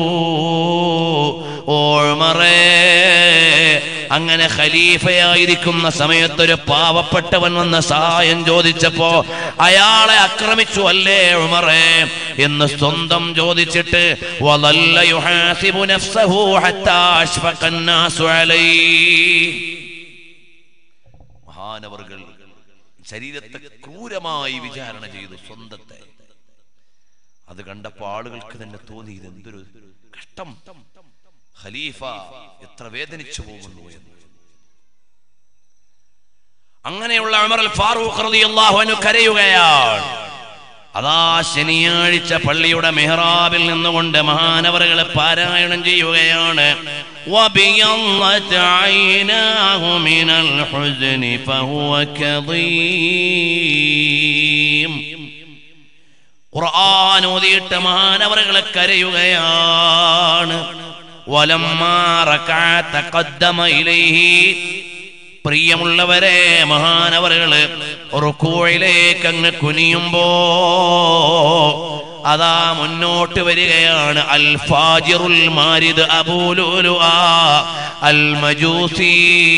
ഓഴ്മറേ അങ്ങനെ ഖലീഫയായിരിക്കുന്ന സമയത്ത് ഒരു പാവപ്പെട്ടവൻ വന്ന് സഹായം ചോദിച്ചപ്പോ അയാളെ ആക്രമിച്ചു അല്ലേ ഉമറേ എന്ന് സ്വന്തം ചോദിച്ചിട്ട് വലല്ല യുഹാസിബു നഫ്സഹു ഹത്താ അശ്ഫഖ അന്നാസു അലൈഹി മഹാനവർകൾ ശരീരത്തെ ക്രൂരമായി വിചാരണ ചെയ്തു സ്വന്തത്തെ അത് കണ്ടപ്പോ ആളുകൾക്ക് തന്നെ തോന്നി ഇത് എന്തൊരു കഷ്ടം ഖലീഫ എത്ര വേദനിച്ചു പോകുന്നു എന്ന് അങ്ങനെയുള്ള ഉമർ അൽ ഫാറൂഖ് റളിയല്ലാഹു അൻഹു കരയുകയാണ് അതാ ശനിയാഴ്ച പള്ളിയുടെ മെഹ്റാബിൽ നിന്നുകൊണ്ട് മഹാനവറുകളെ പാരായണം ചെയ്യുകയാണ് وَبِيَضَّتْ عَيْنَاهُ مِنَ الْحُزْنِ فَهُوَ كَظِيمٌ ഖുർആൻ ഓതിയിട്ട് മഹാനവറുകളെ കരയുകയാണ് വലമ്മാ റകഅ തഖദ്ദമ ഇലൈഹി പ്രിയമുള്ളവരെ മഹാനവറുകള് റുക്കൂയിലേക്ക് അങ്ങ് കുനിയുമ്പോ അതാ മുന്നോട്ട് വരികയാണ് അൽ ഫാജിറുൽ മാരിദ് അബൂലുലു അൽ മജൂസി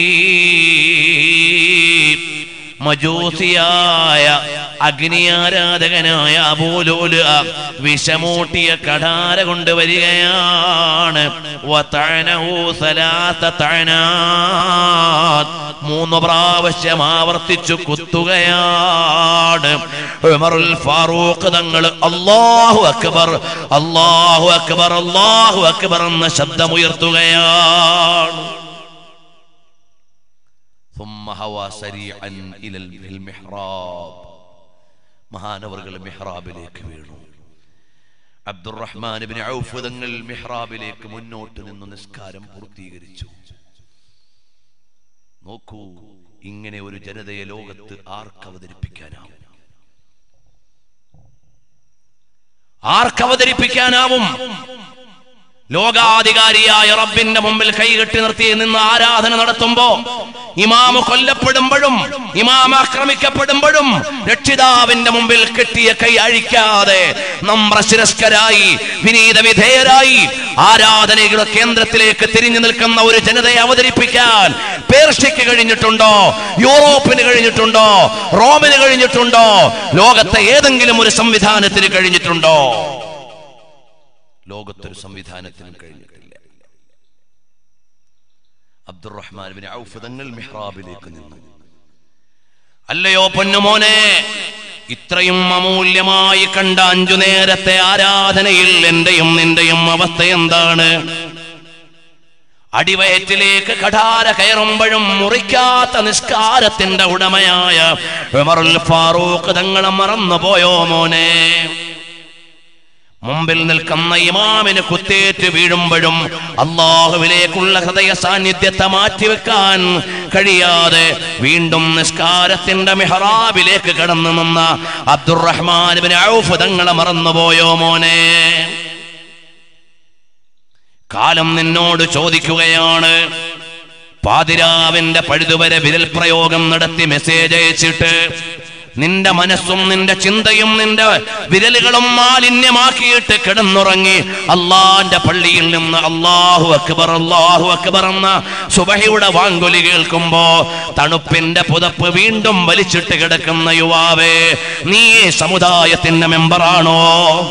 മജൂസിയായ അഗ്നിയാരാധകനായ അബൂലോല് വിഷമൂട്ടിയ കടാര കൊണ്ടുവരികയാണ് വതഅനഹു സലാത്ത തഅനാത്ത്. മൂന്ന് പ്രാവശ്യം ആവർത്തിച്ചു കുത്തുകയാണ് ഉമറുൽ ഫാറൂഖ് തങ്ങൾ അല്ലാഹു അക്ബർ അല്ലാഹു അക്ബർ അല്ലാഹു അക്ബർ എന്ന ശബ്ദമുയർത്തുകയാണ് ثم هوى سريعا الى المحراب മഹാനവറുകൾ മിഹ്റാബിലേക്ക് വീണു അബ്ദുറഹ്മാൻ ബിൻ ഔഫ് തങ്ങൾ മിഹ്റാബിലേക്ക് മുന്നോട്ട് നിന്ന് നിസ്കാരം പൂർത്തീകരിച്ചു നോക്കൂ ഇങ്ങനെ ഒരു ജനതയെ ലോകത്ത് ആർക്കവതരിപ്പിക്കാനാവും ആർക്കവതരിപ്പിക്കാനാവും ലോകാധികാരിയായ റബ്ബിന്റെ മുമ്പിൽ കൈകെട്ടി നിർത്തി നിന്ന് ആരാധന നടത്തുമ്പോ ഇമാമ് കൊല്ലപ്പെടുമ്പോഴും ഇമാമ ആക്രമിക്കപ്പെടുമ്പോഴും രക്ഷിതാവിന്റെ മുമ്പിൽ കെട്ടിയ കൈ അഴിക്കാതെ നമ്രശിരസ്കരായി വിനീത വിധേയരായി ആരാധനയുടെ കേന്ദ്രത്തിലേക്ക് തിരിഞ്ഞു നിൽക്കുന്ന ഒരു ജനതയെ അവതരിപ്പിക്കാൻ പേർഷ്യക്ക് കഴിഞ്ഞിട്ടുണ്ടോ യൂറോപ്പിന് കഴിഞ്ഞിട്ടുണ്ടോ റോമിന് കഴിഞ്ഞിട്ടുണ്ടോ ലോകത്തെ ഏതെങ്കിലും ഒരു സംവിധാനത്തിന് കഴിഞ്ഞിട്ടുണ്ടോ ലോകത്തൊരു സംവിധാനത്തിനും കഴിഞ്ഞിട്ടില്ല അബ്ദുറഹ്മാൻ ബിൻ ഔഫ് തങ്ങൾ മിഹ്റാബിലേക്ക് നിന്നു അല്ലയോ പൊന്നുമോനെ ഇത്രയും അമൂല്യമായി കണ്ട അഞ്ചു നേരത്തെ ആരാധനയിൽ എന്റെയും നിന്റെയും അവസ്ഥ എന്താണ് അടിവയറ്റിലേക്ക് കഠാര കയറുമ്പോഴും മുറിക്കാത്ത നിസ്കാരത്തിന്റെ ഉടമയായ ഉമറുൽ ഫാറൂഖ് തങ്ങളെ മറന്നുപോയോ മോനെ മുമ്പിൽ നിൽക്കുന്ന ഇമാമിന് കുത്തേറ്റ് വീഴുമ്പോഴും അള്ളാഹുവിലേക്കുള്ള ഹൃദയ സാന്നിധ്യത്തെ മാറ്റിവെക്കാൻ കഴിയാതെ വീണ്ടും നിസ്കാരത്തിന്റെ മെഹറാബിലേക്ക് കടന്നു നിന്ന അബ്ദുറഹ്മാൻ ബിൻ ഔഫ് തങ്ങളെ മറന്നുപോയോ മോനെ കാലം നിന്നോട് ചോദിക്കുകയാണ് പാതിരാവിന്റെ പഴുതുവരെ വിരൽ പ്രയോഗം നടത്തി മെസ്സേജ് അയച്ചിട്ട് നിന്റെ മനസ്സും നിന്റെ ചിന്തയും നിന്റെ വിരലുകളും മാലിന്യമാക്കിയിട്ട് കിടന്നുറങ്ങി അള്ളാന്റെ പള്ളിയിൽ നിന്ന് അള്ളാഹു അക്ബർ അള്ളാഹു അക്ബർ എന്ന സുബഹയുടെ വാങ്കൊലി കേൾക്കുമ്പോ തണുപ്പിന്റെ പുതപ്പ് വീണ്ടും വലിച്ചിട്ട് കിടക്കുന്ന യുവാവേ നീ ഈ സമുദായത്തിന്റെ മെമ്പറാണോ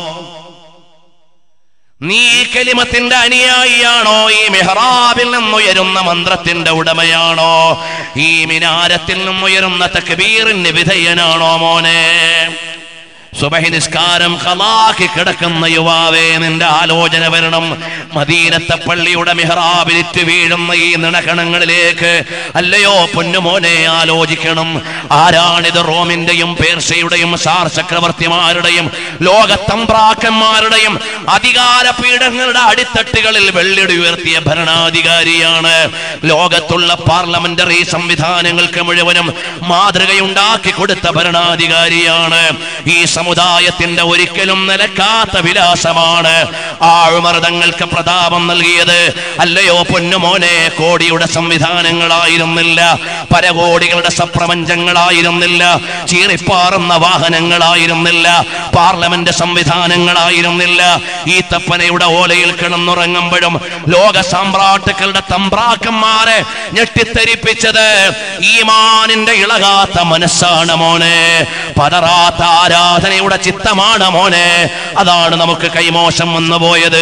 നീ ഈ കലിമത്തിന്റെ അനുയായിയാണോ ഈ മെഹ്റാബിൽ നിന്നുയരുന്ന മന്ത്രത്തിന്റെ ഉടമയാണോ ഈ മിനാരത്തിൽ നിന്നുയരുന്ന തക്ബീറിന് വിധേയനാണോ മോനെ സുബഹി നിസ്കാരം ഖലാക്കി കിടക്കുന്ന യുവാവേ നിന്റെ ആലോചന വരണം മദീനത്തെ പള്ളിയുടെ മിഹ്റാബിലിറ്റ് വീഴുന്ന ഈ നിണകണങ്ങളിലേക്ക് അല്ലയോ പൊന്നുമോനെ ആലോചിക്കണം ആരാണിത് റോമിന്റെയും പേർഷ്യയുടെയും സാർ ചക്രവർത്തിമാരുടെയും ലോകത്തമ്പ്രാക്കന്മാരുടെയും അധികാര പീഠങ്ങളുടെ അടിത്തട്ടുകളിൽ വെള്ളിടി ഉയർത്തിയ ഭരണാധികാരിയാണ് ലോകത്തുള്ള പാർലമെന്ററി സംവിധാനങ്ങൾക്ക് മുഴുവനും മാതൃകയുണ്ടാക്കി കൊടുത്ത ഭരണാധികാരിയാണ് ഈ സമുദായത്തിന്റെ ഒരിക്കലും നിലക്കാത്ത വിലാസമാണ് ആഴ്മർദ്ദങ്ങൾക്ക് പ്രതാപം നൽകിയത് അല്ലയോ പൊന്നുമോനെ കോടിയുടെ സംവിധാനങ്ങളായിരുന്നില്ല പരകോടികളുടെ സപ്രപഞ്ചങ്ങളായിരുന്നില്ല ചീറിപ്പാറുന്ന വാഹനങ്ങളായിരുന്നില്ല പാർലമെന്റ് സംവിധാനങ്ങളായിരുന്നില്ല ഈ തപ്പനയുടെ ഓലയിൽ കിടന്നുറങ്ങുമ്പോഴും ലോക സാമ്രാട്ടുക്കളുടെ തമ്പ്രാക്കന്മാരെ ഞെട്ടിത്തെരിപ്പിച്ചത് ഈമാനിന്റെ ഇളകാത്ത മനസ്സാണ് മോനെ പതറാത്ത ആരാധനയുടെ ചിത്തമാണ് മോനെ അതാണ് നമുക്ക് കൈമോശം വന്നു പോയത്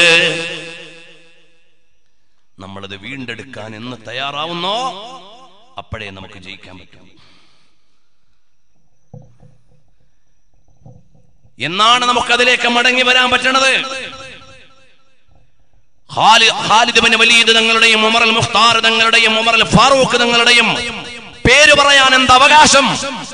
നമ്മളത് വീണ്ടെടുക്കാൻ എന്ന് തയ്യാറാവുന്നോ അപ്പോഴേ നമുക്ക് ജയിക്കാൻ പറ്റും എന്നാണ് നമുക്കതിലേക്ക് മടങ്ങി വരാൻ പറ്റണത് ഖാലി- ഖാലിദ് ബിൻ വലീദ് തങ്ങളുടെയും ഉമർ അൽ മുഖ്താർ തങ്ങളുടെയും ഉമർ അൽ ഫാറൂഖ് തങ്ങളുടെയും പേര് പറയാൻ എന്ത് അവകാശം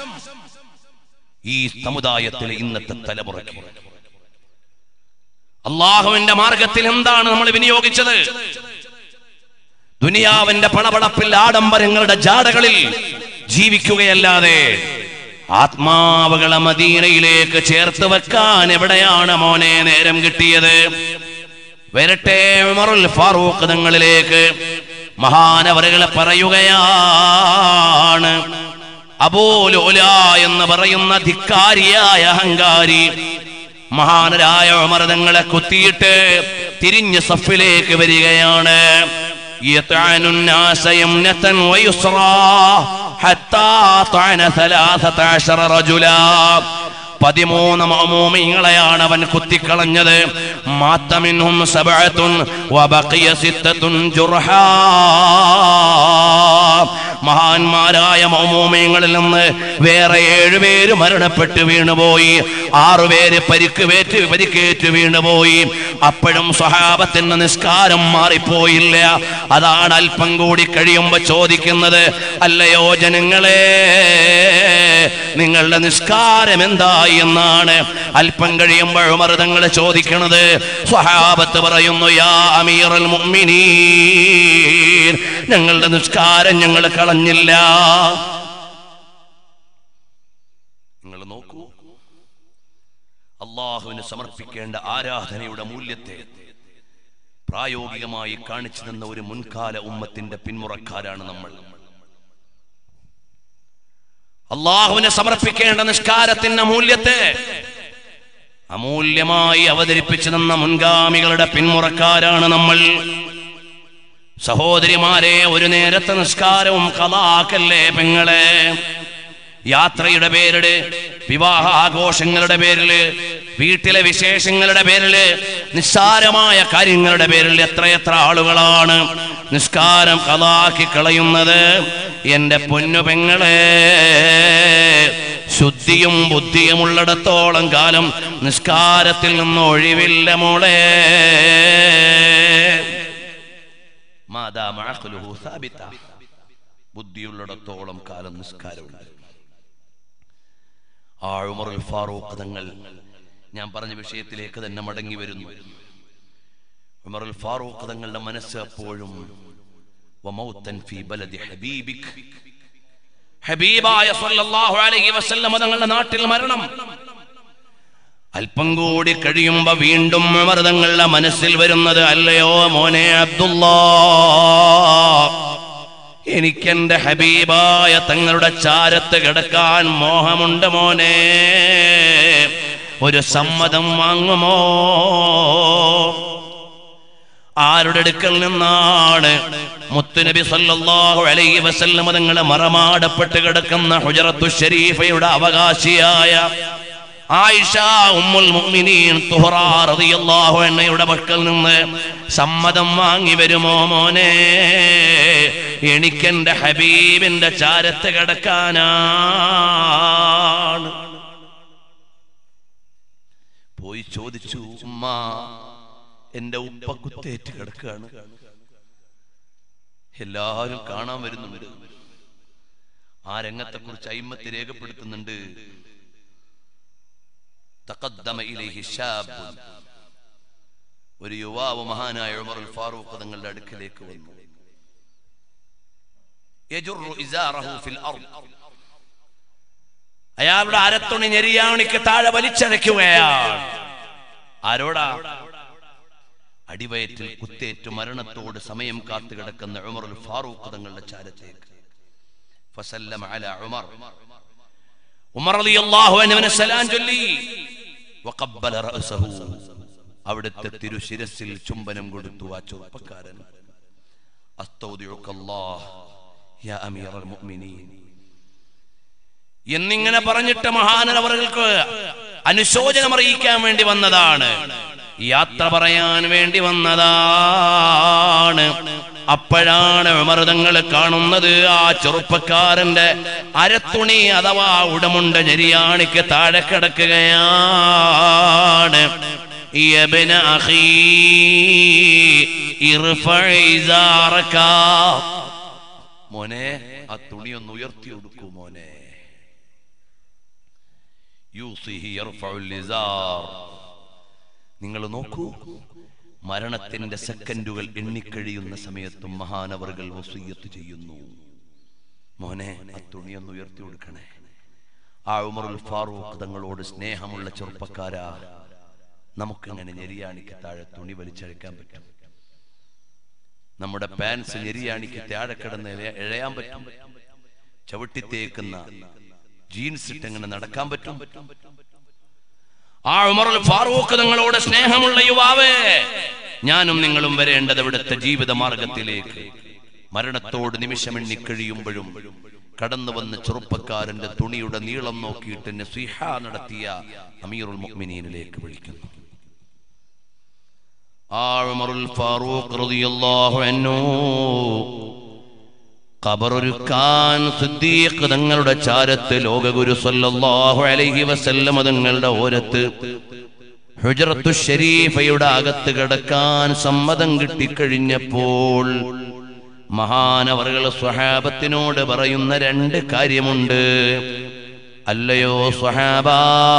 ഈ സമുദായത്തിലെ ഇന്നത്തെ തലമുറയ്ക്ക് അള്ളാഹുവിന്റെ മാർഗത്തിൽ എന്താണ് നമ്മൾ വിനിയോഗിച്ചത് ദുനിയാവിന്റെ പണപടപ്പിൽ ആഡംബരങ്ങളുടെ ജാടകളിൽ ജീവിക്കുകയല്ലാതെ ആത്മാവുകളെ മദീനയിലേക്ക് ചേർത്ത് വെക്കാൻ എവിടെയാണ് മോനെ നേരം കിട്ടിയത് വരട്ടെ ഉമറുൽ ഫാറൂഖ് തങ്ങളിലേക്ക് മഹാനവറുകളെ പറയുകയാണ് അബോലോല എന്ന് പറയുന്ന ധിക്കാരിയായ അഹങ്കാരി മഹാനരായ ഉമർതങ്ങളെ കുത്തിയിട്ട് തിരിഞ്ഞ് സഫിലേക്ക് വരികയാണ് يطعن الناس يمنة ويسرى حتى طعن ثلاثة عشر رجلا പതിമൂന്ന് മൗമൂമിങ്ങളെയാണ് അവൻ കുത്തിക്കളഞ്ഞത് മാത്തമിൻഹും സബഅത്തുൻ വബഖിയ സിത്തത്തുൻ ജുർഹാ മഹാന്മാരായ മൗമൂമിങ്ങളിൽ നിന്ന് വേറെ ഏഴുപേര് മരണപ്പെട്ട് വീണുപോയി ആറുപേര് പരിക്ക് വേറ്റ് പരിക്കേറ്റ് വീണുപോയി അപ്പോഴും സ്വഹാബത്തിന്റെ നിസ്കാരം മാറിപ്പോയില്ല അതാണ് അല്പം കൂടി കഴിയുമ്പോ ചോദിക്കുന്നത് അല്ലയോ ജനങ്ങളെ നിങ്ങളുടെ നിസ്കാരം എന്തായി എന്നാണ് അല്പം കഴിയുമ്പോൾ ഉമർതങ്ങൾ ചോദിക്കണത് സ്വഹാബത്ത് പറയുന്നു യാ അമീറൽ മുഅ്മിനീൻ ഞങ്ങളുടെ നിസ്കാരം ഞങ്ങൾ കളഞ്ഞില്ല നിങ്ങൾ നോക്കൂ അള്ളാഹുവിന് സമർപ്പിക്കേണ്ട ആരാധനയുടെ മൂല്യത്തെ പ്രായോഗികമായി കാണിച്ചു തന്ന ഒരു മുൻകാല ഉമ്മത്തിന്റെ പിന്മുറക്കാരാണ് നമ്മൾ അള്ളാഹുവിനെ സമർപ്പിക്കേണ്ട നിസ്കാരത്തിന്റെ മൂല്യത്തെ അമൂല്യമായി അവതരിപ്പിച്ചു തന്ന മുൻഗാമികളുടെ പിന്മുറക്കാരാണ് നമ്മൾ സഹോദരിമാരെ ഒരു നേരത്തെ നിസ്കാരവും കഥാക്കല്ലേ പെങ്ങളെ യാത്രയുടെ പേരില് വിവാഹ ആഘോഷങ്ങളുടെ പേരില് വീട്ടിലെ വിശേഷങ്ങളുടെ പേരില് നിസ്സാരമായ കാര്യങ്ങളുടെ പേരിൽ എത്രയെത്ര ആളുകളാണ് നിസ്കാരം കഥാക്കി കളയുന്നത് എന്റെ പൊന്നു പെങ്ങളെ ശുദ്ധിയും ബുദ്ധിയും ഉള്ളിടത്തോളം കാലം നിസ്കാരത്തിൽ നിന്ന് ഒഴിവില്ല മോളെ മാതാ മഅഖലുഹു സാബിത. ബുദ്ധിയുള്ളിടത്തോളം കാലം നിസ്കാരമുണ്ട് ആ ഉമറുൽ ഫാറൂഖ് തങ്ങൾ ഞാൻ പറഞ്ഞ വിഷയത്തിലേക്ക് തന്നെ മടങ്ങി വരുന്നു ഉമറുൽ ഫാറൂഖ് തങ്ങളുടെ മനസ്സ് അപ്പോഴും വമൗത്തൻ ഫീ ബലദി ഹബീബിക് ഹബീബായ സല്ലല്ലാഹു അലൈഹി വസല്ലം തങ്ങളുടെ നാട്ടിൽ മരണം അല്പം കൂടി കഴിയുമ്പോ വീണ്ടും ഉമർ തങ്ങളുടെ മനസ്സിൽ വരുന്നത് അല്ലയോ മോനെ അബ്ദുല്ലാ എനിക്കെന്റെ ഹബീബായ തങ്ങളുടെ ചാരത്ത് കിടക്കാൻ മോഹമുണ്ട് മോനെ ഒരു സമ്മതം വാങ്ങുമോ ആരുടെ അടുക്കൽ നിന്നാണ് മുത്തുനബി സല്ലല്ലാഹു അലൈഹി വസല്ലം തങ്ങളെ മറമാടപ്പെട്ട് കിടക്കുന്ന ഹുജറത്തു ഷരീഫയുടെ അവകാശിയായ ആയിഷ ഉമ്മുൽ മുഅ്മിനീൻ തുഹറ റളിയല്ലാഹു അൻഹയുടെ പക്കൽ നിന്ന് സമ്മതം വാങ്ങി വരുമോ മോനെ എനിക്കെന്റെ ഹബീബിന്റെ ചാരത്ത് കിടക്കാനാണ് പോയി ചോദിച്ചു ഉമ്മ എന്റെ ഉപ്പ കുത്തേറ്റ് കിടക്കുകയാണ് എല്ലാവരും കാണാൻ വരുന്നുണ്ട് ആ രംഗത്തെ കുറിച്ച് അയിമത്ത് രേഖപ്പെടുത്തുന്നുണ്ട് തഖദ്ദമ ഇലൈഹി ശാബുൻ. ഒരു യുവാവ് മഹാനായ ഉമറുൽ ഫാറൂഖ് തങ്ങളുടെ അടുക്കലേക്ക് വന്നു യജുറു ഇസാറഹു ഫിൽ അർദ്. അയാളുടെ അരത്തുണി ഞെരിയാണിക്ക് താഴെ വലിച്ചഴയ്ക്കുകയാണ് ആരോടാ അടിവയറ്റിൽ കുത്തേറ്റ് മരണത്തോട് സമയം കാത്തു കിടക്കുന്ന ഉമറുൽ ഫാറൂഖ് തങ്ങളുടെ ചാരത്തേക്ക് ഫസല്ലമ അല ഉമർ ഉമർ റളിയല്ലാഹു അൻഹുവിനെ സലാം ചൊല്ലി വഖബ്ബല റഅസഹു അവിടുത്തെ തിരുശിരസിൽ ചുംബനം കൊടുത്തു ആ ചെറുപ്പക്കാരൻ അസ്തൗദിഉക്കല്ലാഹ് യാ അമീറൽ മുഅ്മിനീൻ എന്നിങ്ങനെ പറഞ്ഞിട്ട് മഹാനവർക്ക് അനുശോചനം അറിയിക്കാൻ വേണ്ടി വന്നതാണ് യാത്ര പറയാൻ വേണ്ടി വന്നതാണ് അപ്പോഴാണ് വിമൃതങ്ങൾ കാണുന്നത് ആ ചെറുപ്പക്കാരന്റെ അരത്തുണി അഥവാ ഉടമുണ്ട് ഞെരിയാണിക്ക് താഴെ കിടക്കുകയാണ് യബ്ന അഖീ ഇർഫഇ ഇസാറക. മോനെ ആ തുണി ഒന്ന് ഉയർത്തി കൊടുക്കൂ മോനെ യൂസിഹി യർഫഉൽ ഇസാർ. നിങ്ങൾ നോക്കൂ മരണത്തിന്റെ സെക്കൻഡുകൾ എണ്ണിക്കഴിയുന്ന സമയത്തും മഹാനവറുകൾ വസൂയത്ത് ചെയ്യുന്നു മോനെ ആ തുണി ഒന്ന് ഉയർത്തി കൊടുക്കണേ ആ ഉമറുൽ ഫാറൂഖ് തങ്ങളോട് സ്നേഹമുള്ള ചെറുപ്പക്കാരാ നമുക്കിങ്ങനെ ഞെരിയാണിക്ക് താഴെ തുണി വലിച്ചഴിക്കാൻ പറ്റും നമ്മുടെ പാൻസ് ഞെരിയാണിക്ക് താഴെ കിടന്ന് ഇഴ- ഇഴയാൻ പറ്റും ചവിട്ടിത്തേക്കുന്ന ജീൻസ് ഇട്ട് എങ്ങനെ നടക്കാൻ പറ്റും ആ ഉമറുൽ ഫാറൂഖ് നിങ്ങളോട് സ്നേഹമുള്ള യുവാവേ ഞാനും നിങ്ങളും വരേണ്ടത് ഇവിടുത്തെ ജീവിത മാർഗത്തിലേക്ക് മരണത്തോട് നിമിഷമെണ്ണി കഴിയുമ്പോഴും കടന്നു വന്ന ചെറുപ്പക്കാരന്റെ തുണിയുടെ നീളം നോക്കിയിട്ട് നസീഹ നടത്തിയ അമീറുൽ മുഅ്മിനീനിലേക്ക് വിളിക്കുന്നു ആ ഉമറുൽ ഫാറൂഖ് റളിയല്ലാഹു അൻഹു ഖബറൊരുക്കാൻ സിദ്ദീഖ് തങ്ങളുടെ ചാരത്ത് ലോകഗുരു സല്ലല്ലാഹു അലൈഹി വസല്ലം തങ്ങളുടെ ഓരത്ത് ഹുജറത്തു ഷരീഫയുടെ അകത്ത് കിടക്കാൻ സമ്മതം കിട്ടിക്കഴിഞ്ഞപ്പോൾ മഹാനവറുകൾ സ്വഹാബത്തിനോട് പറയുന്ന രണ്ട് കാര്യമുണ്ട് അല്ലയോ സ്വഹാബാ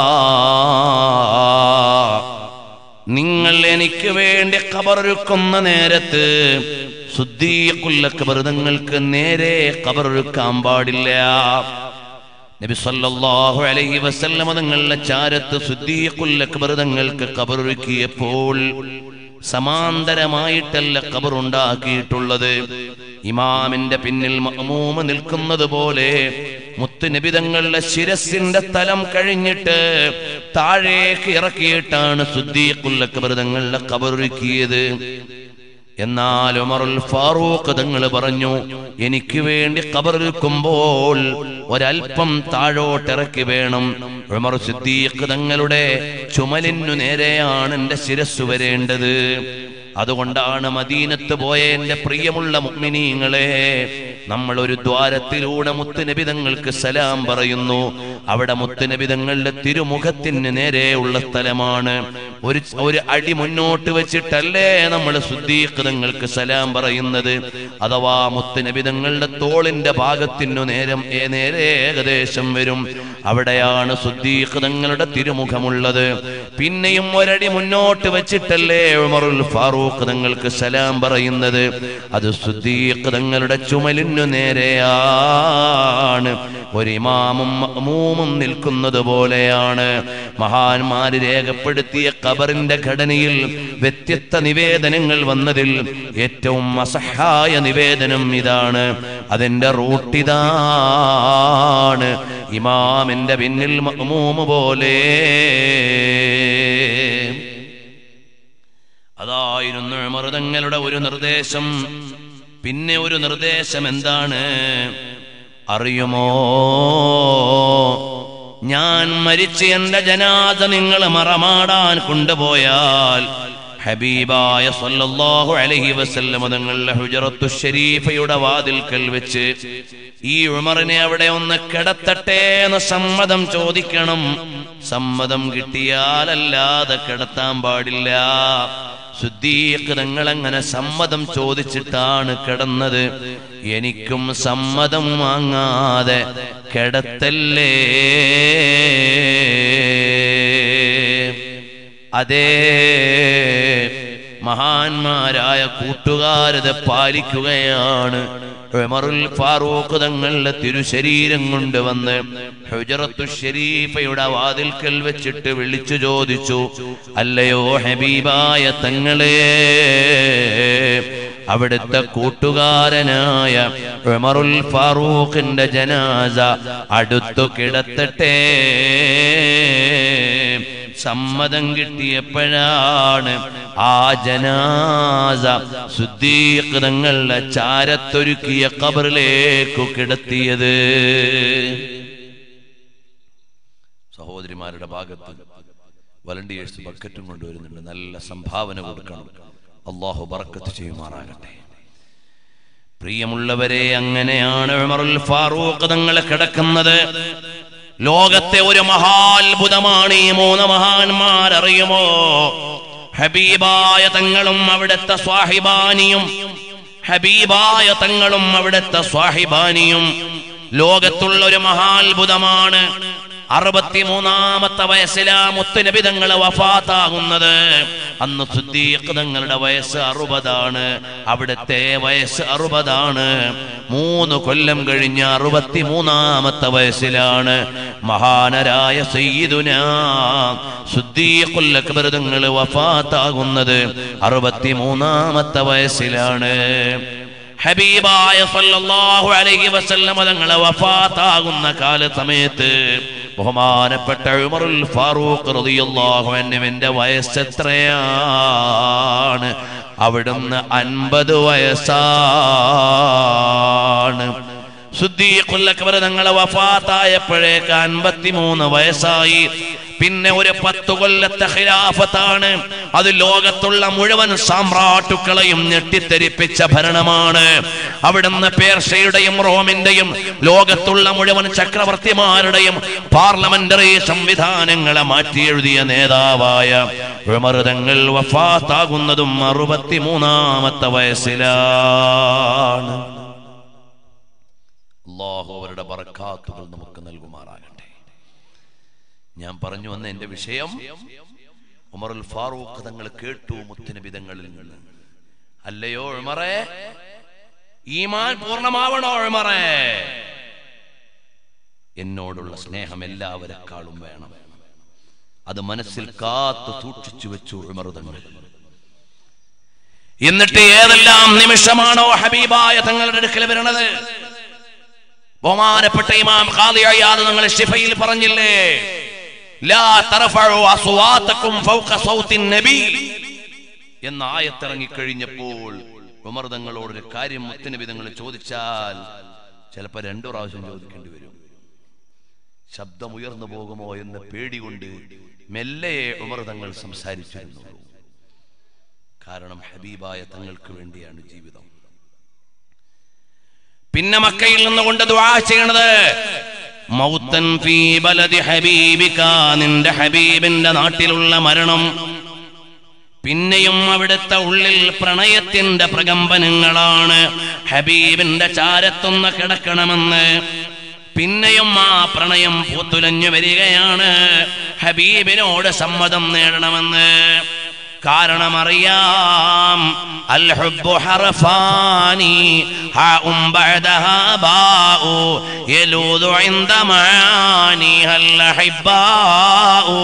നിങ്ങൾ എനിക്ക് വേണ്ടി ഖബറൊരുക്കുന്ന നേരത്ത് ശുദ്ധീകുല്ലക്കബർ നിങ്ങൾക്ക് നേരെ ഖബറൊരുക്കാൻ പാടില്ല നബി സല്ലല്ലാഹു അലൈഹി വസല്ലമ തങ്ങളുടെ ചാരത്ത് ശുദ്ധീകുല്ലക്കബർ തങ്ങൾക്ക് ഖബറൊരുക്കിയപ്പോൾ സമാന്തരമായിട്ടല്ല ഖബർ ഉണ്ടാക്കിയിട്ടുള്ളത് ഇമാമിന്റെ പിന്നിൽ മഅമൂമ് നിൽക്കുന്നത് പോലെ മുത്തുനബിതങ്ങളുടെ ശിരസിന്റെ തലം കഴിഞ്ഞിട്ട് താഴേക്ക് ഇറക്കിയിട്ടാണ് സുദ്ദീഖുല്ലക്കബർ തങ്ങളുടെ ഖബറൊരുക്കിയത് എന്നാൽ ഉമറുൽ ഫാറൂഖ് തങ്ങൾ പറഞ്ഞു എനിക്ക് വേണ്ടി ഖബറൊരുക്കുമ്പോൾ ഒരൽപ്പം താഴോട്ടിറക്കി വേണം ഉമർ സിദ്ദീഖ് തങ്ങളുടെ ചുമലിനു നേരെയാണ് എന്റെ ശിരസ് വരേണ്ടത് അതുകൊണ്ടാണ് മദീനത്ത് പോയ എന്റെ പ്രിയമുള്ള മുഗ്മിനീങ്ങളെ നമ്മൾ ഒരു ദ്വാരത്തിലൂടെ മുത്തുനബിതങ്ങൾക്ക് സലാം പറയുന്നു അവിടെ മുത്തുനബിതങ്ങളുടെ തിരുമുഖത്തിന് നേരെയുള്ള സ്ഥലമാണ് ഒരു ഒരു അടി മുന്നോട്ട് വെച്ചിട്ടല്ലേ നമ്മൾ ശുദ്ധീകൃതങ്ങൾക്ക് സലാം പറയുന്നത് അഥവാ മുത്തുനബിതങ്ങളുടെ തോളിന്റെ ഭാഗത്തിനു നേരം ഏ നേരെ ഏകദേശം വരും അവിടെയാണ് ശുദ്ധീകൃതങ്ങളുടെ തിരുമുഖമുള്ളത് പിന്നെയും ഒരടി മുന്നോട്ട് വെച്ചിട്ടല്ലേ ഉമറുൽ ഫാറൂഖ് തങ്ങൾക്ക് സലാം പറയുന്നത് അത് സുദ്ദീഖ് തങ്ങളുടെ ചുമലിനു നേരെയാണ് ഒരു ഇമാമും മഅ്മൂമും നിൽക്കുന്നത് പോലെയാണ് മഹാന്മാര് രേഖപ്പെടുത്തിയ ഖബറിന്റെ ഘടനയിൽ വ്യത്യസ്ത നിവേദനങ്ങൾ വന്നതിൽ ഏറ്റവും അസഹായ നിവേദനം ഇതാണ് അതിന്റെ റൂട്ടിതാണ് ഇമാമിന്റെ പിന്നിൽ മഅ്മൂമ് പോലെ അതായിരുന്നു മൃതങ്ങളുടെ ഒരു നിർദ്ദേശം പിന്നെ ഒരു നിർദ്ദേശം എന്താണ് അറിയുമോ ഞാൻ മരിച്ച് എന്റെ ജനാദ നിങ്ങൾ മറമാടാൻ കൊണ്ടുപോയാൽ ഹബീബായ സല്ലല്ലാഹു അലൈഹി വസല്ലം തങ്ങളുടെ ഹുജറത്തു ഷരീഫയുടെ വാതിൽക്കൽ വെച്ച് ഈ ഉമറിനെ അവിടെ ഒന്ന് കിടത്തട്ടെ എന്ന് സമ്മതം ചോദിക്കണം സമ്മതം കിട്ടിയാലല്ലാതെ കിടത്താൻ പാടില്ല ശുദ്ധീക് നിങ്ങൾ അങ്ങനെ സമ്മതം ചോദിച്ചിട്ടാണ് കിടന്നത് എനിക്കും സമ്മതം വാങ്ങാതെ കിടത്തല്ലേ അതേ മഹാന്മാരായ കൂട്ടുകാരത് പാലിക്കുകയാണ് ഉമറുൽ ഫാറൂഖ് തങ്ങളുടെ തിരുശരീരം കൊണ്ടുവന്ന് ഹുജറത്തു ഷരീഫയുടെ വാതിൽക്കൽ വെച്ചിട്ട് വിളിച്ചു ചോദിച്ചു അല്ലയോ ഹബീബായ തങ്ങളെ അവിടുത്തെ കൂട്ടുകാരനായ ഉമറുൽ ഫാറൂഖിന്റെ ജനാസ അടുത്തു കിടത്തട്ടെ സമ്മതം കിട്ടിയപ്പോഴാണ് ആ ജനാസ സുദ്ദീഖ് തങ്ങളുടെ ചാരത്തൊരുക്കിയ കബറിലേക്കു കിടത്തിയത് സഹോദരിമാരുടെ ഭാഗത്ത് വളണ്ടിയേഴ്സ് ബക്കറ്റും കൊണ്ടുവരുന്നുണ്ട് നല്ല സംഭാവന കൊടുക്കണം അള്ളാഹു ബർക്കത്ത് ചെയ്യുമാറാകട്ടെ പ്രിയമുള്ളവരെ അങ്ങനെയാണ് ഉമറുൽ ഫാറൂഖ് തങ്ങൾ കിടക്കുന്നത് ലോകത്തെ ഒരു മഹാത്ഭുതമാണ് ഈ മൂന്ന് മഹാന്മാർ അറിയുമോ ഹബീബായ തങ്ങളും അവിടുത്തെ സ്വാഹിബാനിയും ഹബീബായ തങ്ങളും അവിടുത്തെ സ്വാഹിബാനിയും ലോകത്തുള്ള ഒരു മഹാത്ഭുതമാണ് അറുപത്തിമൂന്നാമത്തെ വയസ്സിലാ മുത്തുനബി തങ്ങൾ വഫാത്താകുന്നത് അന്ന് സുദ്ദീഖ് തങ്ങളുടെ വയസ്സ് അറുപതാണ് അവിടുത്തെ വയസ്സ് അറുപതാണ് മൂന്ന് കൊല്ലം കഴിഞ്ഞ അറുപത്തിമൂന്നാമത്തെ വയസ്സിലാണ് മഹാനരായ സയ്യിദുന സുദ്ദീഖുൽ അക്ബർ തങ്ങൾ വഫാത്താകുന്നത് അറുപത്തിമൂന്നാമത്തെ വയസ്സിലാണ് ഹബീബായ സല്ലല്ലാഹു അലൈഹി വസല്ലം തങ്ങളെ വഫാത്താകുന്ന കാല സമയത്ത് ബഹുമാനപ്പെട്ട ഉമറുൽ ഫാറൂഖ് റളിയല്ലാഹു അൻഹുവിന്റെ വയസ്സ് എത്രയാണ് അവിടുന്ന് അൻപത് വയസ്സാണ് സുദ്ദീഖുൽ അക്ബർ തങ്ങളെ വഫാത്തായപ്പോഴേക്ക് അൻപത്തിമൂന്ന് വയസ്സായി പിന്നെ ഒരു പത്തു കൊല്ലത്തെ ഖിലാഫത്താണ് അത് ലോകത്തുള്ള മുഴുവൻ സാമ്രാട്ടുക്കളെയും ഞെട്ടിത്തെരിപ്പിച്ച ഭരണമാണ് അവിടുന്ന് പേർഷ്യയുടെയും റോമിന്റെയും ലോകത്തുള്ള മുഴുവൻ ചക്രവർത്തിമാരുടെയും പാർലമെന്ററി സംവിധാനങ്ങളെ മാറ്റിയെഴുതിയ നേതാവായ ഉമർ തങ്ങൾ വഫാത്താകുന്നതും അറുപത്തിമൂന്നാമത്തെ വയസ്സിലാണ് അള്ളാഹു അവരുടെ ബറക്കാത്തുകൾ നമുക്ക് നൽകുമാറാകട്ടെ ഞാൻ പറഞ്ഞു വന്ന എന്റെ വിഷയം ഉമറുൽ ഫാറൂഖ് തങ്ങൾ കേട്ടു മുത്തനബിതങ്ങളിൽ നിന്ന് അല്ലയോ ഉമറെ ഈമാൻ പൂർണ്ണമാവണോ ഉമറെ എന്നോടുള്ള സ്നേഹം എല്ലാവരെക്കാളും വേണം അത് മനസ്സിൽ കാത്തു സൂക്ഷിച്ചു വെച്ചു ഉമർ തങ്ങൾ എന്നിട്ട് ഏതെല്ലാം നിമിഷമാണോ ഹബീബായ തങ്ങളുടെ അടുക്കൽ വരണത് ബഹുമാനപ്പെട്ട ഇമാം ഖാദിയായത് നിങ്ങൾ ഷിഫയിൽ പറഞ്ഞില്ലേ ലാ തർഫഉ അസ്വാതക്കും ഫൗക സൗത്തിൻ നബി എന്ന ആയത്തിറങ്ങി കഴിഞ്ഞപ്പോൾ ഉമർ തങ്ങളോട് ഒരു കാര്യം മുത്തനബി തങ്ങൾ ചോദിച്ചാൽ ചിലപ്പോൾ രണ്ടു പ്രാവശ്യം ചോദിക്കേണ്ടി വരും ശബ്ദം ഉയർന്നു പോകുമോ എന്ന പേടി കൊണ്ട് മെല്ലയെ ഉമർ തങ്ങൾ സംസാരിച്ചിരുന്നു കാരണം ഹബീബായ തങ്ങൾക്ക് വേണ്ടിയാണ് ജീവിതം പിന്നെ മക്കയിൽ നിന്നുകൊണ്ട് ദുആ ചെയ്യണത് മൗത്തൻ ഫീ ബലദി ഹബീബിക നിന്റെ ഹബീബിന്റെ നാട്ടിലുള്ള മരണം പിന്നെയും അവിടുത്തെ ഉള്ളിൽ പ്രണയത്തിന്റെ പ്രകമ്പനങ്ങളാണ് ഹബീബിന്റെ ചാരത്തൊന്ന് കിടക്കണമെന്ന് പിന്നെയും ആ പ്രണയം പൂത്തുലഞ്ഞു വരികയാണ് ഹബീബിനോട് സമ്മതം നേടണമെന്ന് കാരണം അറിയാം അൽ ഹുബ്ബു ഹർഫാനി ഹാഉം ബഅദഹാ ബാഉ യലൂദു ഇൻദ മാനി ഹൽ അഹിബ്ബാഉ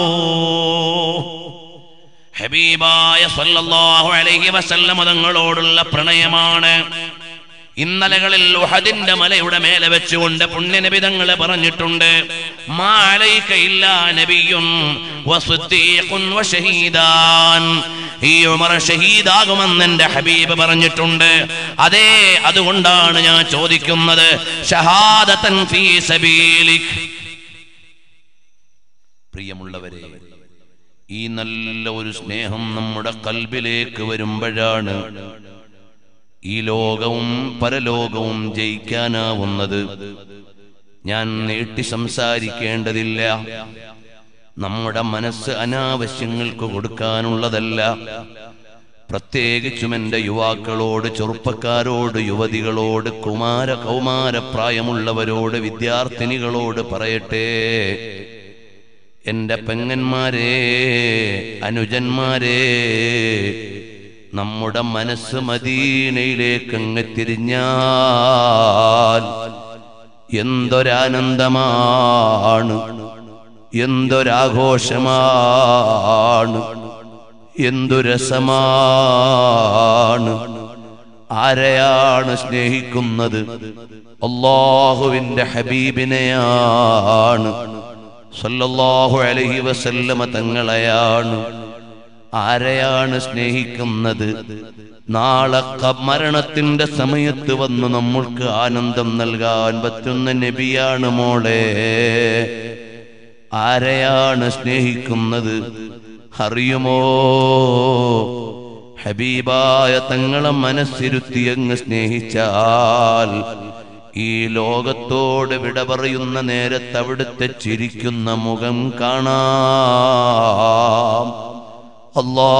ഹബീബായ സല്ലല്ലാഹു അലൈഹി വസല്ലം തങ്ങളോടുള്ള പ്രണയമാണ് ഇന്നലകളിൽ ഉഹദിന്റെ മലയുടെ മേലെ വെച്ചുകൊണ്ട് പുണ്യനബിതങ്ങളെ പറഞ്ഞിട്ടുണ്ട് മാലൈക ഇല്ലാ നബിയുൻ വസുദ്ദീഖുൻ വശഹീദാൻ ഈ ഉമർ ഷഹീദാകുമെന്ന് എന്റെ ഹബീബ് പറഞ്ഞിട്ടുണ്ട് അതെ അതുകൊണ്ടാണ് ഞാൻ ചോദിക്കുന്നത് ഷഹാദത്തൻ ഫീ സബീലിക് പ്രിയമുള്ളവരെ ഈ നല്ല ഒരു സ്നേഹം നമ്മുടെ കൽബിലേക്ക് വരുമ്പോഴാണ് ഈ ലോകവും പരലോകവും ജയിക്കാനാവുന്നത് ഞാൻ നീട്ടി സംസാരിക്കേണ്ടതില്ല നമ്മുടെ മനസ്സ് അനാവശ്യങ്ങൾക്ക് കൊടുക്കാനുള്ളതല്ല പ്രത്യേകിച്ചും എൻ്റെ യുവാക്കളോട് ചെറുപ്പക്കാരോട് യുവതികളോട് കുമാര കൗമാര പ്രായമുള്ളവരോട് വിദ്യാർത്ഥിനികളോട് പറയട്ടെ എൻ്റെ പെങ്ങന്മാരെ അനുജന്മാരെ നമ്മുടെ മനസ്സ് മദീനയിലേക്ക് അങ്ങ് തിരിഞ്ഞാൽ എന്തൊരാനന്ദമാണ് എന്തൊരാഘോഷമാണ് എന്തു രസമാണ് ആരെയാണ് സ്നേഹിക്കുന്നത് അള്ളാഹുവിന്റെ ഹബീബിനെയാണ് സല്ലല്ലാഹു അലൈഹി വസല്ലമ തങ്ങളെയാണ് ആരെയാണ് സ്നേഹിക്കുന്നത് നാളെ ക- മരണത്തിന്റെ സമയത്ത് വന്ന് നമ്മൾക്ക് ആനന്ദം നൽകാൻ പറ്റുന്ന നബിയാണ് മോളെ ആരെയാണ് സ്നേഹിക്കുന്നത് അറിയുമോ ഹബീബായ തങ്ങളെ മനസ്സിരുത്തി അങ്ങ് സ്നേഹിച്ചാൽ ഈ ലോകത്തോട് വിട പറയുന്ന നേരത്ത് അവിടുത്തെ ചിരിക്കുന്ന മുഖം കാണാം അല്ലാ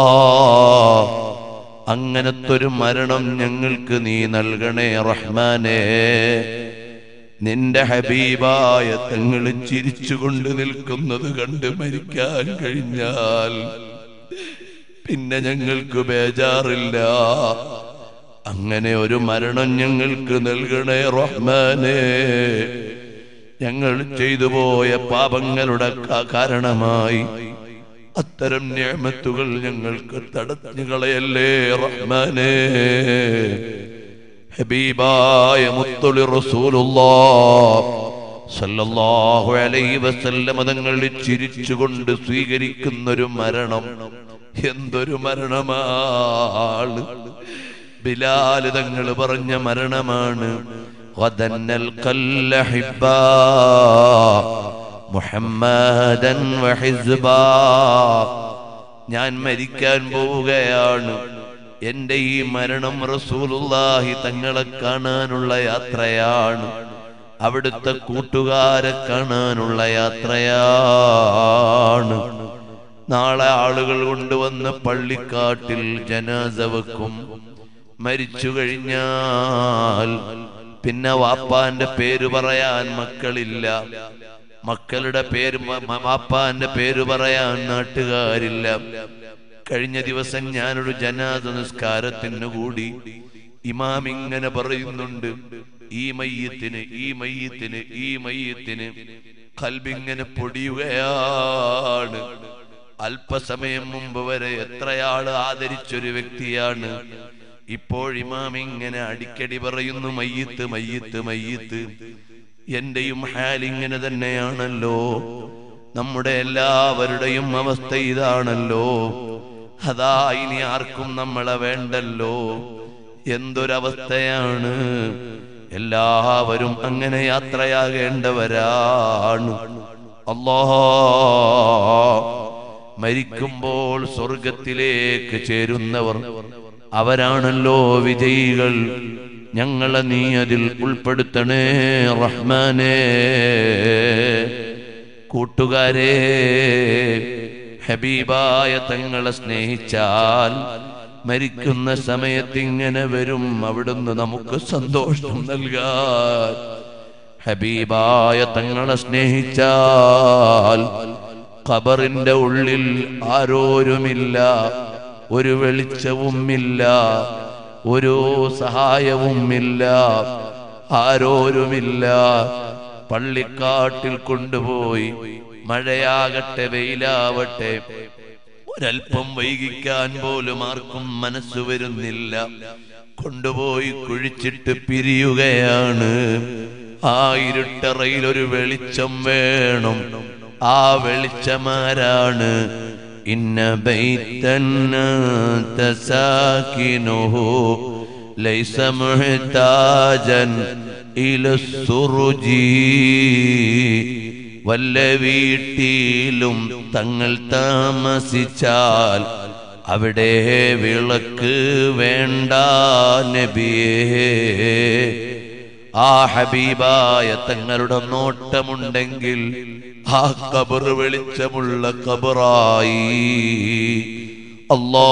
അങ്ങനത്തൊരു മരണം ഞങ്ങൾക്ക് നീ നൽകണേ റഹ്മാനേ നിന്റെ ഹബീബായ തങ്ങൾ ചിരിച്ചുകൊണ്ട് നിൽക്കുന്നത് കണ്ട് മരിക്കാൻ കഴിഞ്ഞാൽ പിന്നെ ഞങ്ങൾക്ക് ബേജാറില്ല അങ്ങനെ ഒരു മരണം ഞങ്ങൾക്ക് നൽകണേ റഹ്മാനേ ഞങ്ങൾ ചെയ്തു പോയ പാപങ്ങളുടെ ക- കാരണമായി അത്തരം ഞാമത്തുകൾ ഞങ്ങൾക്ക് തടഞ്ഞു കളയല്ലേ റഹ്മാനേ ഹബീബായ മുത്തുളി സല്ലല്ലാഹു അലൈഹി വസല്ലം തങ്ങളിൽ ചിരിച്ചുകൊണ്ട് സ്വീകരിക്കുന്നൊരു മരണം എന്തൊരു മരണമാണ് ബിലാൽ തങ്ങൾ പറഞ്ഞ മരണമാണ് വദന്നൽ കല്ലഹിബ്ബാ മുഹമ്മദൻ വഹിസ്ബാ ഞാൻ മരിക്കാൻ പോവുകയാണ് എന്റെ ഈ മരണം റസൂലുള്ളാഹി തങ്ങളെ കാണാനുള്ള യാത്രയാണ് അവിടുത്തെ കൂട്ടുകാരെ കാണാനുള്ള യാത്രയാണ് നാളെ ആളുകൾ കൊണ്ടുവന്ന് പള്ളിക്കാട്ടിൽ ജനാസ വെക്കും മരിച്ചു കഴിഞ്ഞാൽ പിന്നെ വാപ്പാന്റെ പേര് പറയാൻ മക്കളില്ല മക്കളുടെ പേര് മ- മ- വാപ്പാന്റെ പേര് പറയാൻ നാട്ടുകാരില്ല കഴിഞ്ഞ ദിവസം ഞാനൊരു ജനാദ നിസ്കാരത്തിന് കൂടി ഇമാം ഇങ്ങനെ പറയുന്നുണ്ട് ഈ മയ്യത്തിന് ഈ മയ്യത്തിന് ഈ മയ്യത്തിന് കൽബിങ്ങനെ പൊടിയുകയാണ് അല്പസമയം മുമ്പ് വരെ എത്രയാള് ആദരിച്ചൊരു വ്യക്തിയാണ് ഇപ്പോൾ ഇമാം ഇങ്ങനെ അടിക്കടി പറയുന്നു മയ്യത്ത് മയ്യത്ത് മയ്യത്ത് എന്റെയും ഹാൽ ഇങ്ങനെ തന്നെയാണല്ലോ നമ്മുടെ എല്ലാവരുടെയും അവസ്ഥ ഇതാണല്ലോ അതാ ഇനി ആർക്കും നമ്മളെ വേണ്ടല്ലോ എന്തൊരവസ്ഥയാണ് എല്ലാവരും അങ്ങനെ യാത്രയാകേണ്ടവരാണ് അല്ലാ മരിക്കുമ്പോൾ സ്വർഗത്തിലേക്ക് ചേരുന്നവർ അവരാണല്ലോ വിജയികൾ ഞങ്ങളെ നീ അതിൽ ഉൾപ്പെടുത്തണേ റഹ്മാനേ കൂട്ടുകാരെ ഹബീബായ തങ്ങളെ സ്നേഹിച്ചാൽ മരിക്കുന്ന സമയത്ത് ഇങ്ങനെ വരും അവിടുന്ന് നമുക്ക് സന്തോഷം നൽകാൻ ഹബീബായ തങ്ങളെ സ്നേഹിച്ചാൽ ഖബറിന്റെ ഉള്ളിൽ ആരോരുമില്ല ഒരു വെളിച്ചവുമില്ല ഒരു സഹായവുമില്ല ആരോരുമില്ല പള്ളിക്കാട്ടിൽ കൊണ്ടുപോയി മഴയാകട്ടെ വെയിലാവട്ടെ ഒരൽപ്പം വൈകിക്കാൻ പോലും ആർക്കും മനസ്സ് വരുന്നില്ല കൊണ്ടുപോയി കുഴിച്ചിട്ട് പിരിയുകയാണ് ആ ഇരുട്ടറയിൽ ഒരു വെളിച്ചം വേണം ആ വെളിച്ചമാരാണ് ഇന്ന ബൈത്തന്ന സാക്കിനുഹു ലൈസ മുഹ്താജൻ ഇല വല്ല വീട്ടിലും തങ്ങൾ താമസിച്ചാൽ അവിടെ വിളക്ക് വേണ്ട നബിയേ ആ ഹബീബായ തങ്ങളുടെ നോട്ടമുണ്ടെങ്കിൽ ആ കബർ വെളിച്ചമുള്ള കബറായി അല്ലാ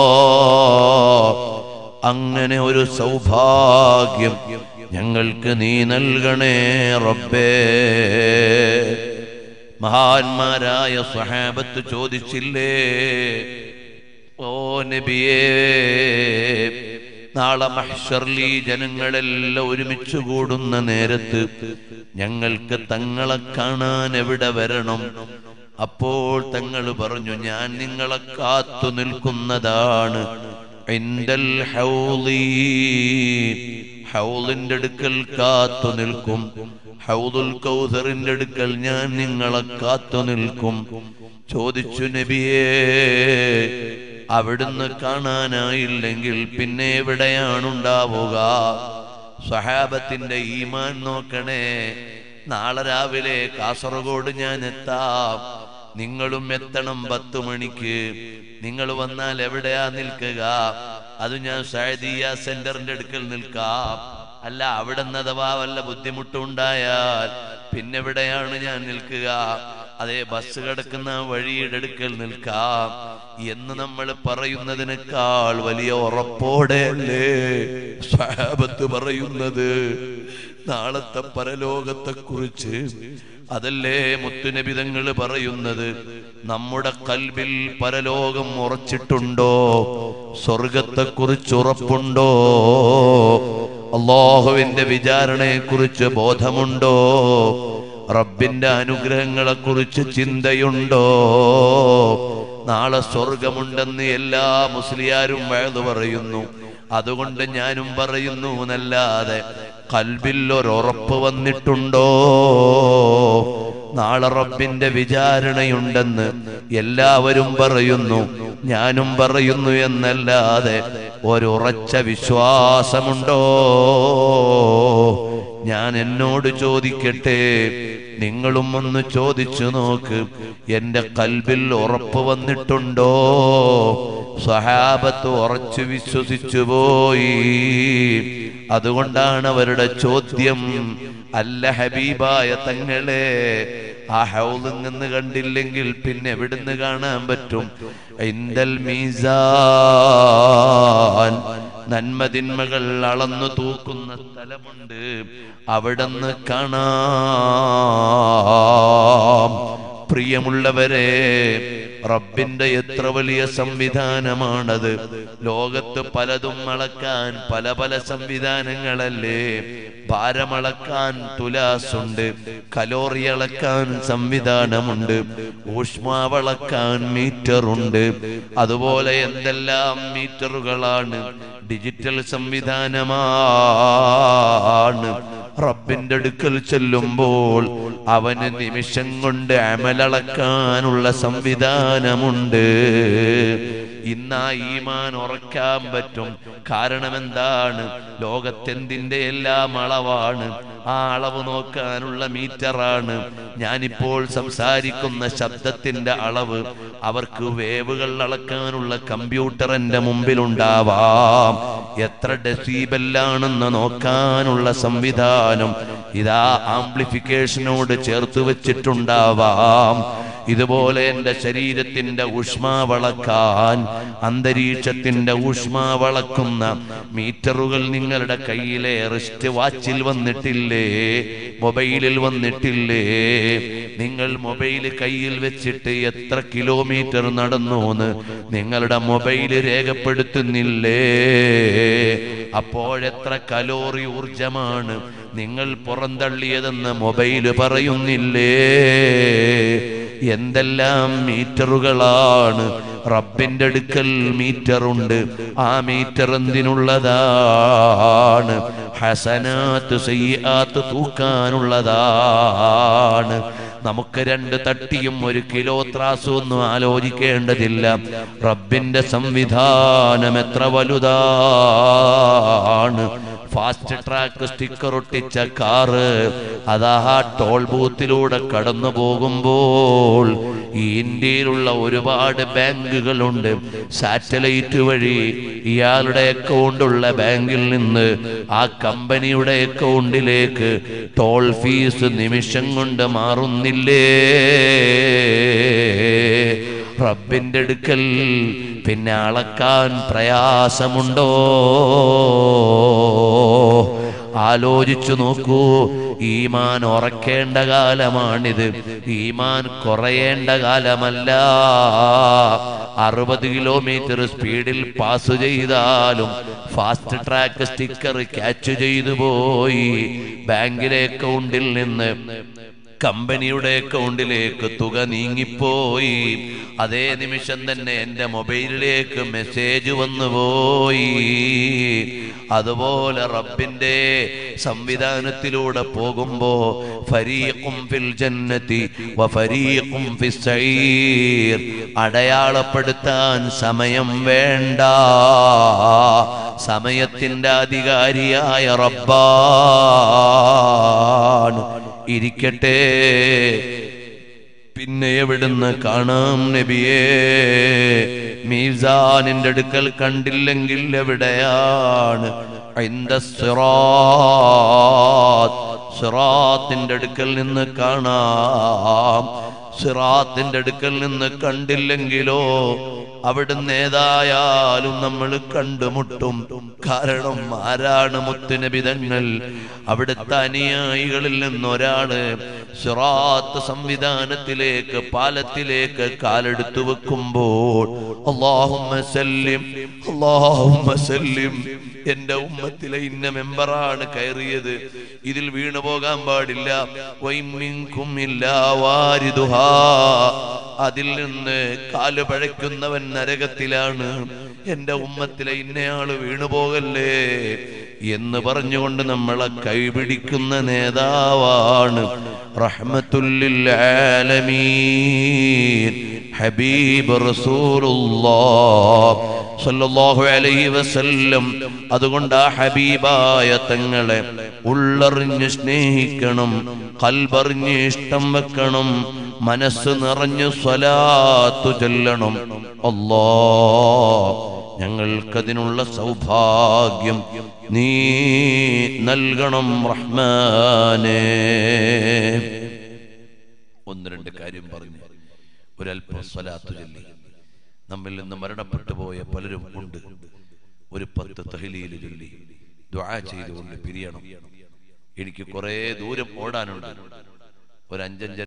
അങ്ങനെ ഒരു സൗഭാഗ്യം ഞങ്ങൾക്ക് നീ നൽകണേ റബ്ബേ മഹാന്മാരായ സ്വഹാബത്ത് ചോദിച്ചില്ലേ ഓ നബിയേ നാളെ മഹ്ഷർലി ജനങ്ങളെല്ലാം ഒരുമിച്ച് കൂടുന്ന നേരത്ത് ഞങ്ങൾക്ക് തങ്ങളെ കാണാൻ എവിടെ വരണം അപ്പോൾ തങ്ങൾ പറഞ്ഞു ഞാൻ നിങ്ങളെ കാത്തു നിൽക്കുന്നതാണ് ഇൻഡൽ ഹൗലി ഹൗലിന്റെ അടുക്കൽ കാത്തു നിൽക്കും ഹൗദുൽ കൗസറിന്റെ അടുക്കൽ ഞാൻ നിങ്ങളെ കാത്തു നിൽക്കും ചോദിച്ചു നബിയേ അവിടുന്ന് കാണാനായില്ലെങ്കിൽ പിന്നെ എവിടെയാണുണ്ടാവുക സഹാബത്തിന്റെ ഈമാൻ നോക്കണേ നാളെ രാവിലെ കാസർഗോഡ് ഞാൻ എത്താം നിങ്ങളും എത്തണം പത്തു മണിക്ക് നിങ്ങൾ വന്നാൽ എവിടെയാ നിൽക്കുക അത് ഞാൻ ഷാദിയ സെന്ററിന്റെ അടുക്കൽ നിൽക്കാം അല്ല അവിടെ നിന്ന് അഥവാ വല്ല ബുദ്ധിമുട്ടുണ്ടായാൽ പിന്നെ എവിടെയാണ് ഞാൻ നിൽക്കുക അതേ ബസ് കിടക്കുന്ന വഴിയുടെ അടുക്കൽ നിൽക്കാം എന്ന് നമ്മൾ പറയുന്നതിനേക്കാൾ വലിയ ഉറപ്പോടെ അല്ലേ സ്വഹാബത്ത് പറയുന്നത് നാളത്തെ പരലോകത്തെ കുറിച്ച് അതല്ലേ മുത്തുനബിതങ്ങൾ പറയുന്നത് നമ്മുടെ കൽവിൽ പരലോകം ഉറച്ചിട്ടുണ്ടോ സ്വർഗത്തെ കുറിച്ച് ഉറപ്പുണ്ടോ അള്ളാഹുവിന്റെ വിചാരണയെ കുറിച്ച് ബോധമുണ്ടോ റബ്ബിന്റെ അനുഗ്രഹങ്ങളെ കുറിച്ച് ചിന്തയുണ്ടോ നാളെ സ്വർഗമുണ്ടെന്ന് എല്ലാ മുസ്ലിയാരും വയത് പറയുന്നു അതുകൊണ്ട് ഞാനും പറയുന്നു എന്നല്ലാതെ കൽബിൽ ഒരുറപ്പ് വന്നിട്ടുണ്ടോ നാളെ റബ്ബിന്റെ വിചാരണയുണ്ടെന്ന് എല്ലാവരും പറയുന്നു ഞാനും പറയുന്നു എന്നല്ലാതെ ഒരുറച്ച വിശ്വാസമുണ്ടോ ഞാൻ എന്നോട് ചോദിക്കട്ടെ നിങ്ങളും ഒന്ന് ചോദിച്ചു നോക്ക് എന്റെ കൽബിൽ ഉറപ്പ് വന്നിട്ടുണ്ടോ സഹാബത്ത് ഉറച്ചു വിശ്വസിച്ചു പോയി അതുകൊണ്ടാണ് അവരുടെ ചോദ്യം അല്ല ഹബീബായ തങ്ങളെ ആ ഹൗലിൽ നിന്ന് കണ്ടില്ലെങ്കിൽ പിന്നെ എവിടുന്ന് കാണാൻ പറ്റും ഇന്ദൽ മീസാൻ നന്മതിന്മകൾ അളന്നു തൂക്കുന്ന സ്ഥലമുണ്ട് അവിടുന്ന് കാണാം പ്രിയമുള്ളവരെ റബ്ബിന്റെ എത്ര വലിയ സംവിധാനമാണത് ലോകത്ത് പലതും അളക്കാൻ പല പല സംവിധാനങ്ങളല്ലേ ഭാരമളക്കാൻ തുലാസുണ്ട് കലോറി അളക്കാൻ സംവിധാനമുണ്ട് ഊഷ്മാവളക്കാൻ മീറ്ററുണ്ട് അതുപോലെ എന്തെല്ലാം മീറ്ററുകളാണ് ഡിജിറ്റൽ സംവിധാനമാണ് റബ്ബിന്റെ അടുക്കൽ ചെല്ലുമ്പോൾ അവന് നിമിഷം കൊണ്ട് അമലളക്കാനുള്ള സംവിധാനമുണ്ട് ഇന്ന് ആ ഈമാൻ ഉറക്കാൻ പറ്റും കാരണം എന്താണ് ലോകത്തെന്തിന്റെ എല്ലാം അളവാണ് ആ അളവ് നോക്കാനുള്ള മീറ്ററാണ് ഞാനിപ്പോൾ സംസാരിക്കുന്ന ശബ്ദത്തിന്റെ അളവ് അവർക്ക് വേവുകൾ അളക്കാനുള്ള കമ്പ്യൂട്ടർ എന്റെ മുമ്പിലുണ്ടാവാം എത്ര ഡെസീബെല്ലാണെന്ന് നോക്കാനുള്ള സംവിധാനം ഇതാ ആംപ്ലിഫിക്കേഷനോട് ചേർത്ത് വെച്ചിട്ടുണ്ടാവാം ഇതുപോലെ എന്റെ ശരീരത്തിന്റെ ഊഷ്മാവളക്കാൻ അന്തരീക്ഷത്തിന്റെ ഊഷ്മാവളക്കുന്ന മീറ്ററുകൾ നിങ്ങളുടെ കയ്യിലെ റിസ്റ്റ് വാച്ചിൽ വന്നിട്ടില്ലേ മൊബൈലിൽ വന്നിട്ടില്ലേ നിങ്ങൾ മൊബൈൽ കയ്യിൽ വെച്ചിട്ട് എത്ര കിലോമീറ്റർ നടന്നു എന്ന് നിങ്ങളുടെ മൊബൈൽ രേഖപ്പെടുത്തുന്നില്ലേ അപ്പോഴെത്ര കലോറി ഊർജമാണ് നിങ്ങൾ പുറന്തള്ളിയതെന്ന് മൊബൈൽ പറയുന്നില്ലേ എന്തെല്ലാം മീറ്ററുകളാണ് റബ്ബിന്റെ അടുക്കൽ മീറ്ററുണ്ട് ആ മീറ്റർ എന്തിനുള്ളതാണ് ഹസനാത്ത് സയ്യാത്ത് തൂക്കാനുള്ളതാണ് നമുക്ക് രണ്ട് തട്ടിയും ഒരു കിലോ ത്രാസും ഒന്നും ആലോചിക്കേണ്ടതില്ല റബ്ബിന്റെ സംവിധാനം എത്ര വലുതാണ് ഫാസ്റ്റ് ട്രാക്ക് സ്റ്റിക്കർ ഒട്ടിച്ച കാറ് അതാ ടോൾ ബൂത്തിലൂടെ കടന്നു പോകുമ്പോൾ ഈ ഇന്ത്യയിലുള്ള ഒരുപാട് ബാങ്കുകളുണ്ട് സാറ്റലൈറ്റ് വഴി ഇയാളുടെ അക്കൗണ്ടുള്ള ബാങ്കിൽ നിന്ന് ആ കമ്പനിയുടെ അക്കൗണ്ടിലേക്ക് ടോൾ ഫീസ് നിമിഷം കൊണ്ട് മാറുന്നില്ലേ റബ്ബിന്റെ അടുക്കൽ പിന്നെ അളക്കാൻ പ്രയാസമുണ്ടോ ആലോചിച്ചു നോക്കൂ ഈമാൻ ഉറക്കേണ്ട കാലമാണിത് ഈമാൻ കുറയേണ്ട കാലമല്ല അറുപത് കിലോമീറ്റർ സ്പീഡിൽ പാസ് ചെയ്താലും ഫാസ്റ്റ് ട്രാക്ക് സ്റ്റിക്കർ ക്യാച്ച് ചെയ്തു പോയി ബാങ്കിലെ അക്കൗണ്ടിൽ നിന്ന് കമ്പനിയുടെ അക്കൗണ്ടിലേക്ക് തുക നീങ്ങിപ്പോയി അതേ നിമിഷം തന്നെ എൻ്റെ മൊബൈലിലേക്ക് മെസ്സേജ് വന്നുപോയി അതുപോലെ റബ്ബിന്റെ സംവിധാനത്തിലൂടെ പോകുമ്പോ ഫരീഖും ഫിൽ ജന്നതി വ ഫരീഖും ഫിസ് സഈർ അടയാളപ്പെടുത്താൻ സമയം വേണ്ട സമയത്തിന്റെ അധികാരിയായ റബ്ബാണ് ഇരിക്കട്ടെ പിന്നെ എവിടുന്ന് കാണാം നബിയേ മീസാനിന്റെ അടുക്കൽ കണ്ടില്ലെങ്കിൽ എവിടെയാണ് ഐന്ദ സിറാത്ത് സിറാത്തിന്റെ അടുക്കൽ നിന്ന് കാണാം സിറാത്തിന്റെ അടുക്കൽ നിന്ന് കണ്ടില്ലെങ്കിലോ അവിടുന്ന് ഏതായാലും നമ്മൾ കണ്ടുമുട്ടും കാരണം ആരാണ് മുത്തുനബിതങ്ങൾ അവിടുത്തെ അനുയായികളിൽ നിന്നൊരാള് സിറാത്ത് സംവിധാനത്തിലേക്ക് പാലത്തിലേക്ക് കാലെടുത്തു വെക്കുമ്പോൾ അള്ളാഹുമ്മ സല്ലിം അള്ളാഹുമ്മ സല്ലിം എന്റെ ഉമ്മത്തിലെ ഇന്ന മെമ്പറാണ് കയറിയത് ഇതിൽ വീണു പോകാൻ പാടില്ല വൈമിൻകും ഇല്ലാ വാരിദുഹാ അതിൽ നിന്ന് കാല് പഴയ്ക്കുന്നവൻ നരകത്തിലാണ് എന്റെ ഉമ്മത്തിലെ ഇന്നയാള് വീണുപോകല്ലേ എന്ന് പറഞ്ഞുകൊണ്ട് നമ്മളെ കൈപിടിക്കുന്ന നേതാവാണ് റഹ്മത്തുല്ലിൽ ആലമീൻ ഹബീബ് റസൂലുള്ളാഹ് സല്ലല്ലാഹു അലൈഹി വസല്ലം അതുകൊണ്ട് ആ ഹബീബായ തങ്ങളെ ഉള്ളറിഞ്ഞ് സ്നേഹിക്കണം കൽബറിഞ്ഞ് ഇഷ്ടം വെക്കണം മനസ്സ് നിറഞ്ഞ് സ്വലാത്തു ചൊല്ലണം അല്ലാ ഞങ്ങൾക്കതിനുള്ള സൗഭാഗ്യം നീ നൽകണം റഹ്മാനേ ഒന്ന് രണ്ട് കാര്യം പറഞ്ഞു ഒരല്പം സ്വലാത്തു ചൊല്ലി നമ്മിൽ നിന്ന് മരണപ്പെട്ടു പോയ പലരും ഉണ്ട് ഒരു പത്ത് തഹ്ലീൽ ചൊല്ലി ദ്വാ ചെയ്തുകൊണ്ട് പിരിയണം എനിക്ക് കുറെ ദൂരം ഓടാനുണ്ട് ഒരു അഞ്ചഞ്ചര